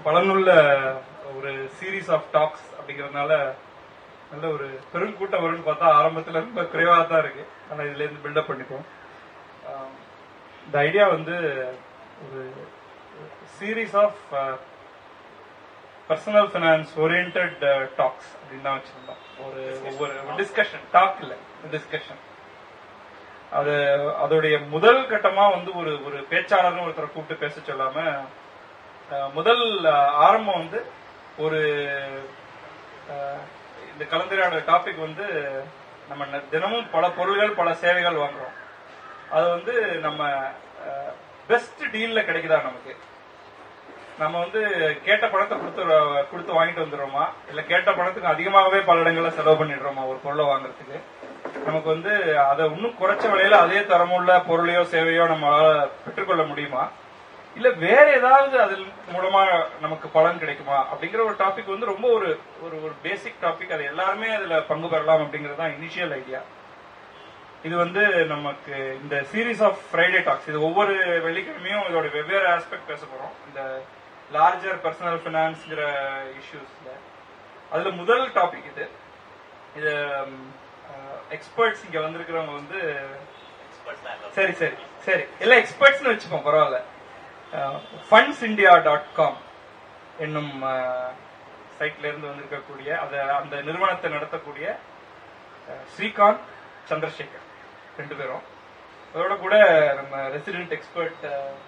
பலனுள்ள ஒரு series of tax அப்படிங்கறதுனால நல்ல ஒரு பெருங்கூட்டம் வரும்னு பார்த்தா ஆரம்பத்துல ரொம்ப குறைவா தான் இருக்கு ஆனா இதுல இருந்து பில்டப் பண்ணிப்போம் ஆஹ் இந்த ஐடியா வந்து ஒரு series of personal finance oriented talks அப்படின்னு தான் வச்சிருந்தோம் ஒரு ஒவ்வொரு டிஸ்கஷன் டாக் இல்ல டிஸ்கஷன் அது அதோடைய முதல் கட்டமா வந்து ஒரு ஒரு பேச்சாளர்னு ஒருத்தரை கூப்பிட்டு பேச சொல்லாம அஹ், முதல் அஹ், ஆரம்பம் வந்து ஒரு அஹ், இந்த கலந்துரையாடல் டாபிக் வந்து நம்ம ந- தினமும் பல பொருள்கள் பல சேவைகள் வாங்குறோம் அது வந்து நம்ம பெஸ்ட் டீல்ல கிடைக்குதா நமக்கு நம்ம வந்து கேட்ட பணத்தை கொடுத்து கொடுத்து வாங்கிட்டு வந்துடுறோமா இல்ல கேட்ட பணத்துக்கு அதிகமாகவே பல இடங்கள்ல செலவு பண்ணிடுறோமா ஒரு பொருளை வாங்குறதுக்கு நமக்கு வந்து அதை இன்னும் குறைச்ச விலையில அதே தரமுள்ள பொருளையோ சேவையோ நம்மளால பெற்றுக்கொள்ள முடியுமா இல்ல வேற ஏதாவது அதில் மூலமா நமக்கு பலன் கிடைக்குமா அப்படிங்கிற ஒரு டாபிக் வந்து ரொம்ப ஒரு ஒரு ஒரு பேசிக் டாபிக் அது எல்லாருமே அதுல பங்கு பெறலாம் அப்படிங்கறது தான் இனிஷியல் ஐடியா இது வந்து நமக்கு இந்த சீரீஸ் ஆஃப் ஃப்ரைடே டாக்ஸ் இது ஒவ்வொரு வெள்ளிக்கிழமையும் இதோட வெவ்வேறு ஆஸ்பெக்ட் பேச போறோம் இந்த லார்ஜர் பர்சனல் ஃபினான்ஸ்ங்கிற இஷ்யூஸ்ல அதுல முதல் டாபிக் இது இது எக்ஸ்பர்ட்ஸ் இங்க வந்திருக்கிறவங்க வந்து சரி சரி சரி எல்லாம் எக்ஸ்பர்ட்ஸ்னு வச்சுப்போம் பரவாயில்ல ஃபண்ட்ஸ் இந்தியா டாட் காம் என்னும் சைட்ல இருந்து வந்திருக்கக்கூடிய அத அந்த நிறுவனத்தை நடத்தக்கூடிய அஹ், ஸ்ரீகாந்த் சந்திரசேகர் ரெண்டு பேரும் அதோட கூட நம்ம ரெசிடென்ட் எக்ஸ்பர்ட்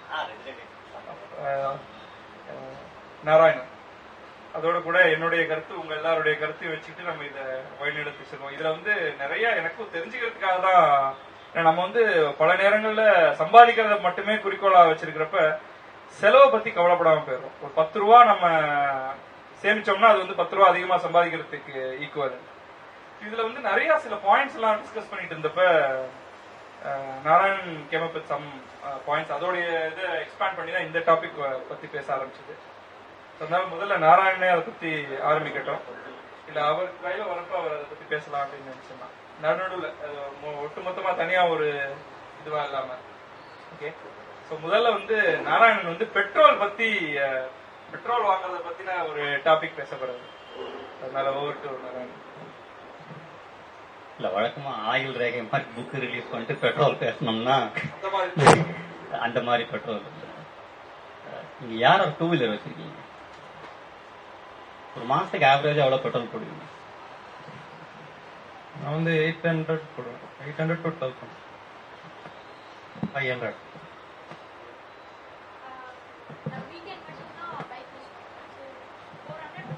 நாராயணன் அதோட கூட என்னுடைய கருத்து உங்க எல்லாருடைய கருத்தையும் வச்சுக்கிட்டு நம்ம இத வழிநடத்தி செல்வோம் இதுல வந்து நிறைய எனக்கும் தெரிஞ்சுக்கிறதுக்காக தான் ஏன்னா நம்ம வந்து பல நேரங்கள்ல சம்பாதிக்கிறத மட்டுமே குறிக்கோளா வச்சிருக்கிறப்ப செலவை பத்தி கவலைப்படாம போயிடும் ஒரு பத்து ரூபா நம்ம சேமிச்சோம்னா அது வந்து பத்து ரூபா அதிகமா சம்பாதிக்கிறதுக்கு ஈக்குவல் இதுல வந்து நிறைய சில பாயிண்ட்ஸ் எல்லாம் டிஸ்கஸ் பண்ணிட்டு இருந்தப்ப ah, Narayanan came up some points அதோடைய இதை எக்ஸ்பேண்ட் பண்ணி தான் இந்த டாபிக் பத்தி பேச ஆரம்பிச்சது அதனால முதல்ல நாராயணனே அதை பத்தி ஆரம்பிக்கட்டும் இல்ல அவர் கையில வரப்ப அவர் அதை பத்தி பேசலாம் அப்படின்னு நினைச்சோம்னா நடுநடுவுல அது மொ- ஒட்டுமொத்தமா தனியா ஒரு இதுவா இல்லாம ஓகே சோ முதல்ல வந்து நாராயணன் வந்து பெட்ரோல் பத்தி அஹ், பெட்ரோல் வாங்குறத பத்தின ஒரு டாபிக் பேச போறாரு அதனால ஓவர் டு நாராயணன் இல்ல வழக்கமா ஆயுள் ரேகை மாதிரி புக் ரிலீஸ் பண்ணிட்டு பெட்ரோல் பேசணும்னா அந்த மாதிரி அந்த மாதிரி பெட்ரோல் நீங்க யார் டூ வீலர் வச்சிருக்கீங்க ஒரு மாசத்துக்கு ஆவரேஜ் எவ்வளவு பெட்ரோல் போடுவீங்க நான் வந்து எயிட் ஹண்ட்ரட் போடுவேன் eight hundred to thousand five hundred நான் வீக்கெண்ட் மட்டும் தான் பைக் யூஸ் பண்ணுவேன் ஸோ ஃபோர் ஹண்ட்ரட்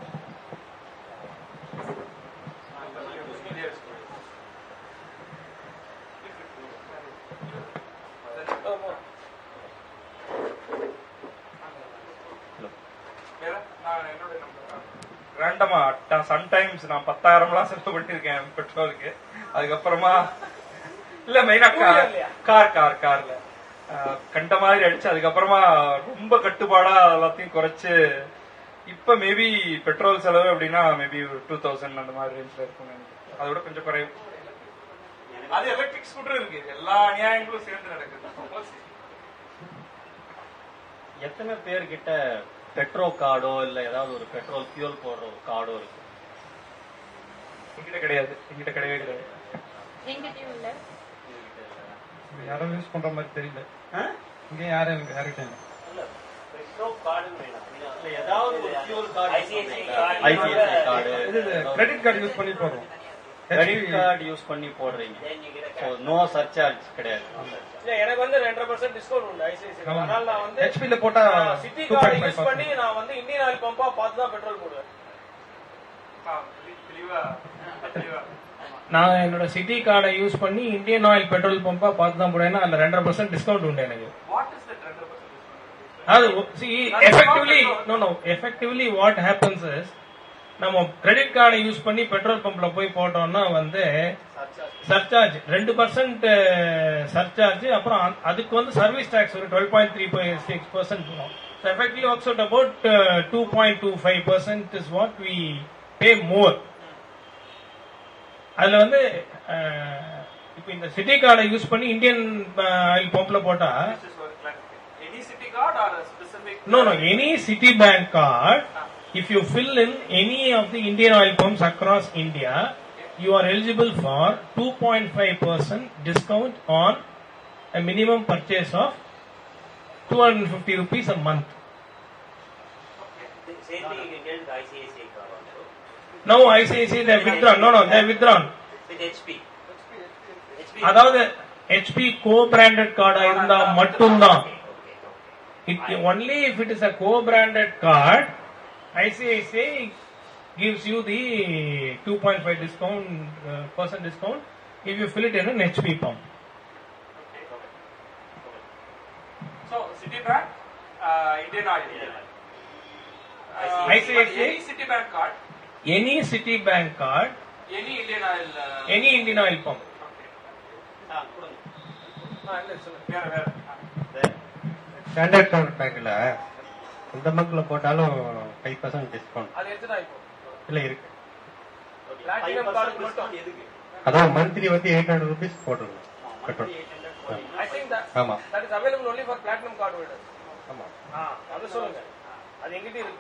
ரேண்டமா சம்டைம்ஸ் நான் பத்தாயிரம்லாம் செலவு பண்ணிருக்கேன் பெட்ரோலுக்கு அதுக்கப்புறமா இல்ல மெயினா கார் கார் கார் கார்ல அஹ், கண்ட மாதிரி அடிச்சு அதுக்கப்புறமா ரொம்ப கட்டுப்பாடா எல்லாத்தையும் குறைச்சு இப்ப மேபி பெட்ரோல் செலவு அப்படின்னா மேபி ஒரு டூ தௌசண்ட் அந்த மாதிரி ரேஞ்ச்ல இருக்கும் நினைக்கிறேன். அதோட கொஞ்சம் குறைவு அது எலக்ட்ரிக் ஸ்கூட்டர் இருக்கு எல்லா நியாயங்களும் சேர்ந்து நடக்குது எத்தனை பேர்கிட்ட பெட்ரோ கார்டோ இல்ல ஏதாவது ஒரு பெட்ரோல் ஃபியூல் போடுற ஒரு கார்டோ இருக்கு என்கிட்ட கிடையாது என்கிட்ட கிடையவே கிடையாது எங்கிட்டயும் இல்லை யாரும் யூஸ் பண்ற மாதிரி தெரியல ஆ? இங்க யாரும் எனக்கு யார்கிட்ட இல்லை. இல்ல ஏதாவது ஒரு fuel card ICICI ICICI card இது கிரெடிட் கார்டு யூஸ் பண்ணி போடுறோம் கிரெடிட் கார்டு யூஸ் பண்ணி போடுறீங்க நோ சர்சார்ஜ் கிடையாது இல்ல எனக்கு வந்து ரெண்டரை பர்சன்ட் டிஸ்கவுண்ட் உண்டு ஐசிஐசி அதனால நான் வந்து ஹெச்பில போட்டா Citi two card point use five பண்ணி நான் வந்து இந்தியன் ஆயில் பம்பா பார்த்து தான் பெட்ரோல் போடுவேன் தெளிவா தெளிவா நான் என்னோட சிட்டி கார்டை யூஸ் பண்ணி இந்தியன் ஆயில் பெட்ரோல் பம்பா பார்த்து தான் போடுவேன் அதுல ரெண்டரை பர்சன்ட் டிஸ்கவுண்ட் உண்டு எனக்கு வாட் இஸ் தட் ரெண்டு அது effectively no no effectively what happens is நம்ம கிரெடிட் கார்டை யூஸ் பண்ணி பெட்ரோல் பம்ப்ல போய் போட்டோம்னா வந்து சர்சார்ஜ் ரெண்டு பர்சன்ட் சர்சார்ஜ் அப்புறம் அ- அதுக்கு வந்து சர்வீஸ் டாக்ஸ் ஒரு twelve point three six percent வரும் effectively works out about two point two five percent is what we pay more அதுல வந்து அஹ், இப்ப இந்த சிட்டி கார்டை யூஸ் பண்ணி இந்தியன் ஆயில் பம்ப்ல போட்டா any Citi card or specific specific. No, no. Any Citibank card, if you fill in any of the Indian oil pumps across India, you are eligible for 2.5% discount on a minimum purchase of 250 rupees a month. Same thing you can get with ICICI card also. Now ICICI they have withdrawn. No, no, they have withdrawn. With HP. HP. அதாவது HP co-branded card இருந்தா மட்டும்தான் Okay, okay, It only if it is a co-branded card, ICICI gives you the 2.5 discount uh, percent discount if you fill it in an HP pump. So Citibank, uh, Indian Oil. Uh, ICICI. but Any Citibank card, Any Citibank card, any Indian Oil. Uh, any Indian oil pump. okay. ஆ, கொடுங்க. ஆ, இல்ல, சொல்லுங்க. வேற வேற. சரி. Standard count பேங்க்ல இந்த பங்க்ல போட்டாலும் five percent discount அது எடுத்துதான் இப்போ இல்ல இருக்கு Okay. Platinum 5% card மட்டும். discount எதுக்கு? அதான் மந்த்லி வந்து எயிட் ஹண்ட்ரட் ருபீஸ் போட்டுருங்க ஆ, பெட்ரோல் monthly 800 போட்டீங்கன்னா ஐ திங்க் தட் ஆமா that is available only for platinum card holders ஆமா ஆ அது சொல்லுங்க அது எங்கிட்ட இருக்கு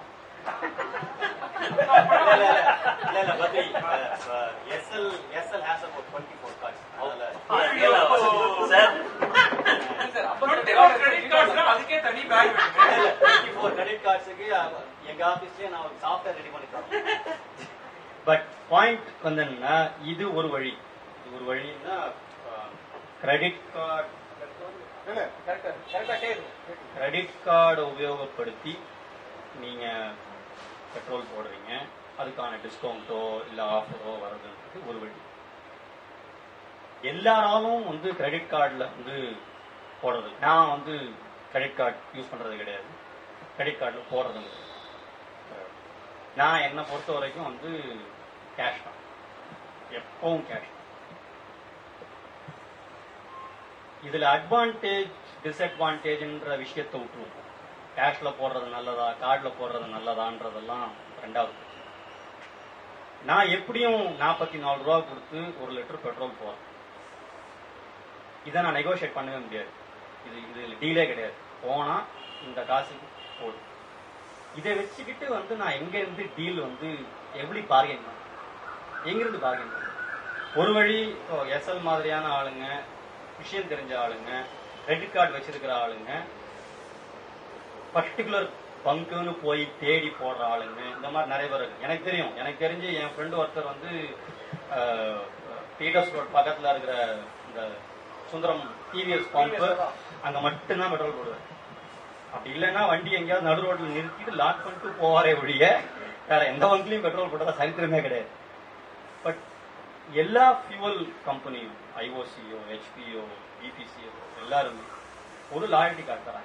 இல்ல, இல்ல, இல்ல. இல்ல, இல்ல, Badri, uh, uh, SL SL has about 24 cards. அதனால Sir, Sir, 24 credit cards னா அதுக்கே தனி பேக் வேணுமே. இல்ல, இல்ல, 24 credit cards-க்கு, uh, எங்க ஆபீஸ்லயே நான் ஒரு சாஃப்ட்வேர் ரெடி பண்ணி தரேன் பட் பாயிண்ட் வந்து என்னன்னா இது ஒரு வழி இது ஒரு வழின்னா கிரெடிட் கார்டு கரெக்டா கரெக்டா கேக்குது கிரெடிட் கார்டை உபயோகப்படுத்தி நீங்க பெட்ரோல் போடுறீங்க அதுக்கான டிஸ்கவுண்ட்டோ இல்ல ஆஃபரோ வர்றதுன்றது ஒரு வழி எல்லாராலும் வந்து கிரெடிட் கார்டில் வந்து போடுறது நான் வந்து கிரெடிட் கார்டு யூஸ் பண்றது கிடையாது கிரெடிட் கார்டில் போடுறதும் கிடையாது நான் என்னை பொறுத்த வரைக்கும் வந்து கேஷ் தான் எப்பவும் கேஷ் இதுல அட்வான்டேஜ் டிஸ்அட்வான்டேஜ்ன்ற விஷயத்தை விட்டுருவோம் கேஷ்ல போடுறது நல்லதா கார்டுல போடுறது நல்லதான்றதெல்லாம் ரெண்டாவது நான் எப்படியும் நாற்பத்தி நாலு ரூபா கொடுத்து ஒரு லிட்டர் பெட்ரோல் போறேன் இதை நான் நெகோஷியேட் பண்ணவே முடியாது இது இது டீலே கிடையாது போனா இந்த காசுக்கு போடும் இதை வச்சுக்கிட்டு வந்து நான் எங்க இருந்து டீல் வந்து எப்படி பார்கெயின் பண்ணேன் எங்கிருந்து பார்கெயின் பண்ணேன் ஒரு வழி எஸ்எல் மாதிரியான ஆளுங்க விஷயம் தெரிஞ்ச ஆளுங்க கிரெடிட் கார்டு வச்சிருக்கிற ஆளுங்க பர்டிகுலர் பங்குன்னு போய் தேடி போடுற ஆளுங்க இந்த மாதிரி நிறைய பேர் இருக்கு எனக்கு தெரியும் எனக்கு தெரிஞ்சு என் ஃப்ரெண்டு ஒருத்தர் வந்து பீட்டர்ஸ் ரோட் பக்கத்துல இருக்கிற இந்த சுந்தரம் டிவிஎஸ் பம்ப் அங்க மட்டும்தான் பெட்ரோல் போடுவார் அப்படி இல்லைன்னா வண்டி எங்கேயாவது நடு ரோட்ல நிறுத்திட்டு லாக் பண்ணிட்டு போவாரே ஒழிய வேற எந்த பங்க்லயும் பெட்ரோல் போட்டதா சரித்திரமே கிடையாது பட் எல்லா ஃபியூவல் கம்பெனியும் ஐஓசியோ ஹெச்பியோ பிபிசியோ எல்லாருமே ஒரு லாயல்ட்டி கார்டு தராங்க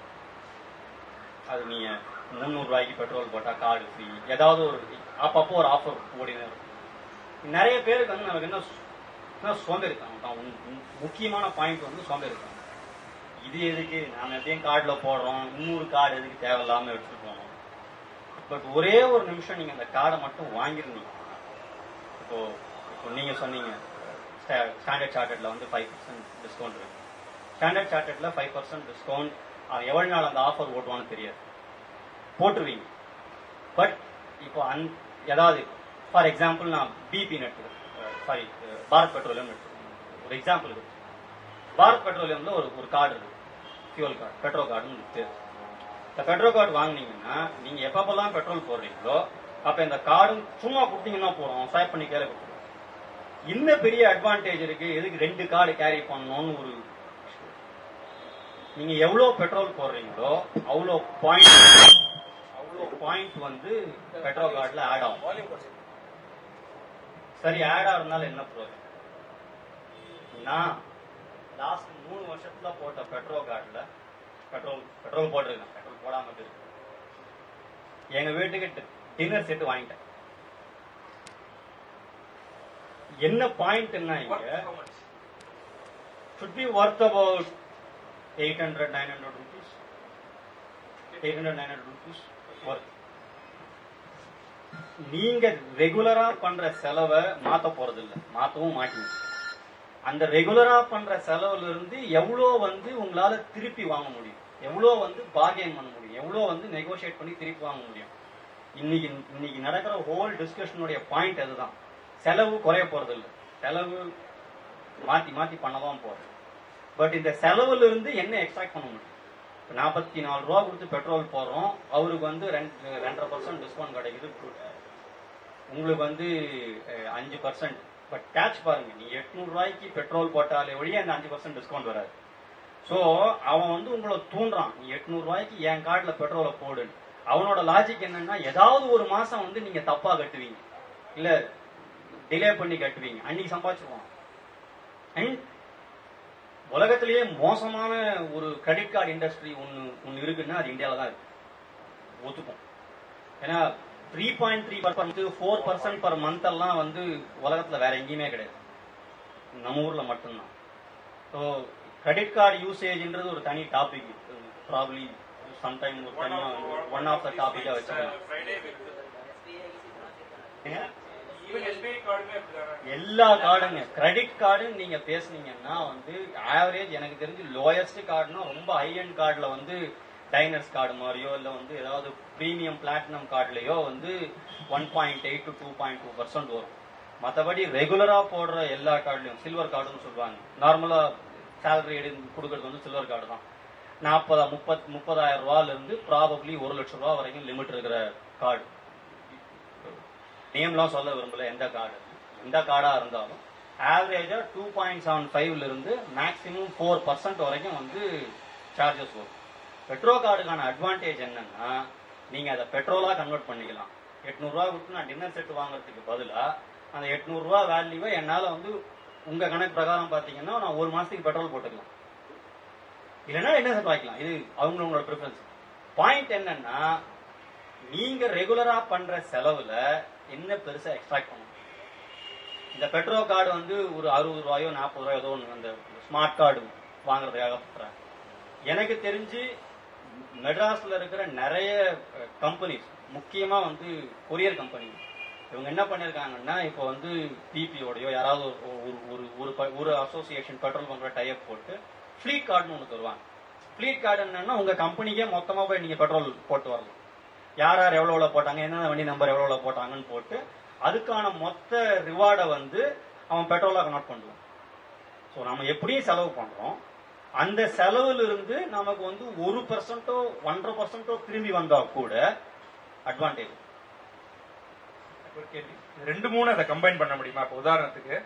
அது நீங்க முந்நூறு ரூபாய்க்கு பெட்ரோல் போட்டா கார்டு ஃப்ரீ ஏதாவது ஒரு அப்பப்போ ஒரு ஆஃபர் ஓடினே இருக்கும் நிறைய பேருக்கு வந்து நமக்கு என்ன சு- என்ன சோம்பேறித்தனம் தான் உம் உம் முக்கியமான பாயிண்ட் வந்து சோம்பேறித்தனம் இது எதுக்கு நாம எதையும் கார்டுல போடுறோம் இன்னொரு கார்டு எதுக்கு தேவையில்லாம எடுத்துட்டு போனோம் பட் ஒரே ஒரு நிமிஷம் நீங்க அந்த கார்டை மட்டும் வாங்கிருந்தீங்க இப்போ இப்போ நீங்க சொன்னீங்க ஸ்டாண்டர்ட் சார்ட்டர்ட்ல வந்து ஃபைவ் பர்சன்ட் டிஸ்கவுண்ட் இருக்கு ஸ்டாண்டர்ட் சார்ட்டர்ட்ல ஃபைவ் பர்சன்ட் டிஸ்கவுண்ட் அவன் எவ்வளவு நாள் அந்த ஆஃபர் ஓட்டுவான்னு தெரியாது போட்டுருவீங்க பட் இப்போ அந் ஏதாவது ஃபார் எக்ஸாம்பிள் நான் பிபி எடுத்துக்கிறேன் சாரி பாரத் பெட்ரோலியம் எடுத்துக்கிறேன் ஒரு எக்ஸாம்பிள் இருக்கு பாரத் பெட்ரோலியம்ல ஒரு ஒரு கார்டு இருக்கு ஃபியூல் கார்டு பெட்ரோல் கார்டுன்னு பேர் இந்த பெட்ரோல் கார்டு வாங்குனீங்கன்னா நீங்க எப்பப்பெல்லாம் பெட்ரோல் போடுறீங்களோ அப்ப இந்த கார்டும் சும்மா கொடுத்தீங்கன்னா போறோம் ஸ்வைப் பண்ணி கேர கொடுத்துருவோம் இன்னும் பெரிய அட்வான்டேஜ் இருக்கு எதுக்கு ரெண்டு கார்டு கேரி பண்ணணும்னு ஒரு நீங்க எவ்வளவு பெட்ரோல் போடுறீங்களோ அவ்வளோ பாயிண்ட் அவ்வளோ பாயிண்ட் வந்து பெட்ரோல் கார்டுல ஆட் ஆகும் வால்யூம் குறைச்சி சரி ஆட் ஆகிறதுனால என்ன ப்ரோஜனம் நான் லாஸ்ட் மூணு வருஷத்துல போட்ட பெட்ரோல் கார்டுல பெட்ரோல் பெட்ரோல் போட்டிருக்கேன் பெட்ரோல் போடாம இருக்கு எங்க வீட்டுக்கு டின்னர் செட் வாங்கிட்டேன் என்ன பாயிண்ட் என்ன இங்க Worth how much? should be worth about 800 900 rupees 800 900 rupees worth நீங்க ரெகுலரா பண்ற செலவை மாத்த போறது இல்ல மாத்தவும் மாட்டீங்க அந்த ரெகுலரா பண்ற செலவுல இருந்து எவ்வளவு வந்து உங்களால திருப்பி வாங்க முடியும் எவ்வளோ வந்து பார்கெயின் பண்ண முடியும் எவ்வளோ வந்து நெகோஷியேட் பண்ணி திருப்பி வாங்க முடியும் இன்னைக்கு இன்னைக்கு நடக்கிற ஹோல் டிஸ்கஷனுடைய பாயிண்ட் அதுதான் செலவு குறைய போறது இல்லை செலவு மாத்தி மாத்தி பண்ணதான் போறது பட் இந்த செலவுல இருந்து என்ன எக்ஸ்ட்ராக்ட் பண்ண முடியும் நாற்பத்தி நாலு ரூபா கொடுத்து பெட்ரோல் போடுறோம் அவருக்கு வந்து ரெண்டு ரெண்டரை பர்சன்ட் டிஸ்கவுண்ட் கிடைக்குது உங்களுக்கு வந்து அஹ், அஞ்சு பர்சன்ட் பட் கேட்ச் பாருங்க நீ எட்நூறு ரூபாய்க்கு பெட்ரோல் போட்டாலே ஒழிய அந்த அஞ்சு பர்சன்ட் டிஸ்கவுண்ட் வராது ஸோ அவன் வந்து உங்களை தூண்டுறான் நீ எட்நூறு ரூபாய்க்கு என் கார்டுல பெட்ரோலை போடுன்னு அவனோட லாஜிக் என்னன்னா ஏதாவது ஒரு மாசம் வந்து நீங்க தப்பா கட்டுவீங்க இல்ல டிலே பண்ணி கட்டுவீங்க அன்னைக்கு சம்பாதிச்சிருவான் அண்ட் உலகத்திலேயே மோசமான ஒரு கிரெடிட் கார்டு இண்டஸ்ட்ரி ஒன்னு ஒன்னு இருக்குன்னா அது இந்தியாவில தான் இருக்கு ஒத்துக்கும் ஏன்னா three point three percent four percent per month எல்லாம் வந்து உலகத்துல வேற எங்கேயுமே கிடையாது நம்ம ஊர்ல மட்டும்தான் ஸோ கிரெடிட் கார்டு யூசேஜ்ன்றது ஒரு தனி டாபிக் ப்ராப்ளி சம்டைம் ஒரு தனியா ஒன் ஆஃப் த டாபிக்கா வச்சுக்கலாம் ஏங்க? ஈவன் எஸ்பிஐ கார்டுமே அப்படிதானே எல்லா கார்டுங்க கிரெடிட் கார்டு நீங்க பேசுனீங்கன்னா வந்து ஆவரேஜ் எனக்கு தெரிஞ்சு லோயஸ்ட் கார்டுனா ரொம்ப ஹை அண்ட் கார்டுல வந்து டைனர்ஸ் கார்டு மாதிரியோ இல்ல வந்து ஏதாவது பிரீமியம் பிளாட்டினம் கார்டுலயோ வந்து one point eight to two point two percent வரும் மற்றபடி ரெகுலரா போடுற எல்லா கார்டுலயும் சில்வர் கார்டுன்னு சொல்லுவாங்க நார்மலா சேலரி எடுத்து கொடுக்கறது வந்து சில்வர் கார்டு தான் நாற்பதா முப்பத் முப்பதாயிரம் ரூபாயில இருந்து ப்ராபப்ளி ஒரு லட்சம் ரூபா வரைக்கும் லிமிட் இருக்கிற கார்டு நேம்லாம் சொல்ல விரும்பல எந்த கார்டு எந்த கார்டா இருந்தாலும் ஆவரேஜா டூ பாயிண்ட் செவன் ஃபைவ்ல இருந்து மேக்ஸிமம் ஃபோர் பர்சன்ட் வரைக்கும் வந்து சார்ஜஸ் வரும் பெட்ரோ கார்டுக்கான அட்வான்டேஜ் என்னன்னா நீங்க அதை பெட்ரோலா கன்வெர்ட் பண்ணிக்கலாம் எட்நூறுரூவா கொடுத்து நான் டின்னர் செட் வாங்குறதுக்கு பதிலா அந்த எட்நூறுரூவா வேல்யூவை என்னால வந்து உங்க கணக்கு பிரகாரம் பாத்தீங்கன்னா நான் ஒரு மாசத்துக்கு பெட்ரோல் போட்டுக்கலாம் இல்லைன்னா என்ன செட் வாங்கிக்கலாம் இது அவங்களோட ப்ரிஃபரன்ஸ் பாயிண்ட் என்னன்னா நீங்க ரெகுலரா பண்ற செலவுல என்ன பெருசா எக்ஸ்ட்ராக்ட் பண்ணணும் இந்த பெட்ரோ கார்டு வந்து ஒரு அறுபது ரூபாயோ நாற்பது ரூபாயோ ஏதோ ஒன்று அந்த ஸ்மார்ட் கார்டு வாங்குறதுக்காக பண்றாங்க எனக்கு தெரிஞ்சு மெட்ராஸ்ல இருக்கிற நிறைய கம்பெனிஸ் முக்கியமா வந்து கொரியர் கம்பெனி இவங்க என்ன பண்ணிருக்காங்கன்னா இப்போ வந்து பிபியோடயோ யாராவது ஒரு- ஒரு ஒரு ஒரு ப- ஒரு அசோசியேஷன் பெட்ரோல் பங்க்ல டைப் போட்டு ஃபிளீட் கார்டுன்னு ஒன்று தருவாங்க ஃபிளீட் கார்டு என்னன்னா உங்க கம்பெனிக்கே மொத்தமா போய் நீங்க பெட்ரோல் போட்டு வரலாம் யார் யார் எவ்வளவு எவ்வளவு போட்டாங்க என்னென்ன வண்டி நம்பர் எவ்வளவு எவ்வளவு போட்டாங்கன்னு போட்டு அதுக்கான மொத்த ரிவார்டை வந்து அவன் பெட்ரோலா கன்வெர்ட் பண்ணுவான் ஸோ நம்ம எப்படியும் செலவு பண்றோம் அந்த செலவுல இருந்து நமக்கு வந்து ஒரு பர்சன்டோ ஒன்றரை பர்சன்டோ திரும்பி வந்தா கூட அட்வான்டேஜ் ஒரு கேள்வி இது ரெண்டு மூணு அதை கம்பைன் பண்ண முடியுமா இப்போ உதாரணத்துக்கு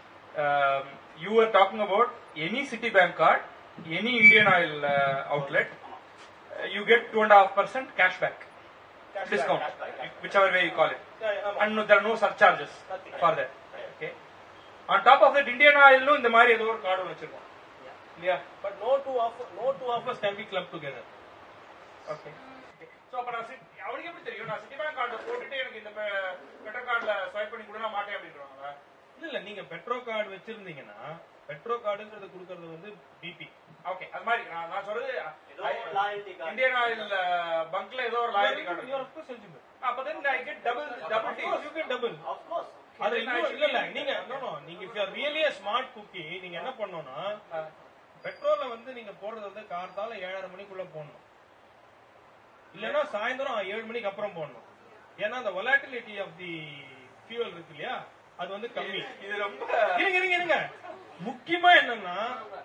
you are talking about any Citi bank card any Indian oil outlet you get two and half percent cashback discount whichever way you call it and there are no surcharges for that okay on top of that Indian ஆயிலும் இந்த மாதிரி ஏதோ ஒரு card வச்சிருக்கோம் இல்லையா But no two offer, no two offers can be clubbed together. Okay so அப்ப நான் sit- அவனுக்கு எப்படி தெரியும் நான் சிட்டி பேங்க் கார்டு போட்டுட்டு எனக்கு இந்த பெட்டர் கார்டுல ஸ்வைப் பண்ணி கூட நான் மாட்டேன் அப்படின்றாங்களா இல்ல இல்ல நீங்க பெட்ரோ கார்டு வச்சிருந்தீங்கன்னா பெட்ரோ கார்டுங்கிறது கொடுக்கறது வந்து பிபி ஓகே அது மாதிரி நான் நான் சொல்றது ஏதோ ஒரு loyalty card. இந்தியன் ஆயில் பங்க்ல ஏதோ ஒரு loyalty card you are of course eligible அப்ப then I get double double you deal get double Of course. அது இன்னும் இல்ல இல்ல நீங்க no no நீங்க if you are really a smart cookie நீங்க என்ன பண்ணனும்னா பெட்ரோல்ல வந்து நீங்க போடுறது வந்து கார்த்தால ஏழரை மணிக்குள்ள போடணும் இல்லைன்னா சாயந்தரம் ஏழு மணிக்கு அப்புறம் போடணும் ஏன்னா அந்த volatility ஆஃப் தி fuel இருக்கு இல்லையா அது வந்து கம்மி இது ரொம்ப இருங்க இருங்க இருங்க முக்கியமா என்னன்னா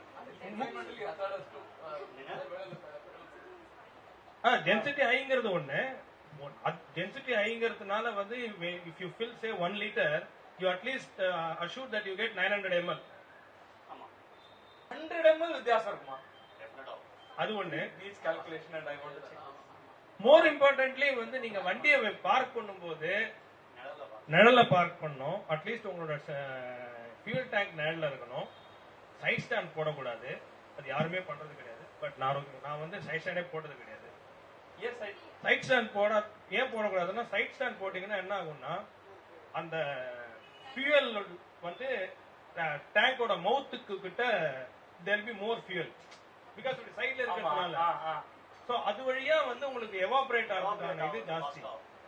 டென்சிட்டி ஹைங்கிறது ஒண்ணு டென்சிட்டி ஹைங்கிறதுனால வந்து if you fill say one litre you at least assure that you get nine hundred ML hundred ML வித்தியாசம் இருக்குமா அது ஒண்ணு needs calculation and I want to check more importantly வந்து நீங்க வண்டியை பார்க் பண்ணும்போது நிழல்ல பார்க் பண்ணணும் அட்லீஸ்ட் உங்களோட ஃபியூல் டேங்க் நிழல்ல இருக்கணும் சைட் ஸ்டாண்ட் போடக்கூடாது அது யாருமே பண்றது கிடையாது பட் நான் நான் வந்து சைட் ஸ்டாண்டே போட்டது கிடையாது எஸ் ஐ சைட் ஸ்டாண்ட் போட ஏன் போடக்கூடாதுன்னா சைட் ஸ்டாண்ட் போட்டீங்கன்னா என்ன ஆகும்னா அந்த ஃபியூயல் வந்து டேங்கோட மவுத்துக்கு கிட்ட there be more fuel because சைட்ல ஆமா இருக்கிறதுனால ஆ ஆ சோ அது வழியா வந்து உங்களுக்கு எவாபரேட் ஆகிறதுக்கான இது ஜாஸ்தி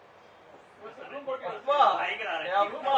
அப்பா பயங்கர அப்பா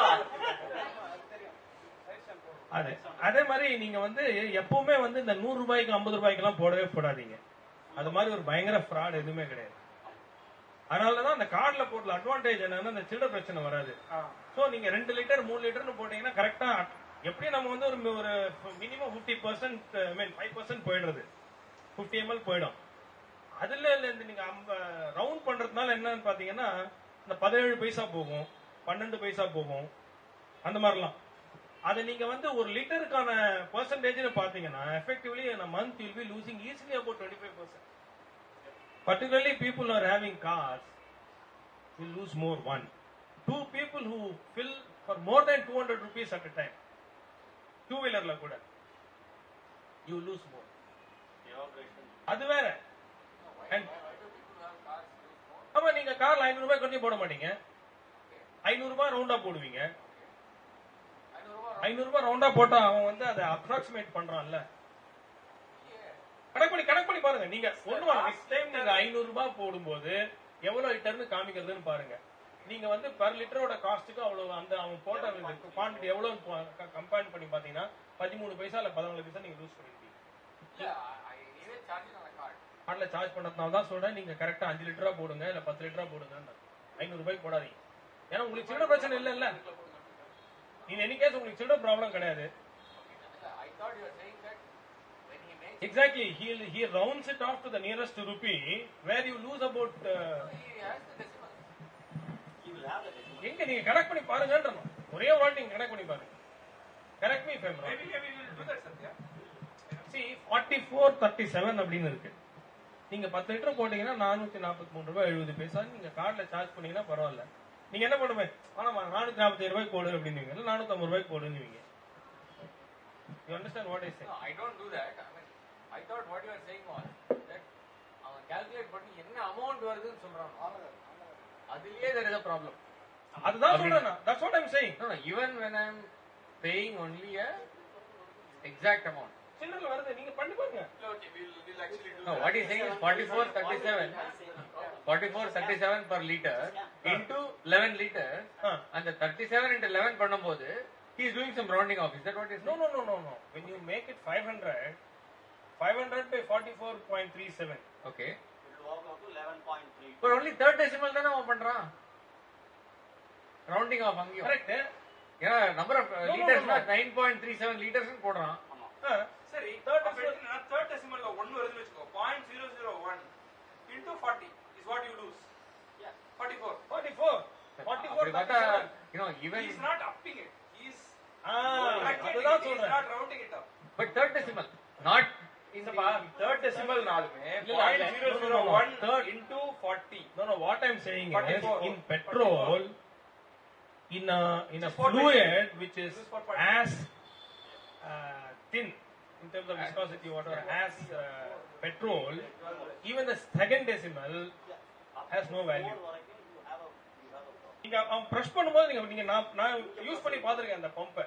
அது அதே மாதிரி நீங்க வந்து எப்பவுமே வந்து இந்த நூறு ரூபாய்க்கு ஐம்பது ரூபாய்க்கு எல்லாம் போடவே போடாதீங்க அது மாதிரி ஒரு பயங்கர ஃப்ராட் எதுவுமே கிடையாது அதனாலதான் அந்த கார்டுல போட்டுல அட்வான்டேஜ் என்னன்னா அந்த சில்லற பிரச்சனை வராது சோ நீங்க ரெண்டு லிட்டர் மூணு லிட்டர்னு போட்டீங்கன்னா கரெக்டா எப்படியும் நம்ம வந்து ஒரு ஒரு minimum fifty percent I mean five percent போயிடுறது பிப்டி எம்எல் போயிடும் அதுல இருந்து நீங்க ரவுண்ட் பண்றதுனால என்னன்னு பாத்தீங்கன்னா இந்த பதினேழு பைசா போகும் பன்னெண்டு பைசா போகும் அந்த மாதிரிலாம் அதை நீங்க வந்து ஒரு லிட்டருக்கான பெர்சன்டேஜ் பாத்தீங்கன்னா effectively in a month you'll be losing easily about 25 percent particularly people who are having cars will lose more one two people who fill for more than 200 rupees at a time two wheelerல கூட you lose more அது வேற And- ஆமா நீங்க கார்ல ஐநூறு ரூபாய் கொண்டு போட மாட்டீங்க ஐநூறு ரூபாய் ரவுண்டா போடுவீங்க ஐநூறு ரூபாய் ரவுண்டா போட்டா அவன் வந்து அதை அப்ராக்சிமேட் பண்றான்ல கணக்கு பண்ணி கணக்கு பண்ணி பாருங்க நீங்க ஒண்ணு நெக்ஸ்ட் டைம் நீங்க ஐநூறு ரூபாய் போடும்போது எவ்வளவு லிட்டர்னு காமிக்கிறதுன்னு பாருங்க நீங்க வந்து பர் லிட்டரோட காஸ்ட்டுக்கு அவ்வளவு அந்த அவன் போட்ட குவான்டிட்டி எவ்வளவு கம்பேர் பண்ணி பாத்தீங்கன்னா பதிமூணு பைசா இல்ல பதினாலு பைசா நீங்க லூஸ் பண்ணிருப்பீங்க கார்டுல சார்ஜ் பண்ணதுனால தான் சொல்றேன் நீங்க கரெக்டா அஞ்சு லிட்டரா போடுங்க இல்ல பத்து லிட்டரா போடுங்க ஐநூறு ரூபாய்க்கு போடாதீங்க ஏன்னா உங்களுக்கு சில்லற பிரச்சனை இல்ல இல்ல நீங்க என்னைக்காச்சும் உங்களுக்கு சில்லற ப்ராப்ளம் கிடையாது Exactly. He he rounds it off to the nearest rupee, where you lose about. Uh, எங்க நீங்க கனெக்ட் பண்ணி பாருங்கன்றணும் ஒரே வாட்டி நீங்க கனெக்ட் பண்ணி பாருங்க கரெக்ட் மீ ஃபேம் Maybe we will do that, Satya. C forty four thirty seven அப்படின்னு இருக்கு நீங்க பத்து லிட்டர் போட்டீங்கன்னா நானூத்தி நாற்பத்தி மூணு ரூபாய் எழுபது பைசா நீங்க கார்டுல சார்ஜ் பண்ணீங்கன்னா பரவாயில்ல நீங்க என்ன பண்ணுவேன் ஆனா நானூத்தி நாற்பத்தி ரூபாய்க்கு போடு அப்படின்னுவீங்க இல்ல நானூத்தி ஐம்பது ரூபாய்க்கு போடுன்னுவீங்க you understand what I say No, I don't do that. I mean, I thought what you are saying was that அவன் calculate பண்ணி என்ன அமௌண்ட் வருதுன்னு சொல்றான் அதுலயே there is a problem. அதுதான் சொல்றேன் நான் that's what I'm saying No, no, even when I'm paying only a exact amount. சில்லறல வருது நீங்க பண்ணி பாருங்க Okay, we'll, we'll actually do No, that. what he's saying is 44, 37, 44, 37 per liter into 11 liters Ah. and the 37 into 11 பண்ணும்போது he is doing some rounding off. Is that what he's No, saying? no, no, no, no. When you make it 500, 500 by 44.37. Okay. Eleven point three But only third decimal தானே அவன் பண்றான் rounding off அங்கேயும் Correct? eh? ஏன்னா number of no, லிட்டர்ஸ்னா no. Nine point three seven litres போடுறான் Ah, சரி third decimal third டெசிமல்ல ஒன்னு வருதுன்னு வச்சுக்கோ point zero zero one into forty is what you lose forty four 44. 44, அப்படி பார்த்தா 37. You know even is not upping it is Ah, அதுதான் சொல்றேன். Not rounding it up but third decimal not இல்லப்பா third decimal நாலுமே இல்ல, பாயிண்ட் இல்ல. Zero No, zero no, no. One Third. Into forty No, no, what I'm saying is, 44. in petrol, in a, in a This is for fluid which is This is for for- as uh, thin in terms of viscosity, whatever, as uh, petrol, even the second decimal has no value. நீங்க அவன் brush பண்ணும்போது நீங்க நீங்க நான் நான் use பண்ணி பார்த்திருக்கேன் அந்த பம்பை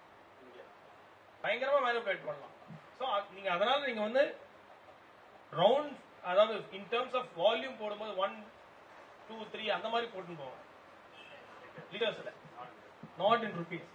பயங்கரமா மேனிபுலேட் பண்ணலாம் சோ நீங்க அதனால நீங்க வந்து ரவுண்ட் அதாவது இன் டர்ம்ஸ் ஆஃப் வால்யூம் போடும்போது ஒன் டூ த்ரீ அந்த மாதிரி போட்டுன்னு போவாங்க லிட்டர்ஸ்ல நாட் இன் ருபீஸ்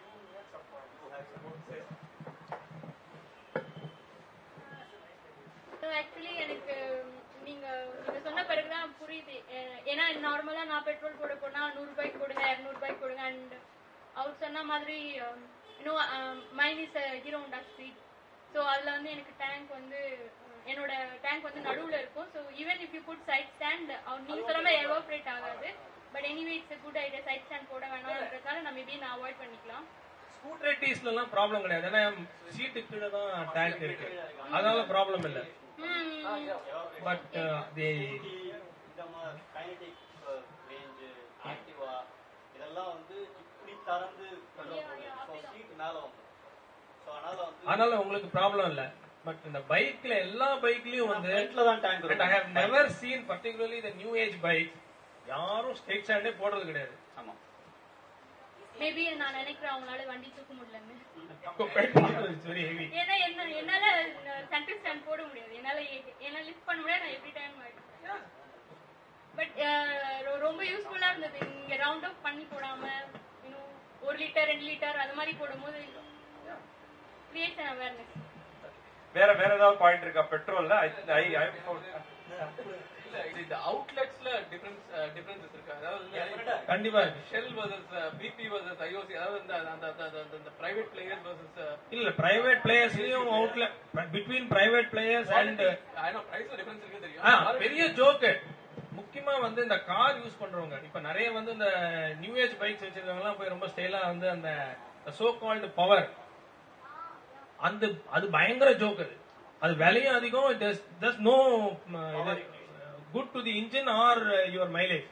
ஆக்சுவலி எனக்கு நீங்க நீங்க சொன்ன பிறகுதான் புரியுது அஹ் ஏன்னா நார்மலா நான் பெட்ரோல் போட போனா நூறு ரூபாய்க்கு கொடுங்க இருநூறு ரூபாய்க்கு கொடுங்க அண்ட் அவர் சொன்ன மாதிரி இன்னும் mine is Hero Honda speed so அதுல வந்து எனக்கு டேங்க் வந்து அஹ், என்னோட டேங்க் வந்து நடுவுல இருக்கும் so even if you put side stand நீங்க சொன்ன மாதிரி எவாப்ரேட் ஆகாது but anyway it's good idea side stand போட வேணாம்ன்றதுனால நம்ம மேபி நான் அவாய்ட் பண்ணிக்கலாம் ஸ்கூட்டர் டீஸ்ல எல்லாம் ப்ராப்ளம் கிடையாது ஏன்னா சீட்டு கீழே தான் டேங்க் இருக்கு அதனால ப்ராப்ளம் இல்ல ம் பட் தே இந்த கைனடிக் ரேஞ்சு ஆக்டிவா இதெல்லாம் வந்து இப்படி திறந்து சீட் மேல வந்து ஸோ அதனால வந்து அதனால உங்களுக்கு ப்ராப்ளம் இல்ல பட் இந்த பைக்ல எல்லா பைக்லயும் வந்து ஃப்ரண்ட்ல தான் tank but I have never seen particularly the new age bike யாரும் ஸ்ட்ரெயிட் ஸ்டாண்டே போடுறது கிடையாது ஆமா மேபி நான் நினைக்கிறேன் அவங்களால வண்டி தூக்க முடியலன்னு வெரி ஹெவி ஏன்னா என்ன என்னால சென்டர் ஸ்டாண்ட் போட முடியாது என்னால எ- என்னால லிஃப்ட் பண்ண முடியாது நான் எவ்ரி டைம் பட் ரொம்ப யூஸ்ஃபுல்லா இருந்தது இங்க ரவுண்ட் அப் பண்ணி போடாம இன்னும் ஒரு லிட்டர் ரெண்டு லிட்டர் அது மாதிரி போடும்போது கிரியேட்ஸ் அன் அவேர்னஸ் வேற வேற ஏதாவது பாயிண்ட் இருக்கா பெட்ரோல்ல ஐ ஐ இல்ல இது இந்த அவுட்லெட்ஸ்ல டிஃபரன்ஸ் டிஃபரன்சஸ் இருக்கு அதாவது கண்டிப்பா இருக்கு. Shell versus BP versus IOC அதாவது இந்த அந்த அந்த அந்த அந்த பிரைவேட் பிளேயர் வர்சஸ் இல்ல பிரைவேட் பிளேயர்ஸ்லயும் அவுட்ல between private players and I know பிரைஸ்ல டிஃபரன்ஸ் இருக்கு ஆ, தெரியும் பெரிய ஜோக்கு முக்கியமா வந்து இந்த கார் யூஸ் பண்றவங்க இப்ப நிறைய வந்து இந்த நியூ ஏஜ் பைக்ஸ் வச்சிருக்கவங்க எல்லாம் போய் ரொம்ப ஸ்டைலா வந்து அந்த சோ கால்டு பவர் அந்த அது பயங்கர ஜோக் அது அது விலையும் அதிகம் just no good to the engine or your mileage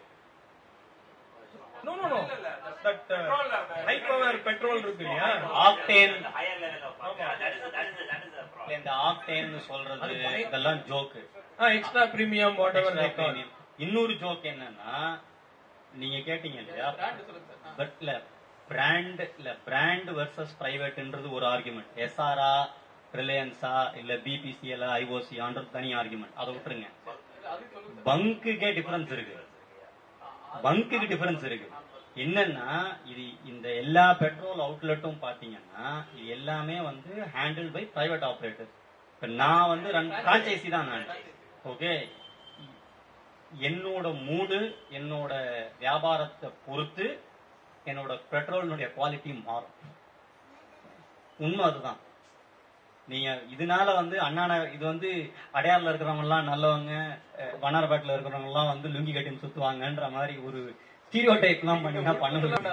no no no that high power petrol இருக்கு இல்லையா octane higher level of that is that is that is the problem இந்த ஆக்டேன் சொல்றது அது பய- இதெல்லாம் joke extra premium whatever இன்னொரு joke என்னன்னா நீங்க கேட்டீங்க இல்லையா பிராண்ட் சொல்லுங்க சார் பட் இல்ல பிராண்ட் இல்ல பிராண்ட் வெர்சஸ் பிரைவேட்ன்றது ஒரு ஆர்குமெண்ட் எஸ்ஆர்ஆ ரிலையன்ஸா இல்ல பிபிசிஎல் ஐஓசியான்றது தனி ஆர்குமெண்ட் அதை விட்டுருங்க அது சொல்லுங்க பங்குக்கே டிஃபரன்ஸ் இருக்கு பங்குக்கு டிஃபரன்ஸ் இருக்கு என்னன்னா இது இந்த எல்லா பெட்ரோல் அவுட்லெட்டும் பாத்தீங்கன்னா இது எல்லாமே வந்து ஹேண்டில் பை பிரைவேட் ஆபரேட்டர் இப்ப நான் வந்து ரன் பிரான்ச்சைசி தான் நான் ஓகே என்னோட மூடு என்னோட வியாபாரத்தை பொறுத்து என்னோட பெட்ரோலினுடைய குவாலிட்டி மாறும் உண்மை அதுதான் நீங்க இதனால வந்து அண்ணான இது வந்து அடையாறுல இருக்கிறவங்க எல்லாம் நல்லவங்க அஹ், வண்ணாரப்பேட்டில் இருக்கிறவங்க எல்லாம் வந்து லுங்கி கட்டின்னு சுத்துவாங்கன்ற மாதிரி ஒரு ஸ்டீரியோ டைப் எல்லாம் பண்ணினா பண்ண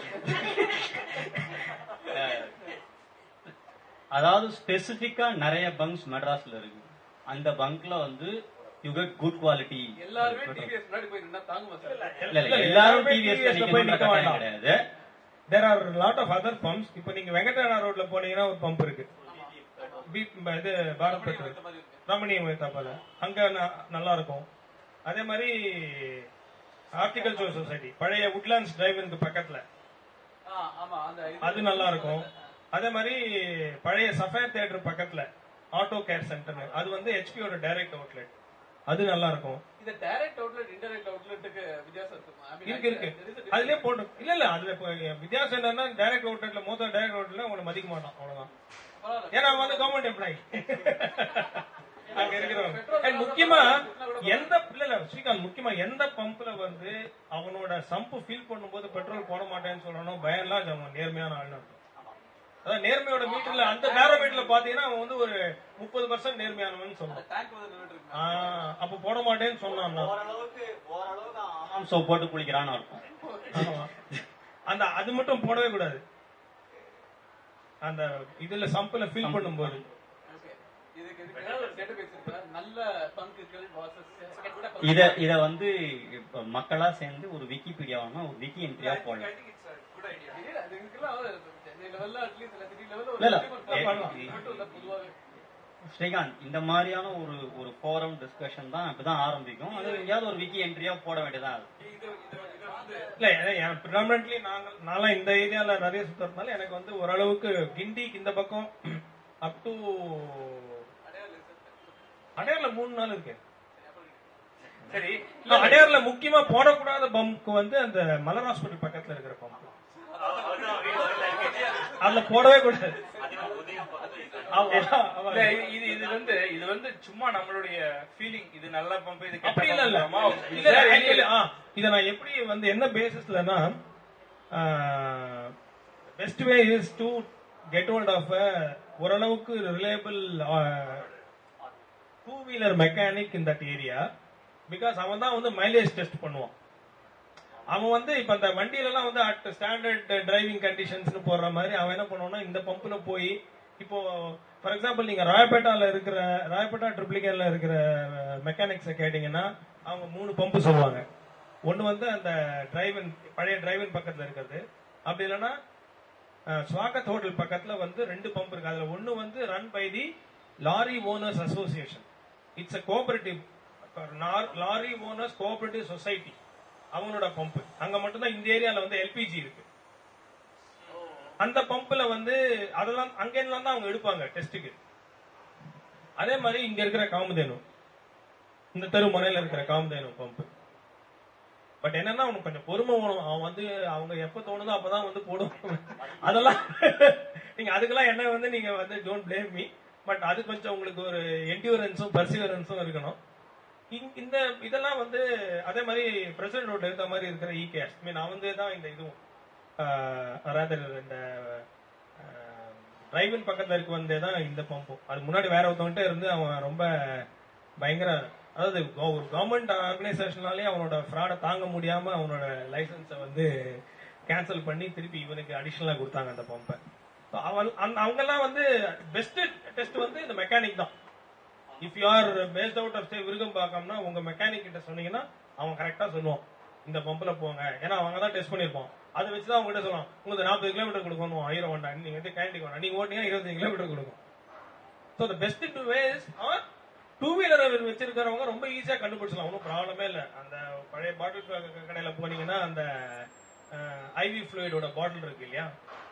அதாவது ஸ்பெசிபிக்கா நிறைய பங்க்ஸ் மெட்ராஸ்ல இருக்கு அந்த பங்க்ல வந்து யூ கெட் குட் குவாலிட்டி எல்லாருமே டிவிஎஸ் முன்னாடி போய் நின்னா தாங்குமா சார் இல்ல இல்ல எல்லாரும் எல்லாருமே டிவிஎஸ் TVS ல போய் நிக்க வேண்டாம். கிடையாது there are lot of other pumps இப்போ நீங்க வெங்கடானா ரோட்ல போனீங்கன்னா ஒரு பம்ப் இருக்கு பி- இது பாரத் பெட்ரோல் ரமணியம் ஏத்தாப்பால அங்க ந- நல்லா இருக்கும் அதே மாதிரி ஹார்டிகல்ச்சர் சொசைட்டி பழைய உட்லாண்ட்ஸ் டிரைவருக்கு பக்கத்துல ஆ, ஆமா அந்த இது- அது நல்லா இருக்கும் அதே மாதிரி பழைய சஃபேர் தியேட்டர் பக்கத்துல ஆட்டோ கேர் சென்டர் அது வந்து ஹெச்பியோட டைரக்ட் அவுட்லெட் அது நல்லா இருக்கும் இது டைரக்ட் அவுட்லெட் இன்டைரக்ட் அவுட்லெட்டுக்கு வித்தியாசம் இருக்குமா I mean, இருக்கு இருக்கு there is a difference. அதுலயே போட்டு இல்ல இல்ல அதுல இப்போ வித்தியாசம் என்னன்னா டைரக்ட் அவுட்லெட்ல மொத்தம் டைரக்ட் அவுட்லெட்ல உங்களை மதிக்க மாட்டான் அவ்வளவுதான் பரவாயில்ல. ஏன்னா அவன் வந்து கவர்மெண்ட் எம்ப்ளாயி அங்க இருக்கிறவங்க And முக்கியமா எந்த இல்ல இல்ல ஸ்ரீகாந்த் முக்கியமா எந்த பம்ப்ல வந்து அவனோட சம்பு ஃபில் பண்ணும்போது பெட்ரோல் போட மாட்டேன்னு சொல்லணும் பயம்லாம் அவன் நேர்மையான ஆள்னு அர்த்தம். அதான் நேர்மையோட மீட்டர்ல அந்த பேரோமீட்டர்ல பாத்தீங்கன்னா அவன் வந்து ஒரு முப்பது பர்சன்ட் நேர்மையானவன் சொல்லணும் டேங்க் வந்து நின்னுட்டு இருக்கு ஆஹ் அப்ப போட மாட்டேன்னு சொன்னான்னா ஓரளவுக்கு ஓரளவுக்கு ஆமாம் சோப் போட்டு குளிக்கிறான்னு அர்த்தம் ஆமா. அந்த அது மட்டும் போடவே கூடாது அந்த இதுல சம்புல ஃபில் பண்ணும்போது ஓகே இதுக்கு இதுக்கு ஏதாவது ஒரு டேட்டாபேஸ் இருக்கா நல்ல பங்குகள் வாசஸ் இத இத வந்து இப்ப மக்களா சேர்ந்து ஒரு விக்கிபீடியாவான ஒரு விக்கி என்ட்ரியா போடலாம் லெவல்ல அட்லீஸ்ட் சிட்டி லெவல்ல இல்ல, இல்ல. ஒரு பண்ணலாம். மட்டும் இல்ல பொதுவாவே ஸ்ரீகாந்த் இந்த மாதிரியான ஒரு ஒரு ஃபோரம் டிஸ்கஷன் தான் இப்பதான் ஆரம்பிக்கும் அது எங்கேயாவது ஒரு விக்கி என்ட்ரியா போட வேண்டியதா இருக்கு இல்ல ப்ரிடாமினன்ட்லி நாங்க நான்லாம் இந்த ஏரியால நிறைய சுத்துறதுனால எனக்கு வந்து ஓரளவுக்கு கிண்டிக்கு இந்த பக்கம் அப் டு அடையார்ல மூணு நாள் இருக்கு சரி இல்ல, அடையார்ல முக்கியமா போடக்கூடாத பம்ப்க்கு வந்து அந்த மலர் ஹாஸ்பிட்டல் பக்கத்துல இருக்கிற பம்ப் அதுல போடவே கூடாது ஆமா, ஆமா. இல்ல, இது- இது இது வந்து இது வந்து சும்மா நம்மளுடைய ஃபீலிங் இது நல்ல பம்ப் இது கெட்ட அப்படி இல்ல இல்ல pump ஆமா. இல்ல இல்ல, actually, ஆ, இத நான் எப்படி வந்து என்ன பேசிஸ்லனா best way is to get hold of ஓரளவுக்கு reliable two wheeler mechanic in that area because அவன் தான் வந்து மைலேஜ் டெஸ்ட் பண்ணுவான் அவன் வந்து இப்ப அந்த வண்டியில எல்லாம் வந்து அட் ஸ்டாண்டர்ட் டிரைவிங் கண்டிஷன்ஸ்னு போடுற மாதிரி அவன் என்ன பண்ணுவான்னா இந்த பம்புல போய் இப்போ ஃபார் எக்ஸாம்பிள் நீங்க ராயப்பேட்டால இருக்கிற ராயப்பேட்டா ட்ரிப்ளிகேன்ல இருக்கிற மெக்கானிக்ஸை கேட்டீங்கன்னா அவங்க மூணு பம்பு சொல்லுவாங்க ஒன்னு வந்து அந்த டிரைவன் பழைய டிரைவன் பக்கத்துல இருக்கிறது அப்படி இல்லைன்னா அஹ், ஸ்வாகத் ஹோட்டல் பக்கத்துல வந்து ரெண்டு பம்ப் இருக்கு அதுல ஒன்னு வந்து run by the lorry owners association it's a cooperative lorry owners cooperative society அவங்களோட பம்ப் அங்க மட்டும்தான் இந்த ஏரியால வந்து எல்பிஜி இருக்கு அந்த பம்ப்ல வந்து அதெல்லாம் அங்க தான் அவங்க எடுப்பாங்க டெஸ்ட்டுக்கு அதே மாதிரி இங்க இருக்கிற காமதேனு இந்த தெரு முனையில இருக்கிற காமதேனு பம்ப் பட் என்னன்னா அவனுக்கு கொஞ்சம் பொறுமை வேணும் அவன் வந்து அவங்க எப்ப தோணுதோ அப்பதான் வந்து போடுவாங்க அதெல்லாம் நீங்க அதுக்கெல்லாம் என்ன வந்து நீங்க வந்து டோன்ட் பிளேம் மீ பட் அது கொஞ்சம் உங்களுக்கு ஒரு என்டியூரன்ஸும் பர்சிவரன்ஸும் இருக்கணும் இந்- இந்த இதெல்லாம் வந்து அதே மாதிரி பிரசிடென்ட் ரோட்ல இருக்க மாதிரி இருக்கிற இ கேஷ் மீன் அவன் தான் இந்த இதுவும் rather இந்த டிரைவின் பக்கத்துல இருக்க வந்தே தான் இந்த பம்பும் அது முன்னாடி வேற ஒருத்தவன்ட்ட இருந்து அவன் ரொம்ப பயங்கர அதாவது கோ- ஒரு கவர்மெண்ட் ஆர்கனைசேஷனாலே அவனோட ஃப்ராடை தாங்க முடியாம அவனோட லைசன்ஸை வந்து கேன்சல் பண்ணி திருப்பி இவனுக்கு அடிஷனலா கொடுத்தாங்க அந்த பம்பை அவன் அந்த- அவங்கெல்லாம் வந்து பெஸ்ட் டெஸ்ட் வந்து இந்த மெக்கானிக் தான் if you are based out of stay விருகம் பார்க்கணும்னா உங்க மெக்கானிக் கிட்ட சொன்னீங்கன்னா அவன் கரெக்டா சொல்லுவான் இந்த பம்புல போங்க ஏன்னா அவங்க தான் டெஸ்ட் பண்ணிருப்போம் அதை வச்சு தான் அவங்க கிட்ட சொல்லுவான் உங்களுக்கு நாற்பது கிலோமீட்டர் கொடுக்கணும் ஆயிரம் வேண்டாம் நீங்க வந்து கேண்டிக் வேண்டாம் நீங்க ஓட்டினா இருபத்தஞ்சு கிலோமீட்டர் கொடுக்கும் so the best two ways are two wheeler வச்சிருக்கிறவங்க ரொம்ப ஈஸியா கண்டுபிடிச்சலாம் ஒன்றும் ப்ராப்ளமே இல்லை அந்த பழைய பாட்டில் கடையில போனீங்கன்னா அந்த ஐவி ஃப்ளூயிடோட பாட்டில் இருக்கு இல்லையா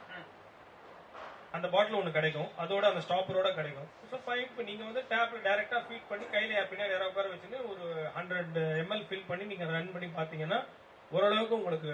அந்த பாட்டில் ஒன்று கிடைக்கும் அதோட அந்த ஸ்டாப்பரோட கிடைக்கும் ஸோ ஃபைன் இப்போ நீங்கள் வந்து டேப்ல டைரக்டா ஃபீட் பண்ணி கையில பின்னாடி யாராவது உட்கார வச்சுன்னு ஒரு ஹண்ட்ரட் எம்எல் ஃபில் பண்ணி நீங்க ரன் பண்ணி பார்த்தீங்கன்னா ஓரளவுக்கு உங்களுக்கு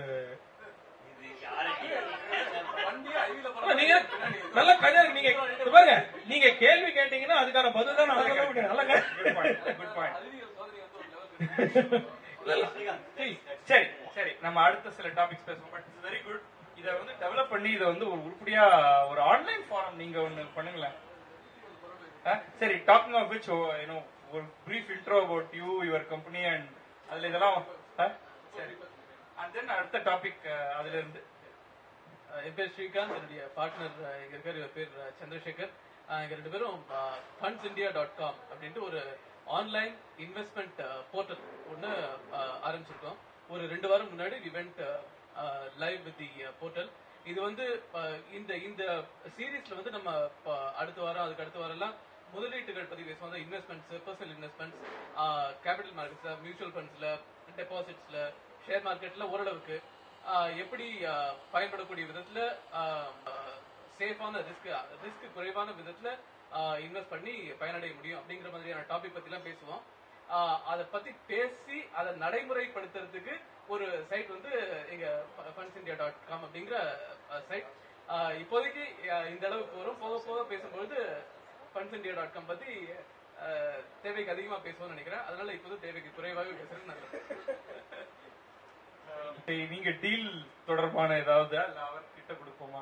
ஆனா, நீங்க நல்ல கதை நீங்க இங்க பாருங்க நீங்க கேள்வி கேட்டீங்கன்னா அதுக்கான பதில் தான் நான் சொல்ல முடியும் நல்ல கதை. குட் பாயிண்ட் அறிவியல் சோதனை வந்து ஒரு லெவல் இல்ல, இல்ல. சரி. சரி சரி நம்ம அடுத்த சில டாபிக்ஸ் பேசுவோம் பட் இட்ஸ் வெரி குட் இத வந்து டெவலப் பண்ணி இத வந்து ஒரு உருப்படியா ஒரு ஆன்லைன் ஃபாரம் நீங்க ஒன்னு பண்ணுங்களேன் அஹ், சரி டாக்கிங் ஆஃப் விச் யூனோ ஒரு brief intro about you your company and அதுல இதெல்லாம் அஹ், சரி அண்ட் தென் அடுத்த டாபிக் அதுல இருந்து அஹ் என் பேர் ஸ்ரீகாந்த் என்னுடைய பார்ட்னர் இங்க இருக்கார் இவர் பேர் அஹ், சந்திரசேகர் அஹ் எங்க ரெண்டு பேரும் ஃபண்ட்ஸ் இந்தியா டாட் காம் அப்படின்ட்டு ஒரு ஆன்லைன் இன்வெஸ்ட்மெண்ட் போர்ட்டல் ஒன்று ஆரம்பிச்சிருக்கோம் ஒரு ரெண்டு வாரம் முன்னாடி event live with the portal இது வந்து அஹ், இந்த இந்த சீரீஸ்ல வந்து நம்ம அஹ், அடுத்த வாரம் அதுக்கு அடுத்த வாரம் எல்லாம் முதலீட்டுகள் பத்தி பேசுவோம் அந்த இன்வெஸ்ட்மெண்ட்ஸ் பர்சனல் இன்வெஸ்ட்மெண்ட்ஸ் கேபிட்டல் மார்க்கெட்ஸ்ல மியூச்சுவல் ஃபண்ட்ஸ்ல டெபாசிட்ஸ்ல ஷேர் மார்க்கெட்ல ஓரளவுக்கு ஆஹ் எப்படி ஆஹ் பயன்படக்கூடிய விதத்துல சேஃபான ரிஸ்க் ரிஸ்க் குறைவான விதத்துல இன்வெஸ்ட் பண்ணி பயனடைய முடியும் அப்படிங்கிற மாதிரியான டாபிக் பத்தி எல்லாம் பேசுவோம் ஆஹ் அதை பத்தி பேசி அதை நடைமுறைப்படுத்துறதுக்கு ஒரு சைட் வந்து எங்க ஃபண்ட்ஸ் இந்தியா டாட் காம் அப்படிங்கிற சைட் இப்போதைக்கு ஆஹ் இந்த அளவுக்கு வரும் போக போக பேசும்பொழுது ஃபண்ட்ஸ் இந்தியா டாட் காம் பத்தி ஆஹ் தேவைக்கு அதிகமா பேசுவோம்னு நினைக்கிறேன் அதனால இப்போது தேவைக்கு குறைவாக பேசுறது நல்லது இப்ப நீங்க டீல் தொடர்பான ஏதாவது இல்ல அவர் கிட்ட கொடுப்போமா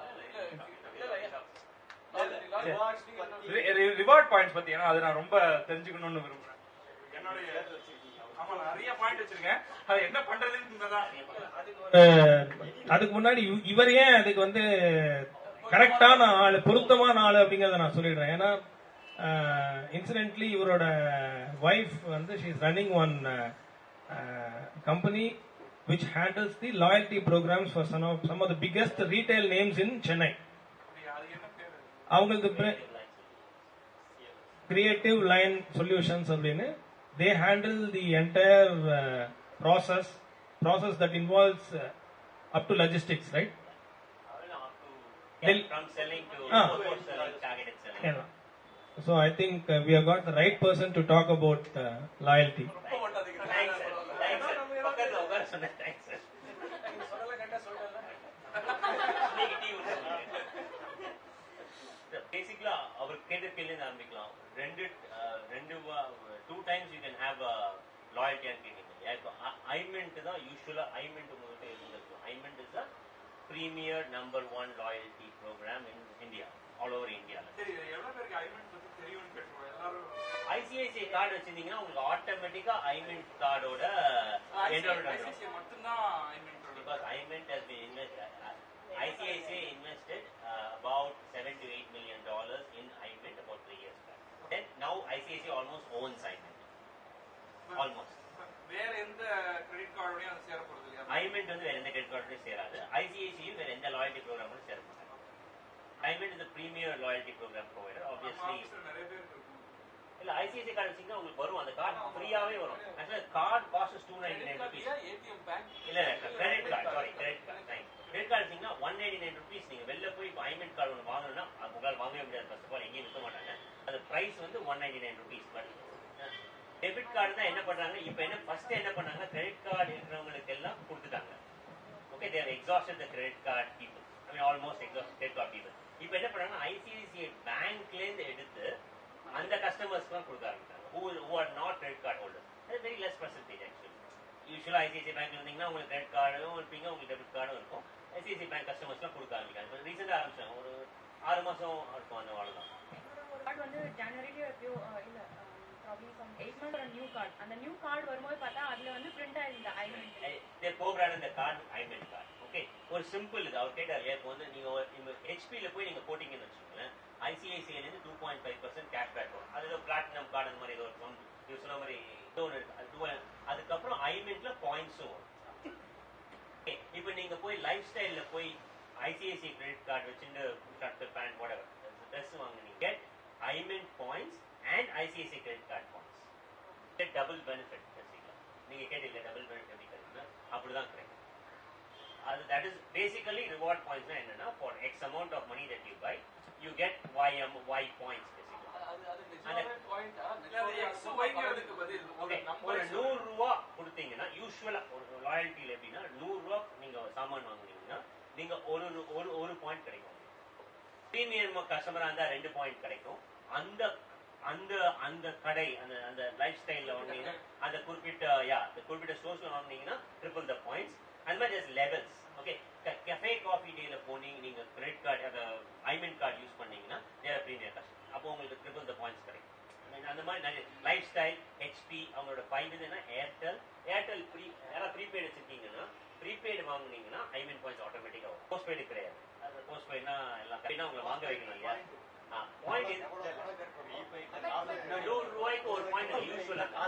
ரிவார்ட் பாயிண்ட்ஸ் பத்தி ஏன்னா அது நான் ரொம்ப தெரிஞ்சுக்கணும்னு விரும்புறேன் என்னுடைய ஆமா நான் நிறைய பாயிண்ட் வச்சிருக்கேன் அது என்ன பண்றதுன்னு தான் அஹ், அதுக்கு முன்னாடி இவ- இவர் ஏன் அதுக்கு வந்து கரெக்டான ஆளு பொருத்தமான ஆளு அப்படிங்கறத நான் சொல்லிடுறேன் ஏன்னா இன்சிடென்ட்லி இவரோட ஒய்ஃப் வந்து she is running one company which handles the loyalty programs for some of some of the biggest retail names in Chennai. அவங்களுக்கு கிரியேட்டிவ் லைன் சொல்யூஷன்ஸ் அப்படின்னு they handle the entire process process that involves up to logistics right Yeah, from selling to Ah. before selling, targeted selling. So I think we have got the right person to talk about loyalty Thanks, sir. Thanks, sir. பக்கத்துல உட்கார சொன்னேன். Thanks, sir. இன்னைக்கு tea ஒண்ணு பேசிக்கலா அவர் கேட்ட கேள்வி ஆரம்பிக்கலாம் ரெண்டு அஹ், ரெண்டு two times you can have loyalty and கேட்டீங்க இல்லையா இப்போ ஐமெண்ட் தான் யூஸ்வலா ஐமெண்ட் உங்ககிட்ட இருந்திருக்கும் iMint is a premier number one loyalty programme in India all over இந்தியாவில் சரி எவ்வளவு பேருக்கு ஐமெண்ட் பத்தி தெரியும்னு கேட்டுருவோம் எல்லாரும் ஐசிஐசிஐ கார்டு வச்சிருந்தீங்கன்னா உங்களுக்கு ஆட்டோமேட்டிக்கா ஐமெண்ட் கார்டோட ஐசிஐசிஐ மட்டும்தான் ஐமெண்ட் because IMINT has been invest, uh, ICICI invested uh, about seven to eight million dollars in IMINT about three years back. Then now ICICI almost owns IMINT. Almost. வேற எந்த credit கார்டோடயும் அது சேர போறது இல்லையா IMINT வந்து வேற எந்த credit கார்டும் சேராது ஐசிஐசிஐ வேற எந்த லாயல்ட்டி ப்ரோக்ராமும் சேர மாட்டாங்க IMINT is a premier loyalty program provider. Obviously, நிறைய பேர் இருக்கும் இல்ல ஐசிஐசிஐ கார்டு வச்சீங்கன்னா உங்களுக்கு வரும் அந்த கார்டு ஃப்ரீயாவே வரும் ஆக்சுவலா card cost two ninety nine rupees ATM bank இல்ல credit card sorry credit card thank credit card வச்சீங்கன்னா ஒன் எயிட்டி நைன் ருபீஸ் நீங்க வெளில போய் இப்போ ஐமெண்ட் கார்டு ஒன்று வாங்கணும்னா அது உங்களால் வாங்கவே முடியாது ஃபர்ஸ்ட் ஆஃப் ஆல் எங்கேயும் விற்க மாட்டாங்க அது பிரைஸ் வந்து one ninety nine rupees but debit card தான் என்ன பண்றாங்க இப்போ என்ன ஃபர்ஸ்ட் என்ன பண்ணாங்க கிரெடிட் கார்டு இருக்கிறவங்களுக்கு எல்லாம் கொடுத்துட்டாங்க okay they're exhausted the credit card people I mean almost exhaust credit card people இப்போ என்ன பண்ணாங்கன்னா ஐசிஐசிஐ பேங்க்ல இருந்து எடுத்து அந்த கஸ்டமர்ஸ்க்கு தான் கொடுக்க ஆரம்பிச்சாங்க who who are not credit card holder அது வெரி லெஸ் பர்சன்டேஜ் ஆக்சுவலி யூஸ்வலா ஐசிஐசிஐ பேங்க்ல இருந்தீங்கன்னா உங்களுக்கு கிரெடிட் கார்டும் இருப்பீங்க உங்களுக்கு டெபிட் கார்டும் இருக்கும் ஐசிஐசிஐ பேங்க் கஸ்டமர்ஸ்லாம் கொடுக்க ஆரம்பிக்காங்க இப்போ ரீசெண்டாக ஆரம்பிச்சாங்க ஒரு ஆறு மாசம் இருக்கும் அந்த அவ்வளோதான் கார்டு வந்து ஜனவரிலேயே எப்பயோ அஹ், இல்ல ப்ராப்ளி சம் எயிட் மந்த் ஒரு நியூ கார்டு அந்த நியூ கார்டு வரும்போது பார்த்தா அதுல வந்து பிரிண்ட் ஆயிருந்த ஐமெண்ட் தேர் ப்ரோக்ராம் இந்த கார்டு ஐமெண்ட் கார்டு ஓகே ஒரு சிம்பிள் இது அவர் கேட்டார் இப்போ வந்து நீங்க ஒரு- நீங்க ஹெச்பியில் போய் நீங்க போட்டீங்கன்னு வச்சுக்கோங்களேன் ஐசிஐசிஐல இருந்து two point five percent cashback வரும் அது பிளாட்டினம் கார்டு அந்த மாதிரி ஏதோ ஒரு fund, நீங்க சொன்ன மாதிரி ஏதோ ஒன்று இருக்கு அது two- அதுக்கப்புறம் ஐமெண்ட்ல பாயிண்ட்ஸும் வரும் Okay, இப்போ நீங்க போய் லைஃப் ஸ்டைல்ல போய் ஐசிஐசிஐ கிரெடிட் கார்டு வச்சுட்டு ஷர்ட் பேண்ட் போட ட்ரெஸ் வாங்குனீங்க get iMint points and ICICI credit card points double benefit வச்சுக்கலாம் நீங்க கேட்டீங்க டபுள் பெனிஃபிட் எப்படி கிடைக்குன்னா அப்படிதான் கிடைக்கும் அது தட் இஸ் பேசிக்கலி ரிவார்ட் பாயிண்ட்ஸ்னா என்னன்னா for X amount of money that you buy you get Y M Y points basically அது அது நிஜமாவே point ஆ? இல்ல, அது X, Y-ங்கிறதுக்கு பதில் ஓகே ஒரு number ஒரு சொல்லு. நூறு ரூபா கொடுத்தீங்கன்னா யூஸ்வலா ஒரு லாயல்ட்டியில் எப்படின்னா நூறு ரூபா நீங்க சாமான் வாங்குனீங்கன்னா நீங்க ஒரு நூ- ஒரு ஒரு பாயிண்ட் கிடைக்கும் பிரீமியம் கஸ்டமரா இருந்தா ரெண்டு பாயிண்ட் கிடைக்கும் அந்த அந்த அந்த கடை அந்த அந்த லைஃப் ஸ்டைல்ல வாங்குனீங்கன்னா அந்த குறிப்பிட்ட யா அந்த குறிப்பிட்ட ஸ்டோர்ஸ்ல வாங்குனீங்கன்னா ட்ரிபிள் த பாயிண்ட்ஸ் அந்த மாதிரி just levels okay cafe coffee டேல போனீங்க நீங்க கிரெடிட் கார்டு அந்த ஐமெண்ட் கார்டு யூஸ் பண்ணீங்கன்னா தேர் பிரீமியம் கஸ்டமர் அப்போ உங்களுக்கு ட்ரிபிள் த பாயிண்ட்ஸ் கிடைக்கும் I mean, அந்த மாதிரி நிறைய லைஃப் ஸ்டைல் ஹெச்பி அவங்களோட ஃபைவ் இதுன்னா ஏர்டெல் ஏர்டெல் ப்ரீ யாராவது ப்ரீபெய்டு வச்சிருக்கீங்கன்னா ப்ரீபெய்டு வாங்குனீங்கன்னா ஐமெண்ட் பாயிண்ட்ஸ் ஆட்டோமேட்டிக்காக வரும் போஸ்ட் பெய்டு கிடையாது அது போஸ்ட் பெய்ட்னா எல்லாம் கரெக்டாக உங்களை வாங்க வைக்கணும் இல்லையா பாயிண்ட் நூறு ரூபாய்க்கு ஒரு பாயிண்ட் யூஸ்வலாக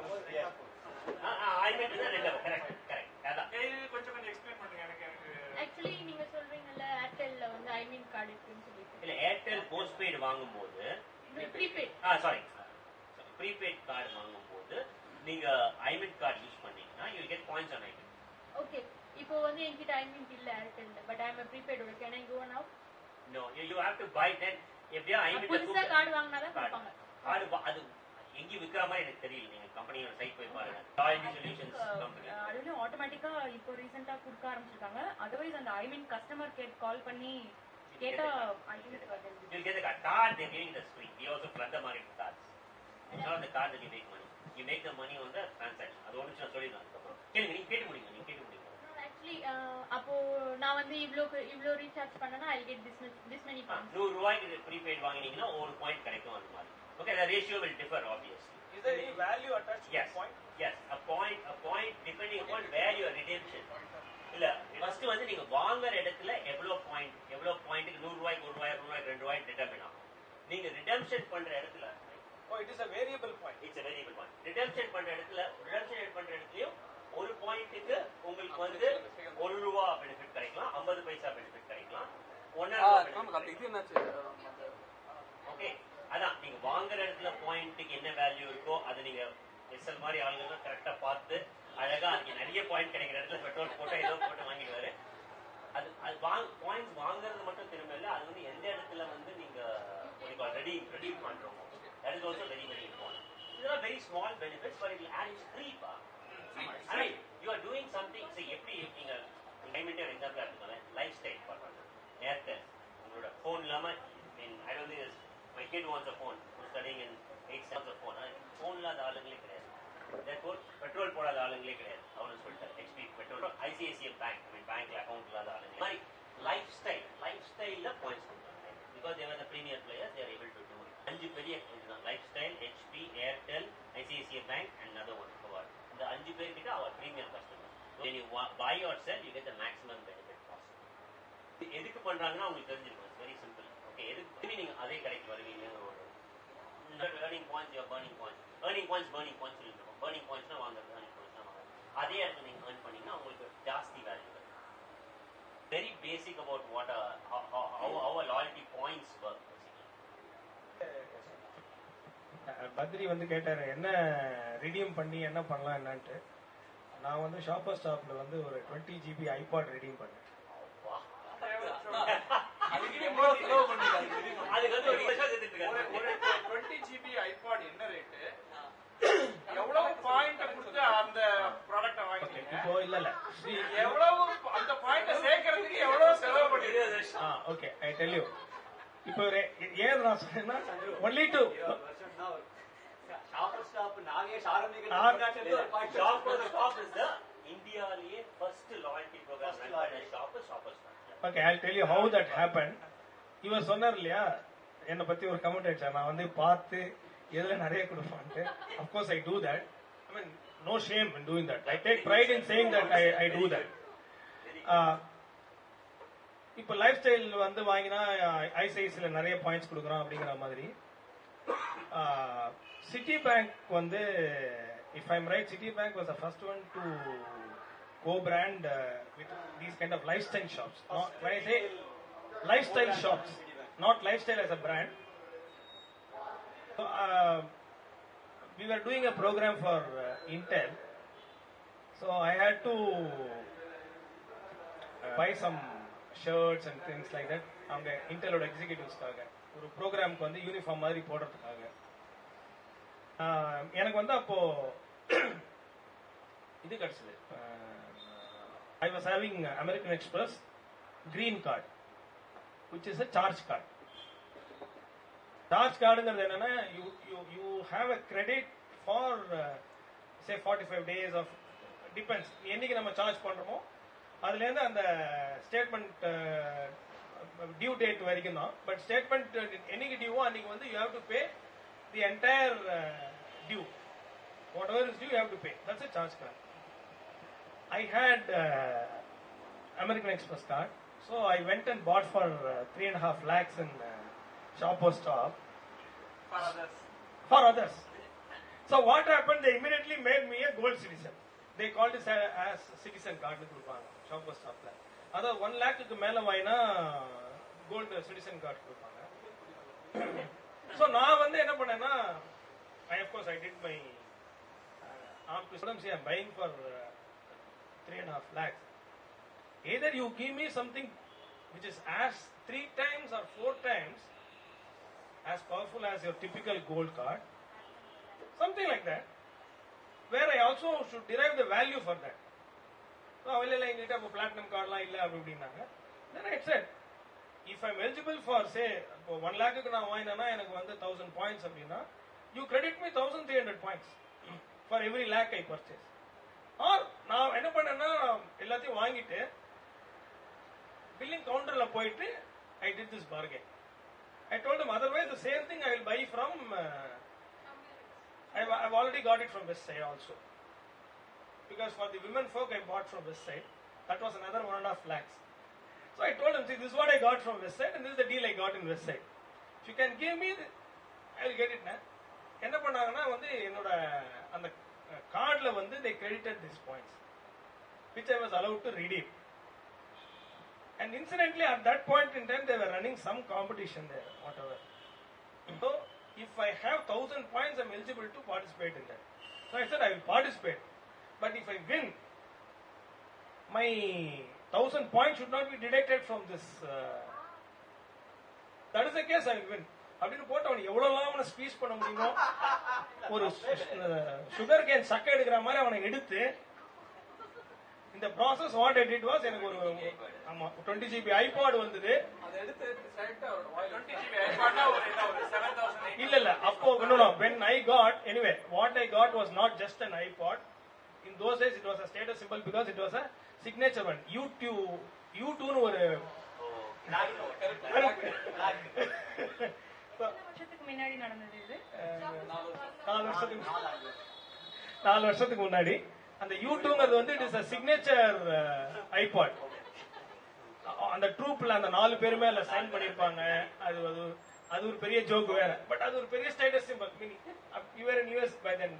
ஐமெண்ட் தான் ரெண்டு கரெக்ட் கரெக்ட் அதான் இது கொஞ்சம் கொஞ்சம் எக்ஸ்பிளைன் பண்ணுங்க எனக்கு எனக்கு ஆக்சுவலி நீங்க சொல்றீங்கல்ல ஏர்டெல்ல வந்து ஐமீன் கார்டு இருக்குன்னு சொல்லிட்டு இல்ல ஏர்டெல் போஸ்ட் பெய்டு வாங்கும்போது ப்ரீபெய்ட் ஆ சாரி ப்ரீபெய்ட் கார்டு வாங்கும்போது நீங்க ஐமெண்ட் கார்டு யூஸ் பண்ணீங்கன்னா you get points on iMint okay இப்போ வந்து என்கிட்ட ஐமீன் இல்ல ஏர்டெல்ல பட் ஐ எம் ப்ரீபெய்ட் ஒரு can I go now no you have to buy then எப்படியா புதுசா ஐமெண்ட் கார்டு வாங்கினா தான் கொடுப்பாங்க கார்டு பா- அது எங்கேயும் விக்கிற மாதிரி எனக்கு தெரியல நீங்க கம்பெனியோட சைட் போய் பாருங்க லாயல்டி சொல்யூஷன்ஸ் கம்பெனி அதுலயும் ஆட்டோமேட்டிக்கா இப்போ ரீசெண்டா கொடுக்க ஆரம்பிச்சிருக்காங்க அதர்வைஸ் அந்த ஐ மீன் கஸ்டமர் கேட் கால் பண்ணி கேட்டா I think You'll get the card. Card they're giving us free. We also flood the market with cards. It's not the card that you make money. You make the money on the transaction. அது ஒன்று நான் சொல்லிடுறேன் அதுக்கப்புறம் கேளுங்க நீங்க கேட்டு முடியுங்க நீங்க கேட்டு முடியுங்க ஆக்சுவலி அப்போ நான் வந்து இவ்ளோ இவ்ளோ ரீசார்ஜ் பண்ணனா I get this this many points நூறு ரூபாய்க்கு ப்ரீபெய்ட் வாங்கினீங்கன்னா ஒரு பாயிண்ட் கிடைக்கும் அந்த மாதிரி okay the ratio will differ obviously Is there any value attached to yes the point? yes a point a point depending upon where your redemption இல்ல first வந்து நீங்க வாங்குற இடத்துல எவ்வளவு பாயிண்ட் எவ்வளவு பாயிண்ட்டுக்கு நூறு ரூபாய்க்கு ஒரு ரூபாய் ஒரு ரூபாய்க்கு ரெண்டு ரூபாய்க்கு டிட்டர்மின் ஆகும் நீங்க ரிடம்ஷன் பண்ற இடத்துல Oh, it is a variable point. It's a variable point redemption பண்ற இடத்துல ரிடம்ஷன் பண்ற இடத்துலயும் ஒரு பாயிண்ட்டுக்கு உங்களுக்கு வந்து ஒரு ரூபா பெனிஃபிட் கிடைக்கலாம் ஐம்பது பைசா பெனிஃபிட் கிடைக்கலாம் ஒன்னா நமக்கு அந்த இது என்னாச்சு ஓகே அதான் நீங்க வாங்குற இடத்துல பாயிண்ட்டுக்கு என்ன வேல்யூ இருக்கோ அது நீங்க எஸ்எல் மாதிரி ஆளுங்க கரெக்டா பார்த்து அழகா அதுக்கு நிறைய பாயிண்ட் கிடைக்கிற இடத்துல பெட்ரோல் போட்டு ஏதோ போட்டு வாங்கிடுவாரு அது அது வாங்க பாயிண்ட்ஸ் வாங்குறது மட்டும் திரும்ப இல்ல அது வந்து எந்த இடத்துல வந்து நீங்க ரெடி ரெடி பண்றோமோ that is also very very important இதெல்லாம் very small benefits but it add is three பா I mean you are doing something சரி எப்படி நீங்க டைமெண்டே எக்ஸாம்பிள் எடுத்துக்கோங்களேன் லைஃப் ஸ்டைல் பண்றாங்க ஏர்டெல் உங்களோட ஃபோன் இல்லாம mean I don't think my kid wants a phone studying in eight sevens a phone phone இல்லாத ஆளுங்களே கிடையாது therefore பெட்ரோல் போடாத ஆளுங்களே கிடையாது அவனு சொல்லிட்டார் HP petrol ICICI bank I mean பேங்க்ல அக்கௌண்ட் இல்லாத ஆளுங்க மாதிரி லைஃப் ஸ்டைல் லைஃப் ஸ்டைல்ல பாயிண்ட்ஸ் கொடுக்குறாங்க because they are the premier players they're able to do அஞ்சு பெரிய இதுதான் lifestyle HP Airtel ICICI bank and other one cover இந்த அஞ்சு பேர் கிட்ட our premier customer when you wa- buy or sell you get the maximum benefit possible இது எதுக்கு பண்றாங்கன்னா உங்களுக்கு தெரிஞ்சிருக்கும் வெரி சிம்பிள் ஓகே எதுக்கு திரும்பி நீங்க அதே கடைக்கு வருவீங்க ஒரு earning points your burning points earning points burning points சொல்லிட்டு பர்னிங் பாயிண்ட்ஸ்னா வாங்குறது ஏர்னிங் பாயிண்ட்ஸ்னா வாங்குறது அதே இடத்துல நீங்க ஏர்ன் பண்ணீங்கன்னா உங்களுக்கு ஜாஸ்தி வேல்யூ வரும் very basic about what how loyalty points work Badri வந்து கேட்டாரு என்ன ரிடீம் பண்ணி என்ன பண்ணலாம் என்னன்ட்டு நான் வந்து ஷாப்பர் ஸ்டாப்ல வந்து ஒரு டுவெண்ட்டி ஜிபி ஐபாட் ரெடீம் பண்ணேன் அதுக்கு எவ்வளவு செலவு பண்ணிருக்காங்க தெரியுமா? அதுக்கு வந்து ஒரு வருஷம் சேர்த்துட்டு ஒரு இருக்காங்க ஒரு 20 ஜிபி ஐபாட் என்ன ரேட்டு எவ்வளவு பாயிண்ட் கொடுத்து அந்த ப்ராடக்ட வாங்கினீங்க இப்போ இல்ல இல்ல See, எவ்வளவு அந்த பாயிண்ட சேர்க்கறதுக்கு எவ்வளவு செலவு இருபது பண்ணிருக்கீங்க வருஷம் ஆ ஓகே ஐ டெல் யூ இப்போ ஒரு- ஏன் நான் சொன்னேன்னா only to shopper stop Nagesh ஆரம்பிக்கிற Shop for the Top is the இந்தியாவிலேயே ஃபர்ஸ்ட் லாயல்டி ப்ரோக்ராம் ரன் பண்ண shop shopper stop okay I tell you how that happen இவர் சொன்னார் இல்லையா என்னை பத்தி ஒரு கமெண்ட் அடிச்சார் நான் வந்து பார்த்து எதுல நிறைய கொடுப்பான்ட்டு of course I do that I mean no shame in doing that I take pride in saying that I I do that இப்போ லைஃப் ஸ்டைல் வந்து வாங்கினா ஐசிஐசில நிறைய பாயிண்ட்ஸ் கொடுக்குறோம் அப்படிங்கிற மாதிரி சிட்டி பேங்க் வந்து if I'm right Citibank was the first one to go brand with these kind of lifestyle shops when I say lifestyle shops not lifestyle as a brand so, uh, we were doing a program for uh, intel so i had to uh, buy some shirts and things like that அவங்க இன்டெலோட எக்ஸிகியூட்டிவ்ஸ்க்காக ஒரு ப்ரோக்ராம்க்கு வந்து uniform மாதிரி போடுறதுக்காக ஆஹ் எனக்கு வந்து அப்போ இது கிடைச்சது I was having American Express green card which is a charge card charge கார்டுங்கிறது என்னன்னா you you you have a credit for say forty five days of depends என்னைக்கு நம்ம சார்ஜ் பண்றோமோ அதுலேருந்து அந்த ஸ்டேட்மெண்ட் டியூ டேட் வரைக்கும் தான் பட் ஸ்டேட்மெண்ட் என்னைக்கு டியூவோ அன்னைக்கு வந்து you have to pay the entire due whatever is due you have to pay that's a charge card I had uh, American Express card, so I went and bought for uh, three and a half lakhs in uh, Shopper Stop For others. for others. So what happened? They immediately made me a gold citizen. They called it a- as citizen card கொடுப்பாங்க shopper ஸ்டாப்ல அதாவது one லேக்குக்கு மேல வாங்கினா gold citizen card கொடுப்பாங்க so நான் வந்து என்ன பண்ணேன்னா I of course I did my um to see I'm buying for three and half lakhs either you give me something which is as three times or four times as powerful as your typical gold card, something like that, where I also should derive the value for that. So, இல்லை இல்லை எங்ககிட்ட இப்போ platinum கார்டெலாம் இல்லை அப்படி அப்படின்னாங்க then I'd said if I'm eligible for say இப்போ one லேக்குக்கு நான் வாங்கினேன்னா எனக்கு வந்து தௌசண்ட் பாயிண்ட்ஸ் அப்படின்னா you credit me thousand three hundred points for every lakh I purchase or நான் என்ன பண்ணேன்னா எல்லாத்தையும் வாங்கிட்டு பில்லிங் கவுண்டர்ல போயிட்டு I did this bargain I told him otherwise the same thing I will buy from. Uh, I've, I've already got it from West Side also. Because for the women folk I bought from West Side. That was another one and a half lakhs. So I told him, see, this is what I got from West Side and this is the deal I got in West Side. If you can give me, the, I will get it now. என்ன பண்ணாங்கன்னா வந்து என்னோட அந்த கார்டில் வந்து they credited these points which I was allowed to redeem. And incidentally, at that point in time, they were running some competition there, whatever. So, if I have thousand points, I'm eligible to participate in that. So I said I will participate, but if I win, my thousand points should not be deducted from this. Uh, that is the case. I will win. அப்படின்னு போட்டு அவனை எவ்வளவுலாம் அவனை speech பண்ண முடியுமோ ஒரு sugar cane சக்கை எடுக்கிற மாதிரி அவனை எடுத்து இந்த process what I did was எனக்கு ஒரு ஆமா டுவெண்ட்டி ஜிபி ஐபாட் வந்தது அதை எடுத்து ஸ்ட்ரைட்டா அவரோட வாயில டுவெண்ட்டி ஜிபி ஐபாட்னா ஒரு என்ன ஒரு செவன் தௌசண்ட் இல்ல இல்ல அப்போ no no when i got anyway what i got was not just an ipod in those days it was a status symbol because it was a signature one u2 u2 னு ஒரு So, வருஷத்துக்கு முன்னாடி நடந்தது இது நாலு வருஷத்துக்கு நாலு வருஷத்துக்கு முன்னாடி அந்த யூடியூங்கிறது வந்து it is a signature iPod அந்த ட்ரூப்ல அந்த நாலு பேருமே அதுல சைன் பண்ணிருப்பாங்க அது அது அது ஒரு பெரிய ஜோக் வேற பட் அது ஒரு பெரிய status symbol meaning you are in US by then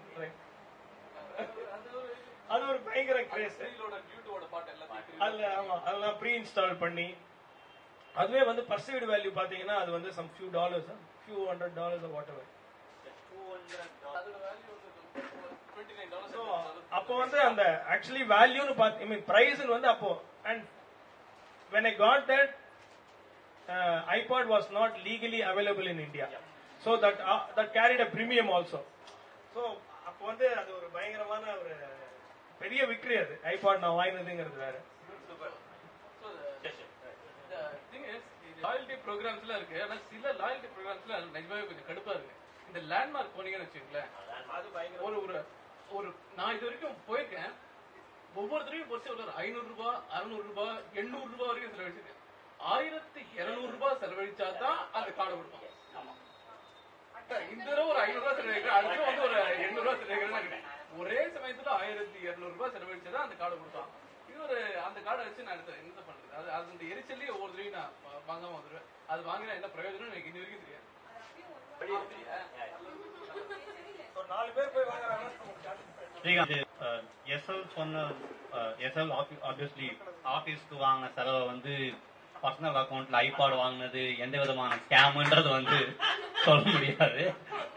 அது ஒரு பயங்கர கிரேஸ் ஸ்ரீலோட டியூட்டோட பாட்டு எல்லாத்தையும் அதுல ஆமா அதெல்லாம் ப்ரீ இன்ஸ்டால் பண்ணி அதுவே வந்து பர்சீவ்டு வேல்யூ பாத்தீங்கன்னா அது வந்து some few dollars few hundred dollars whatever அதோட வேல்யூ வந்து டுவெண்ட்டி நைன் ஸோ டாலர்ஸ் அப்போ வந்து அந்த ஆக்சுவலி வேல்யூன்னு பார்த்து ஐ மீன் ப்ரைஸ்னு வந்து அப்போ and when I got that iPod was not legally available in India so that that carried a premium also so அப்போ வந்து அது ஒரு பயங்கரமான ஒரு பெரிய விக்ரி அது ஐபாட் நான் வாங்கினதுங்கிறது வேற So the, the thing is, loyalty ப்ரோக்ராம்ஸ்லாம் இருக்கு ஆனா சில லாயல்டி ப்ரோக்ராம்ஸ்ல நிஜமாவே கொஞ்சம் கடுப்பா இருக்கு இந்த லேண்ட்மார்க் போனீங்கன்னு வச்சுக்கோங்களேன் அது பயங்கர ஒரு ஒரு ஒரு நான் இது வரைக்கும் போயிருக்கேன் ஒவ்வொருத்தரையும் பொறுத்து ஒரு ஐநூறு ரூபாய் அறுநூறு ரூபாய் எண்ணூறு ரூபாய் வரைக்கும் செலவழிச்சிருக்கேன் ஆயிரத்தி இருநூறு ரூபாய் செலவழிச்சா தான் அந்த கார்டு கொடுப்பாங்க இந்த தடவை ஒரு ஐநூறு ரூபாய் செலவழிக்கிறேன் அடுத்த தடவை வந்து ஒரு எண்ணூறு ரூபாய் செலவழிக்கிறேன் ஒரே சமயத்துல ஆயிரத்தி இருநூறு ரூபாய் செலவழிச்சா அந்த கார்டு கொடுப்பான் இது ஒரு அந்த கார்டை வச்சு நான் எடுத்தேன் என்ன பண்றது அது அது இந்த எரிச்சலே ஒவ்வொரு தடவையும் நான் வா- வாங்காம வந்துருவேன் அது வாங்கினா என்ன பிரயோஜனம் எனக்கு இன்னி வரைக்கும் தெரியாது ஒரு நாலு பேர் போய் வாங்குறாங்க எஸ்எல் சொன்ன எஸ்எல் ஆப்வியஸ்லி ஆபீஸ்க்கு வாங்கின செலவை வந்து பர்சனல் அக்கௌண்ட்ல ஐபாட் வாங்கினது எந்த விதமான ஸ்கேம்ன்றது வந்து சொல்ல முடியாது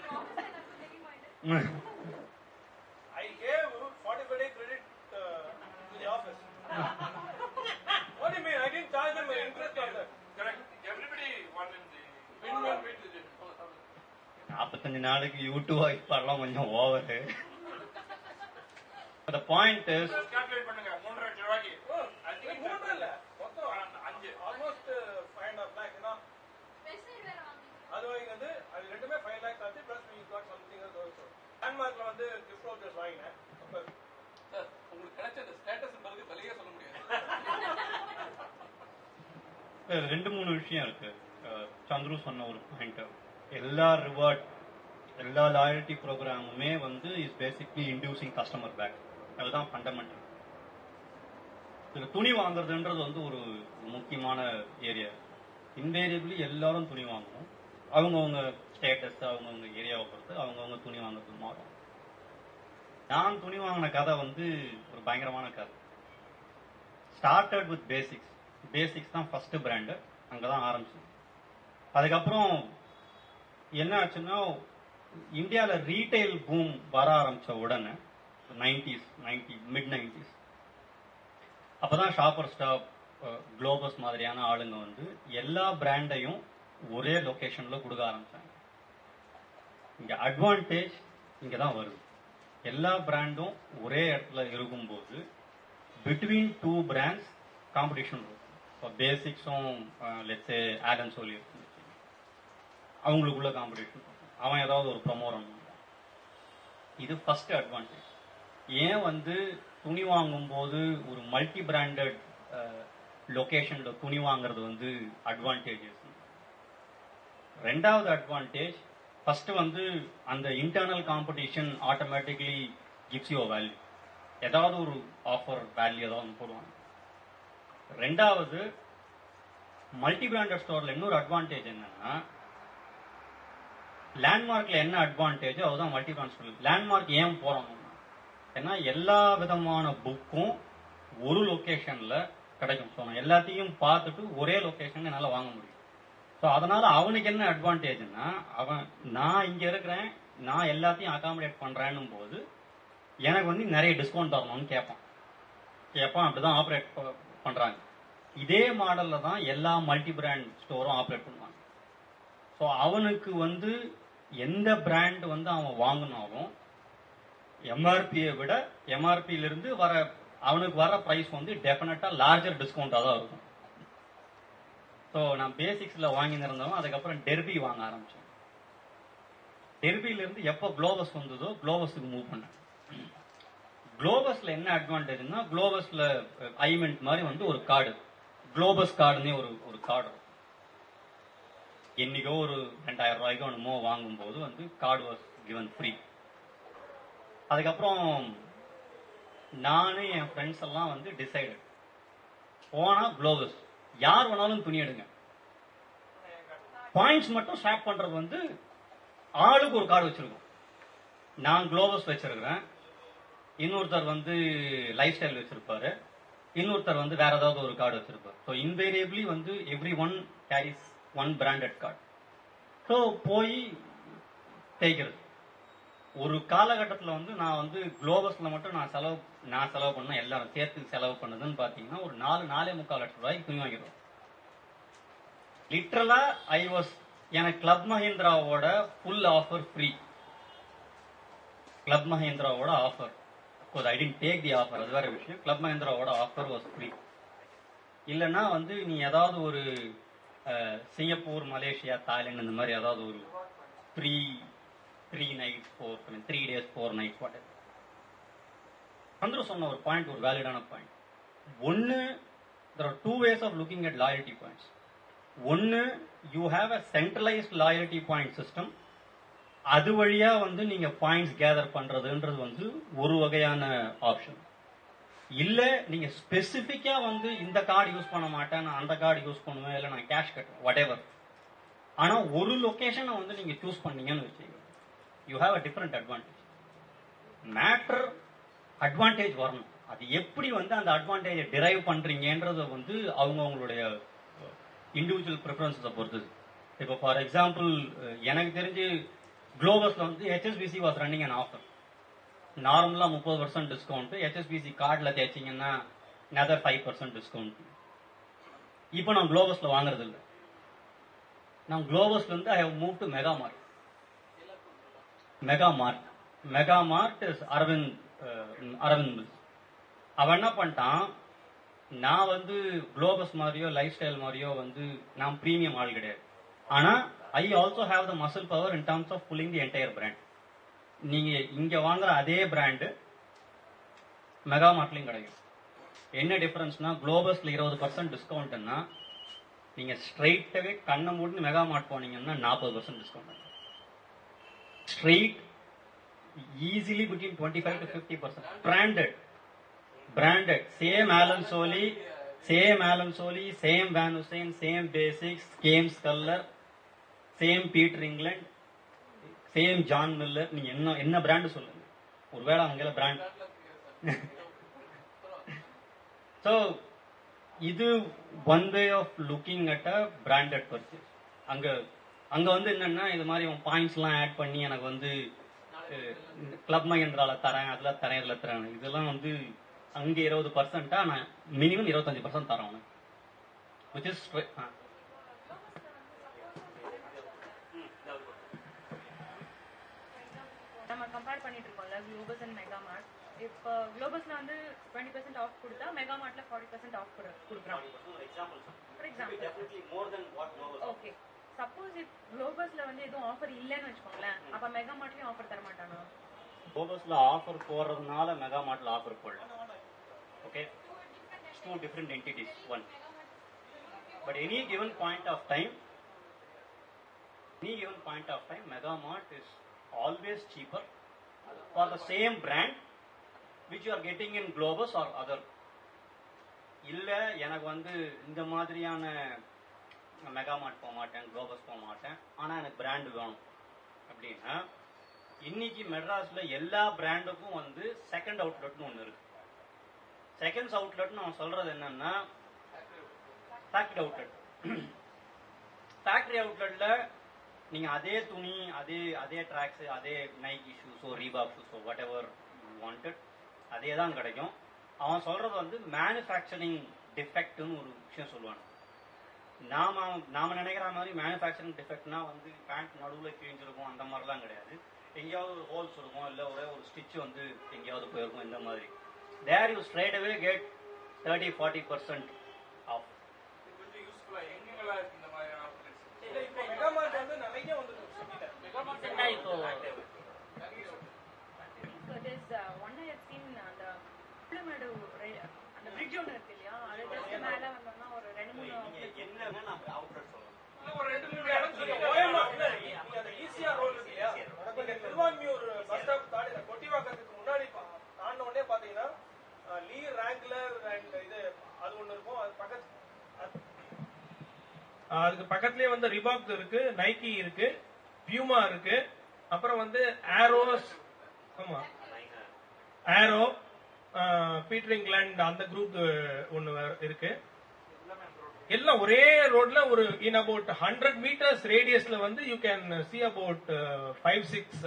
I gave 45 day credit uh, to the office. what do you mean? I didn't charge them an interest on that. Correct. Everybody wanted the win-win win situation. நாற்பத்தஞ்சு நாளைக்கு யூடியூப் ஐபாட்லாம் கொஞ்சம் over the point is calculate பண்ணுங்க மூன்றரை லட்சம் ரூபாய்க்கு Oh, I think மூன்று இல்ல மொத்தம் அஞ்சு almost five and half lakh ஏன்னா அது வாங்கினது அது ரெண்டுமே ஃபைவ் லேக்ஸ் ஆச்சு plus we got something also லேண்ட்மார்க்ல வந்து கிஃப்ட் வவுச்சர்ஸ் வாங்கினேன் அப்ப சார் உங்களுக்கு கிடைச்ச அந்த ஸ்டேட்டஸ் பிறகு விலையே சொல்ல முடியாது ரெண்டு மூணு விஷயம் இருக்கு அஹ் சந்துரு சொன்ன ஒரு பாயிண்ட் எல்லா ரிவார்ட் எல்லா லாயல்ட்டி ப்ரோக்ராமுமே வந்து is basically inducing customer back அதுதான் ஃபண்டமெண்டல் இதுல துணி வாங்குறதுன்றது வந்து ஒரு முக்கியமான ஏரியா இன்வேரியபிளி எல்லாரும் துணி வாங்குவோம் அவங்கவுங்க ஸ்டேட்டஸ் அவங்கவுங்க ஏரியாவை பொறுத்து அவங்கவுங்க துணி வாங்குறது மாறும் நான் துணி வாங்கின கதை வந்து ஒரு பயங்கரமான கதை ஸ்டார்டட் வித் பேசிக்ஸ் பேசிக்ஸ் தான் ஃபர்ஸ்ட் பிராண்டு அங்கதான் ஆரம்பிச்சு அதுக்கப்புறம் என்ன ஆச்சுன்னா இந்தியாவில் ரீட்டைல் பூம் வர ஆரம்பிச்ச உடனே நைன்டிஸ் நைன்டி மிட் நைன்டிஸ் அப்பதான் ஷாப்பர் ஸ்டாப் குளோபஸ் மாதிரியான ஆளுங்க வந்து எல்லா பிராண்டையும் ஒரே லொகேஷன்ல கொடுக்க ஆரம்பிச்சாங்க இங்க அட்வான்டேஜ் இங்க தான் வருது எல்லா பிராண்டும் ஒரே இடத்துல இருக்கும்போது பிட்வீன் டூ பிராண்ட்ஸ் காம்படிஷன் இருக்கும் இப்போ பேசிக்ஸும் லெட்ஸே ஆடன் சொல்லி இருக்கு அவங்களுக்குள்ள காம்படிஷன் இருக்கும் அவன் ஏதாவது ஒரு ப்ரொமோரன் இது ஃபர்ஸ்ட் அட்வான்டேஜ் ஏன் வந்து துணி வாங்கும்போது ஒரு மல்டி பிராண்டட் லொகேஷன்ல துணி வாங்குறது வந்து அட்வான்டேஜஸ் ரெண்டாவது அட்வான்டேஜ் ஃபர்ஸ்ட் வந்து அந்த internal competition automatically gives you value ஏதாவது ஒரு ஆஃபர் வேல்யூ ஏதாவது ஒன்று போடுவாங்க ரெண்டாவது மல்டி பிராண்டட் ஸ்டோர்ல இன்னொரு அட்வான்டேஜ் என்னன்னா லேண்ட்மார்க்ல என்ன அட்வான்டேஜ் அதுதான் மல்டி பிராண்ட் ஸ்டோர் லேண்ட்மார்க் ஏன் போறோம் ஏன்னா எல்லா விதமான புக்கும் ஒரு லொகேஷன்ல கிடைக்கும் ஸோ நான் எல்லாத்தையும் பார்த்துட்டு ஒரே லொகேஷன் என்னால் வாங்க முடியும் ஸோ அதனால அவனுக்கு என்ன அட்வான்டேஜ்னா அவன் நான் இங்க இருக்கிறேன் நான் எல்லாத்தையும் அகாமடேட் பண்றேன்னும் போது எனக்கு வந்து நிறைய டிஸ்கவுண்ட் தரணும்னு கேட்பான் கேட்பான் அப்படிதான் ஆப்ரேட் பண்றாங்க இதே மாடல்ல தான் எல்லா மல்டி பிராண்ட் ஸ்டோரும் ஆப்ரேட் பண்ணுவாங்க ஸோ அவனுக்கு வந்து எந்த பிராண்ட் வந்து அவன் வாங்கினாலும் எம்ஆர்பியை விட எம்ஆர்பியில இருந்து வர அவனுக்கு வர பிரைஸ் வந்து டெஃபினட்டா லார்ஜர் டிஸ்கவுண்டா தான் இருக்கும் ஸோ நான் பேசிக்ஸ்ல வாங்கியிருந்தவன் அதுக்கப்புறம் டெர்பி வாங்க ஆரம்பிச்சேன் டெர்பில இருந்து எப்போ குளோபஸ் வந்ததோ குளோபஸுக்கு மூவ் பண்ணேன் குளோபஸ்ல என்ன அட்வான்டேஜ்னா குளோபஸ்ல ஐமெண்ட் மாதிரி வந்து ஒரு கார்டு குளோபஸ் கார்டுன்னே ஒரு ஒரு கார்டு என்னைக்கோ ஒரு ரெண்டாயிரம் ரூபாய்க்கோ என்னமோ வாங்கும்போது வந்து கார்டு வாஸ் கிவன் ஃப்ரீ அதுக்கப்புறம் நானும் என் ஃப்ரெண்ட்ஸ் எல்லாம் வந்து டிசைடு போனா குளோபஸ் யார் வேணாலும் துணி எடுங்க பாயிண்ட்ஸ் மட்டும் ஸ்வாப் பண்றது வந்து ஆளுக்கு ஒரு கார்டு வச்சிருக்கோம் நான் குளோபஸ் வச்சிருக்கிறேன் இன்னொருத்தர் வந்து லைஃப் ஸ்டைல் வச்சிருப்பாரு இன்னொருத்தர் வந்து வேற ஏதாவது ஒரு கார்டு வச்சிருப்பாரு ஸோ இன்வேரியபிளி வந்து every one carries one branded card so போய் தேய்க்கிறது ஒரு காலகட்டத்தில் வந்து நான் வந்து குளோபஸ்ல மட்டும் நான் செலவு நான் செலவு பண்ண எல்லாரும் சேர்த்து செலவு பண்ணதுன்னு பார்த்தீங்கன்னா ஒரு நாலு நாலே முக்கால் லட்சம் ரூபாய்க்கு துணி வாங்கிடுவோம் லிட்ரலா ஐ வாஸ் எனக்கு கிளப் மஹிந்திராவோட ஃபுல் ஆஃபர் ஃப்ரீ கிளப் மஹிந்திராவோட offer I didn't take the offer அது வேற விஷயம் கிளப் மஹிந்திராவோட ஆஃபர் வாஸ் ஃப்ரீ இல்லைன்னா வந்து நீ ஏதாவது ஒரு அஹ், சிங்கப்பூர் மலேசியா தாய்லாந்து இந்த மாதிரி ஏதாவது ஒரு three three night four three days four night what Chandra சொன்ன ஒரு பாயிண்ட் ஒரு வேலிடான பாயிண்ட் ஒன்னு there are two ways of looking at loyalty points ஒன்னு you have a centralised loyalty point system அது வழியா வந்து நீங்க பாயிண்ட்ஸ் கேதர் பண்றதுன்றது வந்து ஒரு வகையான ஆப்ஷன் இல்ல நீங்க ஸ்பெசிபிக்கா வந்து இந்த கார்டு யூஸ் பண்ண மாட்டேன் நான் அந்த கார்டு யூஸ் பண்ணுவேன் இல்ல நான் கேஷ் கட்டுவேன் வாட் எவர் ஆனா ஒரு லொகேஷனை வந்து நீங்க சூஸ் பண்ணீங்கன்னு வச்சுக்கோங்க you have a different advantage matter advantage வரணும் அது எப்படி வந்து அந்த அட்வான்டேஜை டிரைவ் பண்றீங்கன்றத வந்து அவங்க அவங்களுடைய இண்டிவிஜுவல் ப்ரிஃபரன்ஸை பொறுத்தது இப்போ ஃபார் எக்ஸாம்பிள் எனக்கு தெரிஞ்சு குளோபஸ்ல வந்து HSBC was running an offer நார்மலா முப்பது பர்சன்ட் டிஸ்கவுண்ட் ஹெச்எஸ்பிசி கார்டில் தேய்ச்சிங்கன்னா நதர் ஃபைவ் பர்சன்ட் டிஸ்கவுண்ட் இப்போ நான் குளோபஸ்ல வாங்குறது இல்லை நான் குளோபஸ்ல இருந்து I have move to Mega Mart Mega Mart Mega Mart is Arvind ah, Arvind Mills அவன் என்ன பண்ணிட்டான் நான் வந்து குளோபஸ் மாதிரியோ லைஃப் ஸ்டைல் மாதிரியோ வந்து நான் பிரீமியம் ஆள் கிடையாது ஆனா I also have the muscle power in terms of pulling the entire brand நீங்க இங்க வாங்குற அதே பிராண்டு மெகா மார்ட்லயும் கிடைக்கும் என்ன டிஃபரன்ஸ்னா குளோபஸ்ல இருபது பர்சன்ட் டிஸ்கவுண்ட்னா நீங்க ஸ்ட்ரைட்டாவே கண்ணை மூடி மெகா மார்ட் போனீங்கன்னா நாற்பது percent discount straight easily between twenty five to fifty percent branded branded same Alan Soli same Alan Soli same Van Hussein same basics same color same Peter England same John Miller நீங்க என்ன என்ன brand சொல்லுங்க ஒருவேளை அங்கே brand so இது one way of looking at a branded purchase அங்க அங்க வந்து என்னன்னா இது மாதிரி பாயிண்ட்ஸ் எல்லாம் ஆட் பண்ணி எனக்கு வந்து கிளப் மகேந்திரால தரேன் அதுல தரேன் இதுல தரேன் இதெல்லாம் வந்து அங்க இருபது பர்சன்டா நான் மினிமம் இருபத்தஞ்சு பர்சன்ட் தரேன் உனக்கு விச் இஸ் நம்ம கம்பேர் பண்ணிட்டு இருக்கோம்ல குளோபஸ் அண்ட் மெகா மார்ட் இப்போ குளோபஸ்ல வந்து டுவெண்ட்டி பர்சன்ட் ஆஃப் கொடுத்தா மெகா மார்ட்ல ஃபார்ட்டி பர்சன்ட் ஆஃப் கொடுக்குறோம் for example okay suppose if குளோபஸ்ல வந்து எதுவும் ஆஃபர் இல்லைன்னு வச்சுக்கோங்களேன் அப்ப மெகா மார்ட்லயும் ஆஃபர் தர மாட்டானா போகஸ்ல ஆஃபர் போடுறதுனால மெகா மார்ட்ல ஆஃபர் போடல okay two different entities one but any given point of time any given point of time Mega Mart is always cheaper for the same brand which you are getting in Globus or other இல்ல எனக்கு வந்து இந்த மாதிரியான mega மார்ட் போக மாட்டேன் Globus போக மாட்டேன் ஆனா எனக்கு பிராண்ட் வேணும் அப்படின்னா இன்னைக்கு மெட்ராஸ்ல எல்லா பிராண்டுக்கும் வந்து செகண்ட் அவுட்லெட்னு ஒன்று இருக்கு செகண்ட்ஸ் அவுட்லெட்னு அவன் சொல்றது என்னன்னா ஃபேக்டரி அவுட்லெட் ஃபேக்டரி அவுட்லெட்ல நீங்க அதே துணி அதே அதே ட்ராக்ஸ் அதே நைக்கி ஷூஸோ ரீபாக் ஷூஸோ வாட் எவர் வாண்டட் அதே தான் கிடைக்கும் அவன் சொல்றது வந்து மேனுஃபேக்சரிங் டிஃபெக்ட்னு ஒரு விஷயம் சொல்லுவான் நாம நாம நினைக்கிற மாதிரி மேனுஃபேக்சரிங் டிஃபெக்ட்னா வந்து பேண்ட் நடுவுல கிழிஞ்சிருக்கும் அந்த மாதிரிலாம் கிடையாது எங்கேயாவது ஒரு ஹோல்ஸ் இருக்கும் இல்ல ஒரே ஒரு ஸ்டிச் வந்து எங்கேயாவது போயிருக்கும் இந்த மாதிரி there you straight away get thirty forty percent off கொஞ்சம் யூஸ்ஃபுல்லா எங்கெங்கெல்லாம் இருக்கு இந்த மாதிரியான ஆப்ஷன்ஸ் இல்ல இப்போ மெகா மார்ட் வந்து நிறைய வந்துருக்கு சிட்டில Mega Mart So this uh, one I have seen அந்த புள்ளமேடு re- அந்த பிரிட்ஜ் ஒன்று இருக்கு இல்லையா அது ஜஸ்ட் மேல வந்தோம்னா ஒரு ரெண்டு மூணு என்னன்னா நான் அவுட்லெட் சொல்றேன் இல்ல, ஒரு ரெண்டு மூணு இடம் சொல்லுங்க ஓஎம்ஆர் இல்ல நீங்க அந்த ஈஸியா ரோல் இருக்கு இல்லையா நீங்க திருவான்மியூர் பஸ் ஸ்டாப் தாண்டி இந்த கொட்டிவாக்கத்துக்கு முன்னாடி பா- தாண்டின உடனே பாத்தீங்கன்னா அஹ், லீ ரேங்க்லர் அண்ட் இது அது ஒண்ணு இருக்கும் அது பக்கத்து அது- அதுக்கு பக்கத்துலயே வந்து ரிபாக் இருக்கு நைக்கி இருக்கு பியூமா இருக்கு அப்புறம் வந்து ஆரோஸ் ஆமா ஆரோ பீட்டர் இங்கிலாந்து அந்த குரூப் ஒன்னு இருக்கு எல்லாம் ஒரே ரோட்ல ஒரு இன் அபவுட் ஹண்ட்ரட் மீட்டர்ஸ் ரேடியஸ்ல வந்து you can see about five six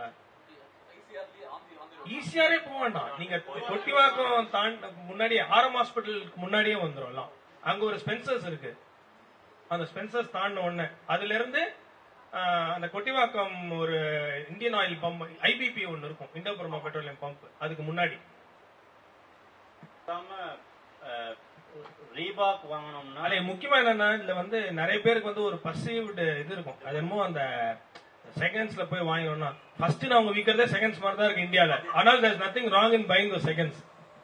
ஈஸியாரே போக வேண்டாம் நீங்க கொட்டிவாக்கம் தாண்டி முன்னாடி ஆரம் ஹாஸ்பிட்டலுக்கு முன்னாடியே வந்துரும் எல்லாம் அங்க ஒரு ஸ்பென்சர்ஸ் இருக்கு அந்த ஸ்பென்சர்ஸ் தாண்டின உடனே அதுல இருந்து ஆஹ், அந்த கொட்டிவாக்கம் ஒரு இந்தியன் ஆயில் பம்ப் ஐபிபி ஒன்னு இருக்கும் இண்டோபர்மா பெட்ரோலியம் பம்ப் அதுக்கு முன்னாடி இல்லாம, அஹ், ரீபாக் வாங்கணும்னா அதுல முக்கியமா என்னன்னா இதுல வந்து நிறைய பேருக்கு வந்து ஒரு பர்சீவ்டு இது இருக்கும் அது என்னமோ அந்த செகண்ட்ஸ்ல போய் வாங்கினோம்னா ஃபர்ஸ்ட் நான் அவங்க விக்கிறதே செகண்ட்ஸ் மாதிரி தான் இருக்கு இந்தியால ஆனால் there's nothing wrong in buying those seconds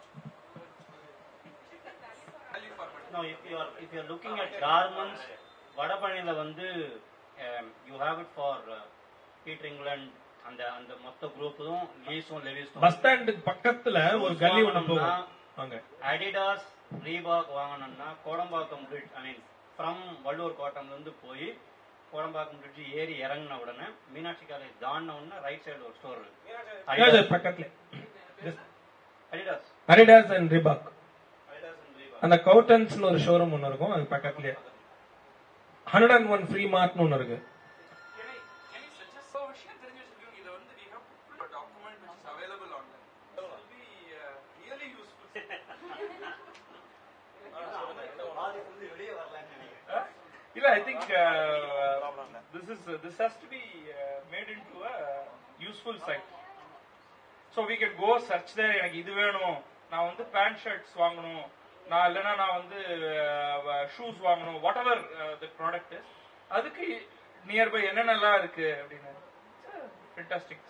No, if you are if you are looking at garments, வடபழனியில வந்து you have it for Peter England அந்த அந்த மொத்த குரூப்பும் லீஸும் லெவிஸும் பஸ் ஸ்டாண்டுக்கு பக்கத்துல ஒரு கல்லி ஒண்ணு போகும் அங்க அடிடாஸ் ரீபாக் வாங்கணும்னா Kodambakkam bridge I mean from Valluvar கோட்டம்ல இருந்து போய் கோடம்பாக்கம் பிரிட்ஜ் ஏறி இறங்கின உடனே மீனாட்சி காலேஜ் தாண்டின உடனே ரைட் சைடு ஒரு ஸ்டோர் Yeah, இருக்கு yeah, பக்கத்துல Adidas Adidas and Reebok Adidas and Reebok. அந்த கவுட்டன்ஸ்னு ஒரு ஷோரூம் ஒன்னு இருக்கும் அது பக்கத்துலயே ஹண்ட்ரட் அண்ட் ஒன் ஃப்ரீ மார்ட்னு ஒன்னு இருக்கு Can you suggest ஒரு விஷயம் தெரிஞ்சு வச்சிருக்கீங்க இதை வந்து we have to put a document which is available online. It will be uh, really useful. இல்ல I think this is this has to be made into a useful site so we can go search there எனக்கு இது வேணும் நான் வந்து pant shirts வாங்கணும் நான் இல்லைன்னா நான் வந்து ஷூஸ் வாங்கணும் வாட் எவர் த ப்ராடக்ட் அதுக்கு நியர்பை என்னென்னலாம் இருக்கு அப்படின்னு ஃபென்டாஸ்டிக்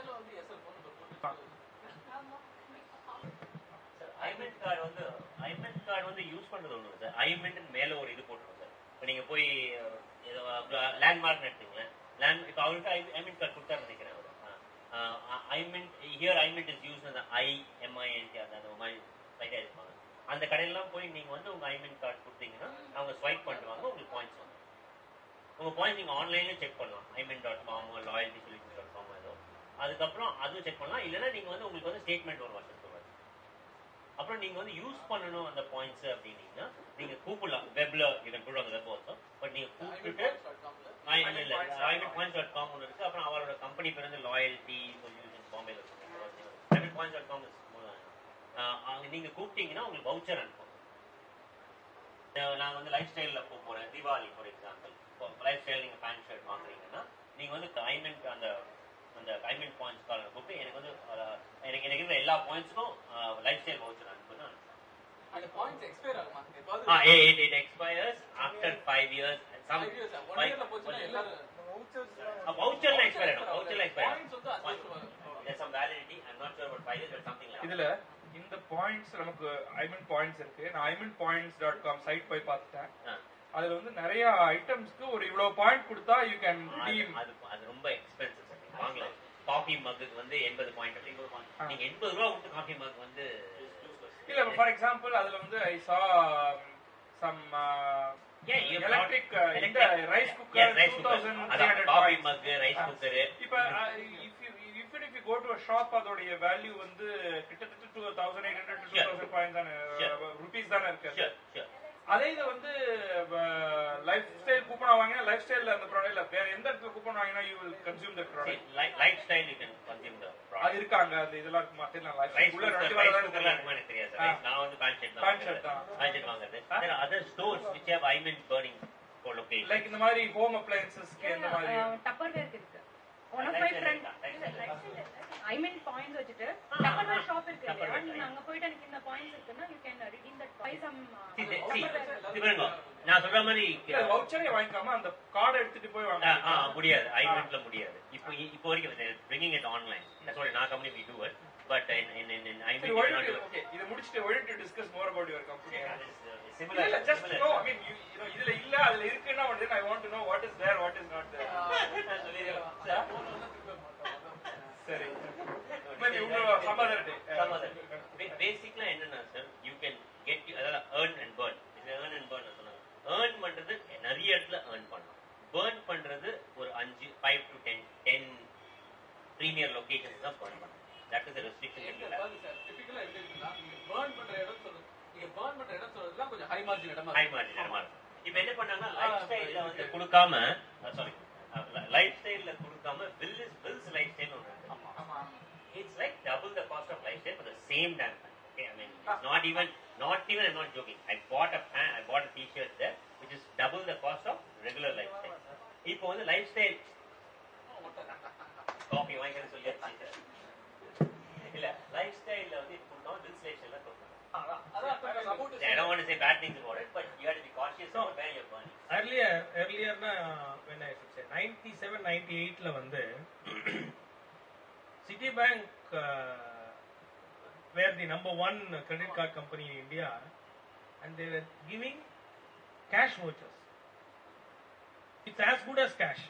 ஐமெண்ட் கார்டு வந்து ஐமெண்ட் கார்டு வந்து யூஸ் பண்றது ஒண்ணு சார் ஐமெண்ட் மேல ஒரு இது போட்டுரும் சார் இப்போ நீங்க போய் அஹ், ஏதோ லேண்ட்மார்க் எடுத்தீங்களேன் லேண்ட் இப்போ அவருக்கு ஐமெண்ட் கார்டு கொடுத்தாரு நினைக்கிறேன் அவர் iMint here iMint is use அந்த ஐ எம்ஐஎன்டி அந்த அந்த மாதிரி லைட்டாக இருப்பாங்க அந்த கடையெல்லாம் போய் நீங்க வந்து உங்க ஐமெண்ட் கார்டு கொடுத்தீங்கன்னா அவங்க ஸ்வைப் பண்ணுவாங்க உங்களுக்கு பாயிண்ட்ஸ் வரும் உங்க பாயிண்ட் நீங்க ஆன்லைன்ல செக் பண்ணலாம் iMint dot com loyalty solution dot com ஏதோ அதுக்கப்புறம் அதுவும் செக் பண்ணலாம் இல்லைன்னா நீங்க வந்து உங்களுக்கு வந்து ஸ்டேட்மெண்ட் ஒரு வருஷத்துக்கு வரும் அப்புறம் நீங்க வந்து யூஸ் பண்ணணும் அந்த பாயிண்ட்ஸ் அப்படின்னீங்கன்னா நீங்க கூப்பிடலாம் வெப்ல you can put on web also but நீங்க கூப்பிட்டு நான் இல்ல இல்ல ஐமெண்ட் பாயிண்ட்ஸ் டாட் காம் ஒன்று இருக்கு அப்புறம் அவரோட கம்பெனி பேர் வந்து லாயல்டி சொல்யூஷன் பாம்பேல இருக்கு ஐமெண்ட் பாயிண்ட்ஸ் டாட் காம் அங்க நீங்க கூப்பிட்டீங்கன்னா உங்களுக்கு வவுச்சர் அனுப்பும் அஹ் நாங்க வந்து லைஃப் ஸ்டைல்ல போக போறேன் Deepavali for example Lifestyle நீங்க பேண்ட் ஷர்ட் வாங்குறீங்கன்னா நீங்க வந்து ஐமெண்ட் அந்த அந்த ஐமெண்ட் பாயிண்ட்ஸ் கார்டு கூப்பிட்டு எனக்கு வந்து அஹ், எனக்கு எனக்கு இருக்கிற எல்லா பாயிண்ட்ஸ்க்கும் லைஃப் ஸ்டைல் வவுச்சர் அனுப்புன்னு அந்த பாயிண்ட்ஸ் எக்ஸ்பயர் ஆகுமா எப்பாவது Ah, it, it, it expires after five years. and Some Five years, one five- yearல போச்சுன்னா எல்லாரும் A voucher ல expire ஆயிடும். Voucher ல expire Points வந்து ஆயிடும். அது சொல்லுவாங்க. There's some validity. I'm not sure about five years, but something like that. இதுல இந்த பாயிண்ட்ஸ் நமக்கு ஐமன் பாயிண்ட்ஸ் இருக்கு நான் iMint points dot com site போய் பார்த்துட்டேன் ஆ. அதுல வந்து நிறைய ஐட்டம்ஸ்க்கு ஒரு இவ்வளவு பாயிண்ட் கொடுத்தா யூ கேன் அது- redeem அது அது ரொம்ப எக்ஸ்பென்சிவ் சார் நீங்க வாங்கலாம் காஃபி மக்குக்கு வந்து எண்பது பாயிண்ட் நீங்க எண்பது ரூபா கொடுத்து காஃபி மக் வந்து இல்ல ஃபார் எக்ஸாம்பிள் அதுல வந்து I saw some Yeah, you have electric got- இந்த electric- rice Yes, cooker rice two cooker. Thousand three அதான் hundred coffee mug rice cooker இப்ப if you if if you go to a shop அதோடைய value வந்து கிட்டத்தட்ட two thousand eight hundred two Sure. Thousand point தானே Sure. Rupees தானே இருக்கு sure sure அதே இது வந்து லைஃப் ஸ்டைல் கூப்பன் வாங்கினா லைஃப் ஸ்டைல்ல அந்த ப்ராடக்ட் இல்ல வேற எந்த இடத்துல கூப்பன் வாங்கினா you will consume the product Lifestyle you can consume the அது இருக்காங்க அந்த இதெல்லாம் இருக்கு மாட்டேன் நான் லைஃப் ரைஸ் உள்ள குக்கர் ரெண்டு ரைஸ் வேலை குக்கர்லாம் இருக்குமா எனக்கு தெரியாது ஆ. Rice- நான் வந்து பேண்ட் ஷர்ட் Pant shirt தான். பேண்ட் ஷர்ட் வாங்குறது there are other stores which have iMint burning for location like இந்த மாதிரி ஹோம் அப்ளையன்சஸ்க்கு இந்த மாதிரி டப்பர் வேர்க்கு இருக்கு one of my friend I mean points வச்சுட்டு டப்பர் வேர் ஷாப் இருக்கு Tupperware, இல்லையா நீங்க right. அங்க போயிட்டு எனக்கு இந்த பாயிண்ட்ஸ் இருக்குன்னா you can redeem that by some See, the- see, see, பாருங்க, நான் சொல்ற மாதிரி இல்ல வவுச்சரே வாங்கிக்காம அந்த கார்டு எடுத்துட்டு போய் ஆ, வாங்க ஆ, முடியாது ஐமெண்ட்ல முடியாது இப்போ இப்போ வரைக்கும் bringing it online that's what நான் company we do it but in in in, in சரி, ஐமெண்ட் why we don't not do you- it okay, இதை முடிச்சிட்டு why don't you discuss more about your company? Yeah, it's, uh, it's இல்ல, similar இல்ல, just similar. know, I mean, you- you know, இதுல இல்ல, அதுல இருக்குன்னா வந்து I want to know what is there, what is not there. நான் சொல்லிடுறேன். சரி. Maybe உங்க some other day. Some other. Ba- basically என்னன்னா சார் யூ கேன் கெட் அதாவது ஏர்ன் அண்ட் பேர்ன் இது ஏர்ன் அண்ட் பேர்ன் சொன்னாங்க ஏர்ன் பண்றது நிறைய இடத்துல ஏர்ன் பண்ணலாம் பேர்ன் பண்றது ஒரு அஞ்சு five to ten ten premier locations தான் பேர்ன் பண்ணலாம் தட் இஸ் ரெஸ்ட்ரிக்ஷன் இல்லை டிபிக்கலா எப்படி இருக்குன்னா நீங்க burn பண்ற இடம் சொல்றது நீங்க burn பண்ற இடம் சொல்றதுலாம் கொஞ்சம் ஹை மார்ஜின் இடமா ஹை மார்ஜின் இடமா இருக்கும் இப்போ என்ன பண்ணாங்கன்னா லைஃப் ஸ்டைல்ல வந்து கொடுக்காம சாரி லைஃப் ஸ்டைல்ல கொடுக்காம பில்ஸ் பில்ஸ் லைஃப் ஸ்டைல் ஒன்று இருக்கு ஆமா it's like double the cost of lifestyle for the same damn thing. Okay, I mean, it's not even, not even, I'm not joking. I bought a pant, I bought a t-shirt there, which is double the cost of regular lifestyle. இப்போ வந்து life style coffee வாங்கிக்கிறது சொல்லியாச்சு இல்ல life ஸ்டைல்ல வந்து இப்போ கொடுத்தோம் bills life style கொடுத்தோம் அதான் அதான் about I don't want to say bad things about it, but you have to be cautious about where you're burning. earlier earlierனா when I should say 97 98ல வந்து Citibank were the number one credit card company in India and they were giving cash vouchers. It's as good as cash.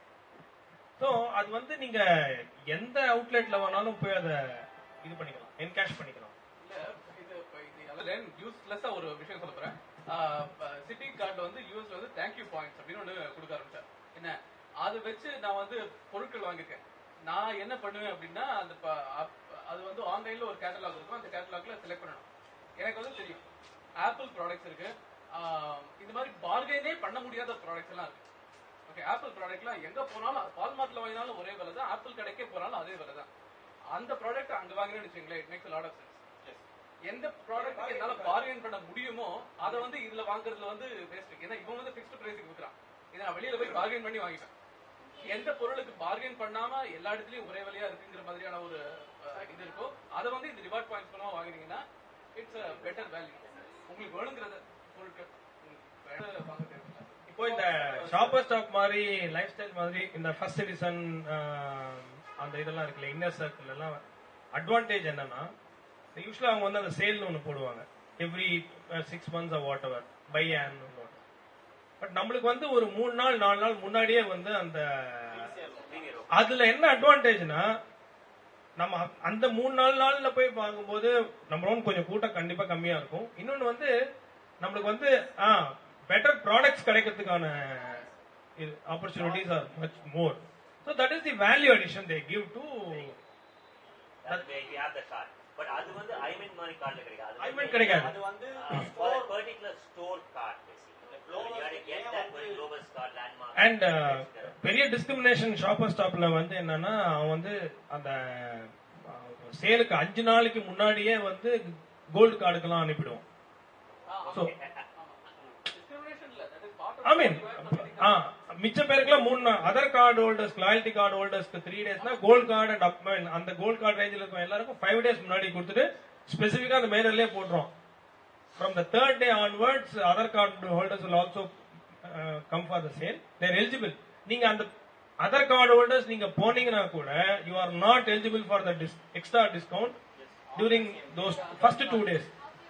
So அது வந்து நீங்க எந்த அவுட்லெட்ல வேணாலும் போய் அதை இது பண்ணிக்கலாம் என்கேஷ் பண்ணிக்கலாம் இல்ல இது இப்ப இது அதில் யூஸ்லெஸ்ஸா ஒரு விஷயம் சொல்ல போறேன் சிட்டி கார்டுல வந்து யூஎஸ்ல வந்து தேங்க்யூ பாயிண்ட்ஸ் அப்படின்னு ஒன்று கொடுக்க ஆரம்பிச்சார் என்ன அதை வச்சு நான் வந்து பொருட்கள் வாங்கியிருக்கேன் நான் என்ன பண்ணுவேன் அப்படின்னா அந்த ப- அப்- அது வந்து ஆன்லைன்ல ஒரு கேட்டலாக் இருக்கும் அந்த கேட்டலாக்ல செலக்ட் பண்ணணும் எனக்கு வந்து தெரியும் ஆப்பிள் ப்ராடக்ட்ஸ் இருக்கு ஆஹ் இந்த மாதிரி பார்கெனே பண்ண முடியாத ப்ராடக்ட்ஸ் எல்லாம் இருக்கு ஓகே ஆப்பிள் ப்ராடக்ட்லாம் எங்க போனாலும் பால்மார்ட்ல வாங்கினாலும் ஒரே விலை தான் ஆப்பிள் கடைக்கே போனாலும் அதே விலை தான் அந்த ப்ராடக்ட் அங்க வாங்கினேன்னு வச்சுங்களேன் it makes lot of sense எந்த ப்ராடக்ட் என்னால பார்கெயின் பண்ண முடியுமோ அதை வந்து இதுல வாங்குறதுல வந்து வேஸ்ட் ஏன்னா இவன் வந்து ஃபிக்ஸ்ட் பிரைஸுக்கு விற்கிறான் இதை நான் வெளியில போய் பார்கெயின் பண்ணி வாங்கிப்பேன் எந்த பொருளுக்கு பார்கெயின் பண்ணாம எல்லா இடத்துலயும் ஒரே விலையா இருக்குங்கிற மாதிரியான ஒரு அஹ், இது இருக்கோ அதை வந்து இந்த ரிவார்ட் பாயிண்ட்ஸ் மூலமா வாங்குனீங்கன்னா இட்ஸ் அ பெட்டர் வேல்யூ உங்களுக்கு வேணுங்கிறத பொருட்கள் உங்களுக்கு better வாங்க தேவையில்லை இப்போ இந்த ஷாப்பர் ஸ்டாக் மாதிரி லைஃப் ஸ்டைல் மாதிரி இந்த ஃபர்ஸ்ட் எடிசன் அந்த இதெல்லாம் இருக்குல்ல இன்னர் சர்க்கிள் எல்லாம் அட்வான்டேஜ் என்னன்னா யூஸ்வலா அவங்க வந்து அந்த சேல்னு ஒன்று போடுவாங்க every six months whatever buy on but நம்மளுக்கு வந்து ஒரு மூணு நாள் நாலு நாள் முன்னாடியே வந்து அந்த அதுல என்ன அட்வான்டேஜ்னா நம்ம அ- அந்த மூணு நாலு நாள்ல போய் வாங்கும்போது நம்பர் ஒன் கொஞ்சம் கூட்டம் கண்டிப்பா கம்மியா இருக்கும் இன்னொன்னு வந்து நம்மளுக்கு வந்து ஆ பெட்டர் ப்ராடக்ட்ஸ் கிடைக்கிறதுக்கான opportunities are much more so that is the value addition they give to That's where you have the card. But அது வந்து ஐமெண்ட் மாதிரி கார்டுல கிடைக்காது அது ஐமெண்ட் வந்து- கிடைக்காது. அது வந்து for a particular store card basically. You have to get that one Globus card landmark. And பெரிய டிஸ்கிரிமினேஷன் ஷாப்பர் ஸ்டாப்ல வந்து என்னன்னா அவன் வந்து அந்த சேலுக்கு அஞ்சு நாளைக்கு முன்னாடியே வந்து கோல்டு கார்டுக்கெல்லாம் அனுப்பிடுவோம் ஸோ discrimination இல்ல that is part of I mean ah மிச்ச பேருக்குலாம் மூணு other card holders loyalty card ஹோல்டர்ஸ்க்கு த்ரீ டேஸ்னா கோல்ட் கார்டு அண்ட் அப் அந்த கோல்ட் கார்டு ரேஞ்சில் இருக்கும் எல்லாருக்கும் ஃபைவ் டேஸ் முன்னாடி கொடுத்துட்டு ஸ்பெசிஃபிக்கா அந்த மெயிலர்லயே போட்டுரும் from the third day onwards other card holders will also come for the sale they're eligible நீங்க அந்த அதர் கார்டு ஹோல்டர்ஸ் நீங்க போனீங்கன்னா கூட you are not eligible for the extra discount during those first two days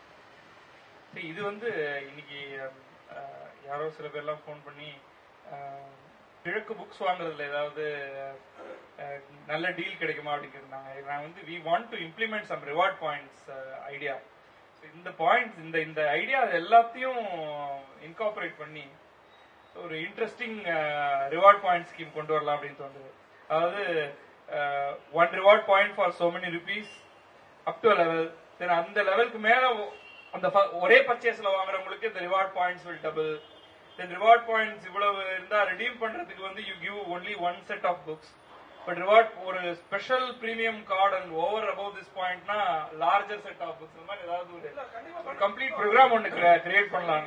சரி, இது வந்து இன்னைக்கு அஹ், யாரோ சில பேர்லாம் ஃபோன் பண்ணி அஹ், கிழக்கு புக்ஸ் வாங்குறதுல ஏதாவது அஹ், நல்ல டீல் கிடைக்குமா அப்படின்னு கேட்டாங்க நான் வந்து we want to implement some reward points idea இந்த பாயிண்ட்ஸ் இந்த இந்த ஐடியா எல்லாத்தையும் இன்கார்பரேட் பண்ணி ஒரு இன்ட்ரெஸ்டிங் ரிவார்ட் பாயிண்ட் ஸ்கீம் கொண்டு வரலாம் அப்படின்னு தோணுது அதாவது one reward point for so many rupees up to level then அந்த லெவலுக்கு மேல ஒ- அந்த ஃப- ஒரே பர்ச்சேஸ்ல வாங்குறவங்களுக்கு இந்த reward points will double then reward points இவ்வளவு இருந்தா ரெடீம் பண்றதுக்கு வந்து you give only one set of books but reward ஒரு special premium card and over above this பாயிண்ட்னா லார்ஜர் செட் ஆஃப் புக்ஸ் இந்த மாதிரி ஏதாவது ஒரு ஒரு கம்ப்ளீட் ப்ரோக்ராம் ஒன்னு கிரியேட் பண்ணலாம்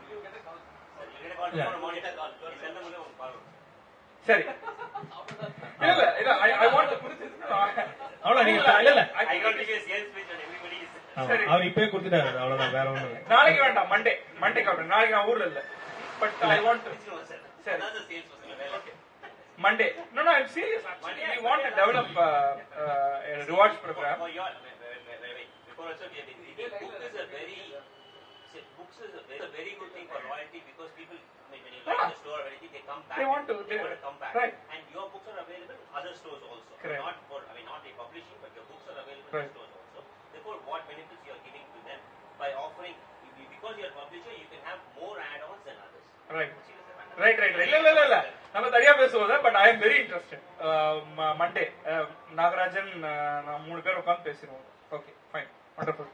You get a call tomorrow morning. You send them a call. சரி இல்ல இல்ல இல்ல ஐ வாண்ட் அவ்வளவு நீங்க இல்ல இல்ல I got to give a sales pitch on everybody. ஆமா, அவர் இப்பயே கொடுத்துட்டாரு அவ்வளவுதான் வேற ஒண்ணும் இல்லை நாளைக்கு வேண்டாம் மண்டே மண்டே காட்டுறேன் நாளைக்கு நான் ஊர்ல இல்ல but I want Sir, another sales person. Well, Monday. No, no, I'm serious. Actually, we want to develop uh, uh, a rewards program. For your, wait, wait, wait, wait, wait. Before also, we have been reading. Book is a very, see, books is a very, a very good thing for loyalty because people, I mean, when you like Yeah. the store or anything, they come back. They want to, They, they- want to come back. right. And your books are available in other stores also. Correct. Not for, I mean, not a publishing, but your books are available Right. in stores also. Therefore, what benefits you are giving to them by offering, because you are a publisher, you can have more add-ons than others. Right. Right right இல்ல இல்ல இல்ல இல்ல நம்ம தனியா பேசுவோம் but I am very interested Monday Nagarajan uh, நான் மூணு பேர் உட்காந்து பேசிடுவோம் okay fine wonderful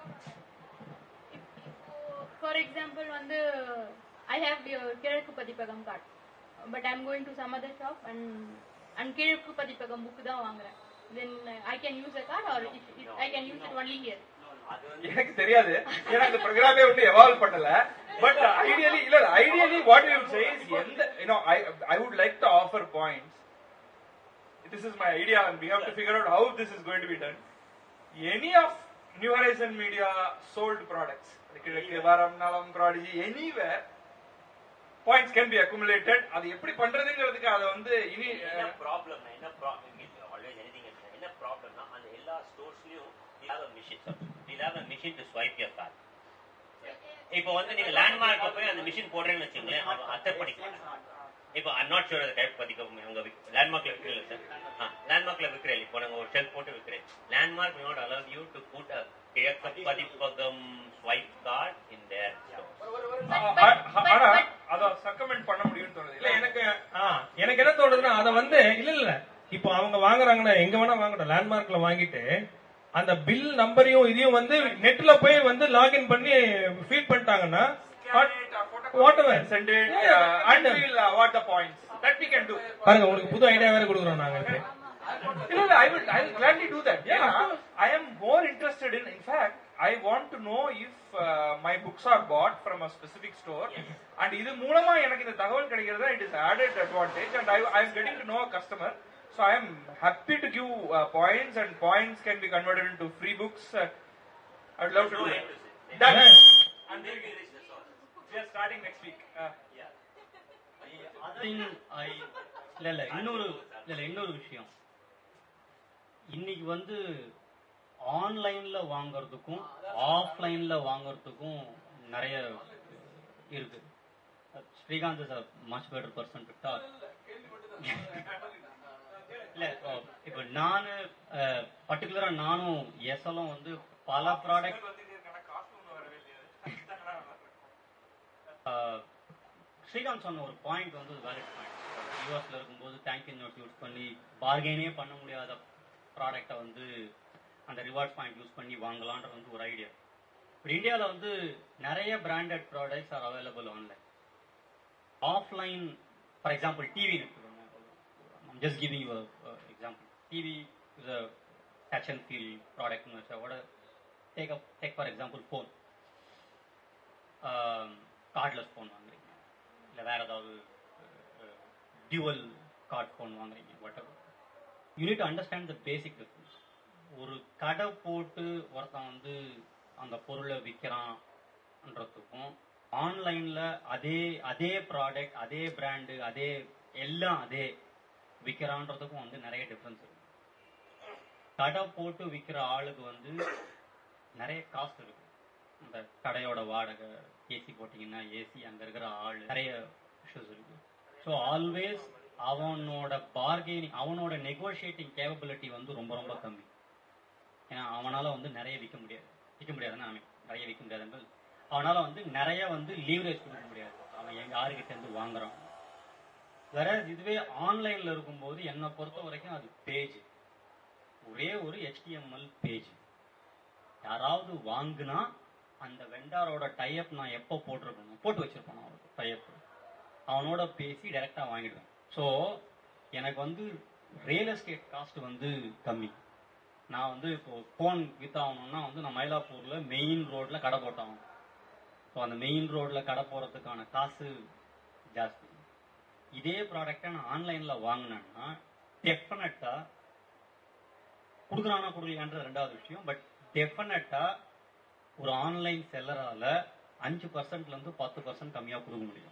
for example வந்து I have Kizhakku Pathippagam card but I'm going to some other shop and and Kizhakku Pathippagam book தான் வாங்குறேன் then I can use a card or I can use it only here எனக்கு தெரியாது ஏன்னா இந்த ப்ரோக்ராமே வந்து evolve பண்ணல பட் ஐடியலி இல்ல ideally what you say is எந்த you know I I would like to offer points this is my idea and we have to figure out how this is going to be done any of new horizon media sold products Kizhakku Varam Nalam prodigy anywhere points can be accumulated அது எப்படி பண்றதுங்கிறதுக்கு அதை வந்து இனி என்ன problem என்ன problem always anything என்ன ப்ராப்ளம்னா அந்த எல்லா ஸ்டோர்ஸ்லயும் you have a machine sir. you have a machine to swipe your card இப்போ வந்து நீங்க லேண்ட்மார்க்ல போய் அந்த மிஷின் போடுறேன்னு வச்சுங்களேன் அவன் அக்செப்ட் பண்ணிக்க மாட்டான் இப்போ ஐம் நாட் ஷூர் அதை டைப் பதிக்க உங்க லேண்ட்மார்க்ல விற்கிறீங்க சார் லேண்ட்மார்க்ல விற்கிறேன் இப்போ நாங்க ஒரு ஷெல்ஃப் போட்டு விற்கிறேன் Landmark not allow you to put a கிழக்க பதிப்பகம் ஸ்வைப் கார்டு இன் தேர் ஆனா அத சக்கமெண்ட் பண்ண முடியும்னு தோணுது இல்ல எனக்கு ஆ, எனக்கு என்ன தோணுதுன்னா அத வந்து இல்ல இல்ல இப்போ அவங்க வாங்குறாங்கன்னா எங்க வேணா வாங்கட்டும் லேண்ட்மார்க்ல வாங்கிட்டு அந்த பில் நம்பரையும் இதையும் வந்து நெட்ல போய் வந்து லாகின் பண்ணி ஃபீட் பண்ணிட்டாங்கன்னா whatever send it uh, and we'll award the points that we can do பாருங்க உங்களுக்கு புது ஐடியா வேற கொடுக்குறோம் நாங்க இப்போ No, no, I will, I will gladly do that. Yeah, I am more interested in. In fact, I want to know if uh, my books are bought from a specific store, and இது மூலமா எனக்கு இந்த தகவல் கிடைக்கிறதா it is added advantage, and I I am getting to know a customer. So I am happy to give uh, points, and points can be converted into free books. Uh, I would love to do that. Done. And we we are starting next week. Uh, think I இல்ல இல்ல இன்னொரு இல்ல இல்ல இன்னொரு விஷயம் இன்னைக்கு வந்து ஆன்லைன்ல வாங்குறதுக்கும் ஆஃப்லைன்ல வாங்குறதுக்கும் நிறைய இருக்கு Srikanth is much better person to talk இல்ல இப்போ நானு பர்டிகுலரா நானும் எஸ்எலும் வந்து பல ப்ராடக்ட் ஸ்ரீகாந்த் சொன்ன ஒரு பாயிண்ட் வந்து வேலிட் பாயிண்ட் யூஎஸ்ல இருக்கும்போது தேங்க்யூ நோட் யூஸ் பண்ணி பார்கெனே பண்ண முடியாத ப்ராடக்டை வந்து அந்த ரிவார்ட்ஸ் பாயிண்ட் யூஸ் பண்ணி வாங்கலான்ற வந்து ஒரு ஐடியா இப்போ இந்தியாவில் வந்து நிறைய branded products are available online offline for example TV just giving you example TV is a touch and feel ப்ராடக்ட்னு வச்சா take up take for example phone cordless phone வாங்குறீங்க இல்லை வேற ஏதாவது டியூவல் கார்ட் ஃபோன் வாங்குறீங்க whatever you need understand the basic difference ஒரு கடை போட்டு ஒருத்தன் வந்து அந்த பொருளை விற்கிறான்றதுக்கும் ஆன்லைன்ல அதே அதே ப்ராடக்ட் அதே பிராண்டு அதே எல்லாம் அதே விற்கிறான்றதுக்கும் வந்து நிறைய டிஃபரன்ஸ் இருக்கு கடை போட்டு விற்கிற ஆளுக்கு வந்து நிறைய காஸ்ட் இருக்கு இந்த கடையோட வாடகை ஏசி போட்டிங்கன்னா ஏசி அங்க இருக்கிற ஆள் நிறைய இஷ்யூஸ் இருக்கு ஸோ ஆல்வேஸ் அவனோட பார்கெனிங் அவனோட நெகோஷியேட்டிங் கேப்பபிலிட்டி வந்து ரொம்ப ரொம்ப கம்மி ஏன்னா அவனால வந்து நிறைய விற்க முடியாது விற்க முடியாதுன்னா அவன் நிறைய விற்க முடியாது அவனால வந்து நிறைய வந்து லீவரேஜ் கொடுக்க முடியாது அவன் எங்க யாருக்கிட்ட இருந்து வாங்குறான் வேற இதுவே ஆன்லைன்ல இருக்கும்போது என்னை பொறுத்த வரைக்கும் அது பேஜ் ஒரே ஒரு HTML பேஜ் யாராவது வாங்குனா அந்த வெண்டாரோட டைப் நான் எப்போ போட்டிருக்கணும் போட்டு வச்சிருப்பேன் அவனுக்கு டைப் அவனோட பேசி டைரக்டா வாங்கிடுவேன் ஸோ எனக்கு வந்து ரியல் எஸ்டேட் காஸ்ட் வந்து கம்மி நான் வந்து இப்போ ஃபோன் வித்தாகணும்னா வந்து நான் மயிலாப்பூர்ல மெயின் ரோட்ல கடை போட்டாகணும் ஸோ அந்த மெயின் ரோட்ல கடை போறதுக்கான காசு ஜாஸ்தி இதே ப்ராடக்டை நான் ஆன்லைன்ல வாங்கினேன்னா டெஃபினட்டா கொடுக்குறானா கொடுக்கலையான்ற ரெண்டாவது விஷயம் பட் டெஃபினட்டா ஒரு ஆன்லைன் செல்லரால அஞ்சு பர்சன்ட்ல இருந்து பத்து பர்சன்ட் கம்மியா கொடுக்க முடியும்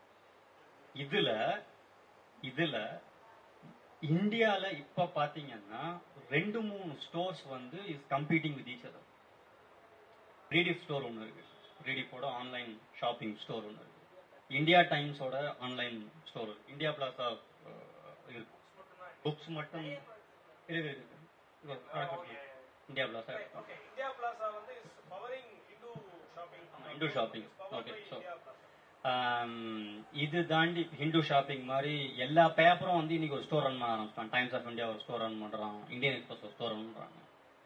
இதுல இதுல இந்தியால இப்ப பாத்தீங்கன்னா ரெண்டு மூணு ஸ்டோர்ஸ் வந்து is competing with each other Rediff store ஒன்று இருக்கு ரீடிஃபோட ஆன்லைன் ஷாப்பிங் ஸ்டோர் ஒன்று இருக்கு இந்தியா டைம்ஸோட ஆன்லைன் ஸ்டோர் இந்தியா பிளாஸா இருக்கு புக்ஸ் மட்டும் இருக்கு இருக்கு இருக்கு. இருக்கு. India Plaza Okay, India Plaza வந்து is powering Hindu shopping. Hindu shopping Is powered okay by so India Plaza. இது தாண்டி ஹிந்து ஷாப்பிங் மாதிரி எல்லா பேப்பரும் வந்து இன்னைக்கு ஒரு ஸ்டோர் ரன் பண்ண ஆரம்பிச்சிட்டான் டைம்ஸ் ஆஃப் இந்தியா ஒரு ஸ்டோர் ரன் பண்றான் இந்தியன் எக்ஸ்பிரஸ் ஒரு ஸ்டோர் ரன் பண்றாங்க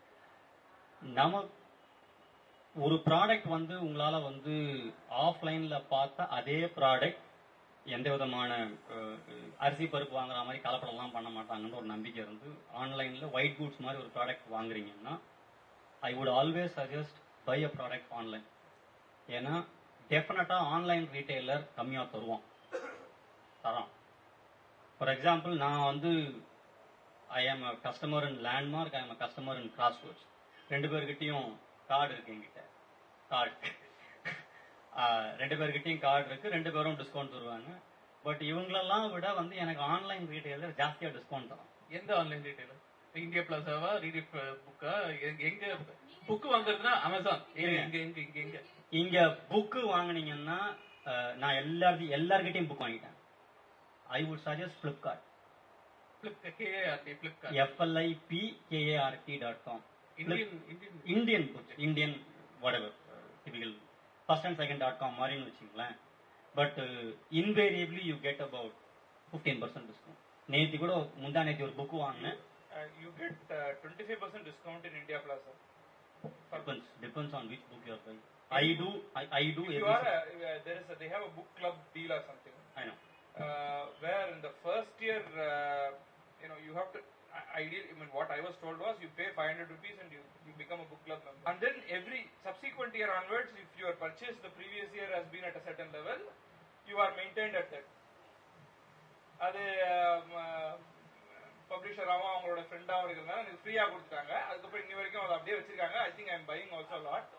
நம்ம ஒரு ப்ராடக்ட் வந்து உங்களால வந்து ஆஃப்லைன்ல பார்த்த அதே ப்ராடக்ட் எந்த விதமான அஹ், அரிசி பருப்பு வாங்குற மாதிரி கலப்படம்லாம் பண்ண மாட்டாங்கன்னு ஒரு நம்பிக்கை இருந்து ஆன்லைன்ல ஒயிட் குட்ஸ் மாதிரி ஒரு ப்ராடக்ட் வாங்குறீங்கன்னா I would always suggest buy a product online ஏன்னா டெஃபினட்டா ஆன்லைன் ரீட்டைலர் கம்மியா தருவான் தரான் ஃபார் எக்ஸாம்பிள் நான் வந்து ஐ ஆம் அ கஸ்டமர் இன் லேண்ட்மார்க் ஐ ஆம் அ கஸ்டமர் இன் கிராஸ் ரெண்டு பேர்கிட்டயும் கார்டு இருக்கு என்கிட்ட கார்டு ரெண்டு பேர்கிட்டயும் கார்டு இருக்கு ரெண்டு பேரும் டிஸ்கவுண்ட் தருவாங்க பட் இவங்களெல்லாம் விட வந்து எனக்கு ஆன்லைன் ரீட்டைலர் ஜாஸ்தியா டிஸ்கவுண்ட் தரும் எந்த ஆன்லைன் ரீட்டைலர் இந்தியா பிளாசாவா ரீடி புக்கா எங்க புக் வாங்குறதுனா அமேசான் எங்க எங்க எங்க இங்க எங்க இங்க புக்கு வாங்குனீங்கன்னா அஹ், நான் எல்லாரும் எல்லார்கிட்டயும் புக் வாங்கிட்டேன் I would suggest Flipkart KRT Flipkart FLIP KART dot com Indian Indian Indian book Indian whatever typical first and second dot com மாதிரின்னு வச்சுங்களேன் but invariably you get about fifteen percent discount நேத்தி கூட முந்தா நேத்தி ஒரு புக் வாங்கினேன் you get twenty five percent discount in India Plaza depends depends on which book you're buying I do I do If you are a, uh, there is a, they have a book club deal or something. I know uh, where in the first year, uh, you know, you have to. I- Ideally, I mean, what I was told was you pay 500 rupees and you, you become a book club member. And then every subsequent year onwards, if your purchase the previous year has been at a certain level, you are maintained at that. அது பப்ளிஷராகவும் அவங்களோட ஃப்ரெண்டாகவும் இருக்கிறதுனால எனக்கு ஃப்ரீயா கொடுத்துட்டாங்க அதுக்கப்புறம் இன்னி வரைக்கும் அதை அப்படியே வச்சிருக்காங்க I think I am buying also lot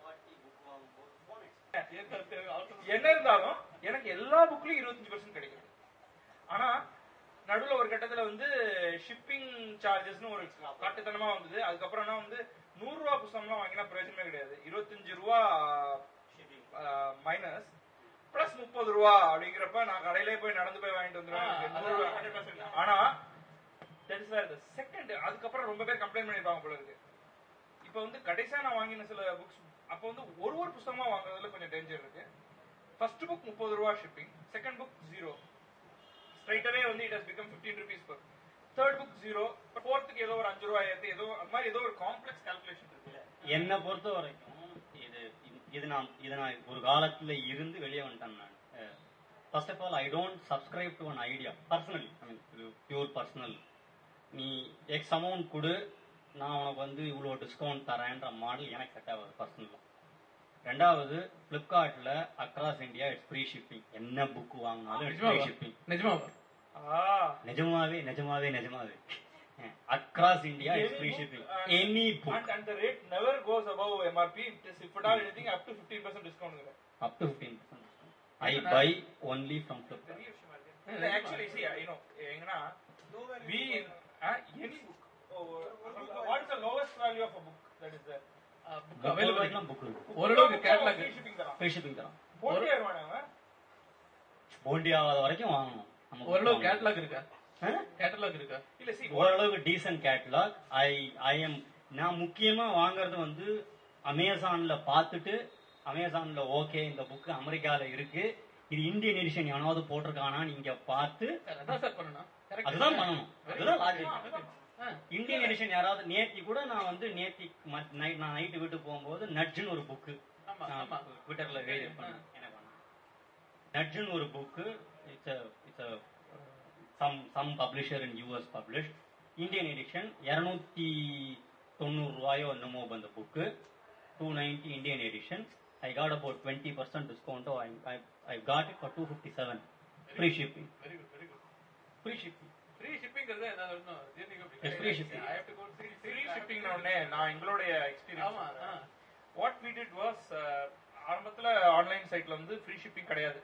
என்ன இருந்தாலும் எனக்கு எல்லா புக்லயும் இருபத்தஞ்சு பர்சன்ட் கிடைக்கும் ஆனா நடுவுல ஒரு கட்டத்துல வந்து ஷிப்பிங் சார்ஜஸ்னு ஒரு காட்டுத்தனமா வந்தது அதுக்கப்புறம் என்ன வந்து நூறு ரூபா புத்தகம்லாம் வாங்கினா பிரயோஜனமே கிடையாது இருபத்தஞ்சு ரூபா மைனஸ் பிளஸ் முப்பது ரூபா அப்படிங்கிறப்ப நான் கடையிலே போய் நடந்து போய் வாங்கிட்டு வந்துருவேன் ஆனா that is where the second அதுக்கப்புறம் ரொம்ப பேர் கம்ப்ளைண்ட் பண்ணிருப்பாங்க போல இருக்கு இப்ப வந்து கடைசியா நான் வாங்கின சில புக்ஸ் அப்ப வந்து ஒரு ஒரு புத்தகமா வாங்குறதுல கொஞ்சம் டேஞ்சர் இருக்கு ஃபர்ஸ்ட் புக் முப்பது ரூபா ஷிப்பிங் செகண்ட் புக் ஜீரோ ஸ்ட்ரைட்டாவே வந்து it has become fifteen rupees per third book zero ஃபோர்த்துக்கு ஏதோ ஒரு அஞ்சு ரூபாய் ஏத்து ஏதோ அந்த மாதிரி ஏதோ ஒரு காம்ப்ளெக்ஸ் கால்குலேஷன் இருக்குல்ல என்னை பொறுத்த வரைக்கும் இது இது நான் இது நான் ஒரு காலத்துல இருந்து வெளியே வந்துட்டேன் நான் first of all I don't subscribe to an idea personally I mean pure personal நீ எக்ஸ் அமௌண்ட் கொடு நான் உனக்கு வந்து இவ்வளோ டிஸ்கவுண்ட் தரேன்ற மாடல் எனக்கு செட் ஆகாது பர்சனலாக ரெண்டாவது பிளிப்கார்ட்ல across India it's free shipping என்ன புக் வாங்கினாலும் இட்ஸ் ஃப்ரீ நிஜமாவா ஷிப்பிங் நிஜமாவா நிஜமாவே நிஜமாவே நிஜமாவே across India it's free shipping any book and, and the rate never goes above MRP. It is, if at all anything, up to 15% discount. இருக்கு. up to 15%. I buy only from Flipkart. பெரிய விஷயமா இருக்கு. இல்ல, actually, see, you know, எங்கன்னா, we, uh, any book, oh, what is the lowest value of a book that is there? Book available book இருக்கு. ஓரளவுக்கு catalogue Free shipping தரான். Free shipping தரோம். போட்டி ஆயிடுவானே அவன்? போண்டி ஆகாத வரைக்கும் வாங்கணும் நமக்கு ஓரளவு வாங்கணும். கேட்லாக் இருக்கா ஆ? கேட்டலாக் இருக்கா இல்ல, see, ஓரளவுக்கு decent catalogue I I am நான் முக்கியமா வாங்குறது வந்து அமேசான்ல பார்த்துட்டு அமேசான்ல ஓகே இந்த புக் அமெரிக்கால இருக்கு இது இந்தியன் எடிஷன் எவனாவது போட்டிருக்கானா நீங்க பார்த்து அதான் சார் பண்ணணும் Correct. அதுதான் பண்ணணும் அதுதான் லாஜிக் ஆ. இந்தியன் எடிஷன் யாராவது நேத்தி கூட நான் வந்து நேத்தி மத்- நைட் நான் நைட்டு வீட்டுக்கு போகும்போது நட்ஜுன்னு ஒரு புக்கு ஆமா, நான் ஆமா. ட்விட்டர்ல ரீட் பண்ணேன் எனக்கு வேணாம். நட்ஜுன்னு ஒரு book it's it's some some publisher in US publish Indian edition இருநூத்தி தொண்ணூறு ரூபாயோ என்னமோ அந்த book two ninety Indian edition I got about twenty percent டிஸ்கவுண்டோ I got it for two fifty seven free shipping very good very good free shipping ஃப்ரீ ஷிப்பிங்கிறது என்ன இன்னும் ஜீர்ணிக்க Yes, free shipping. I have to go three free shipping ன உடனே நான் எங்களுடைய ஆமா எக்ஸ்பீரியன்ஸ் ஆ. வாட் we did was uh, ஆரம்பத்துல ஆன்லைன் சைட்ல வந்து ஃப்ரீ ஷிப்பிங் கிடையாது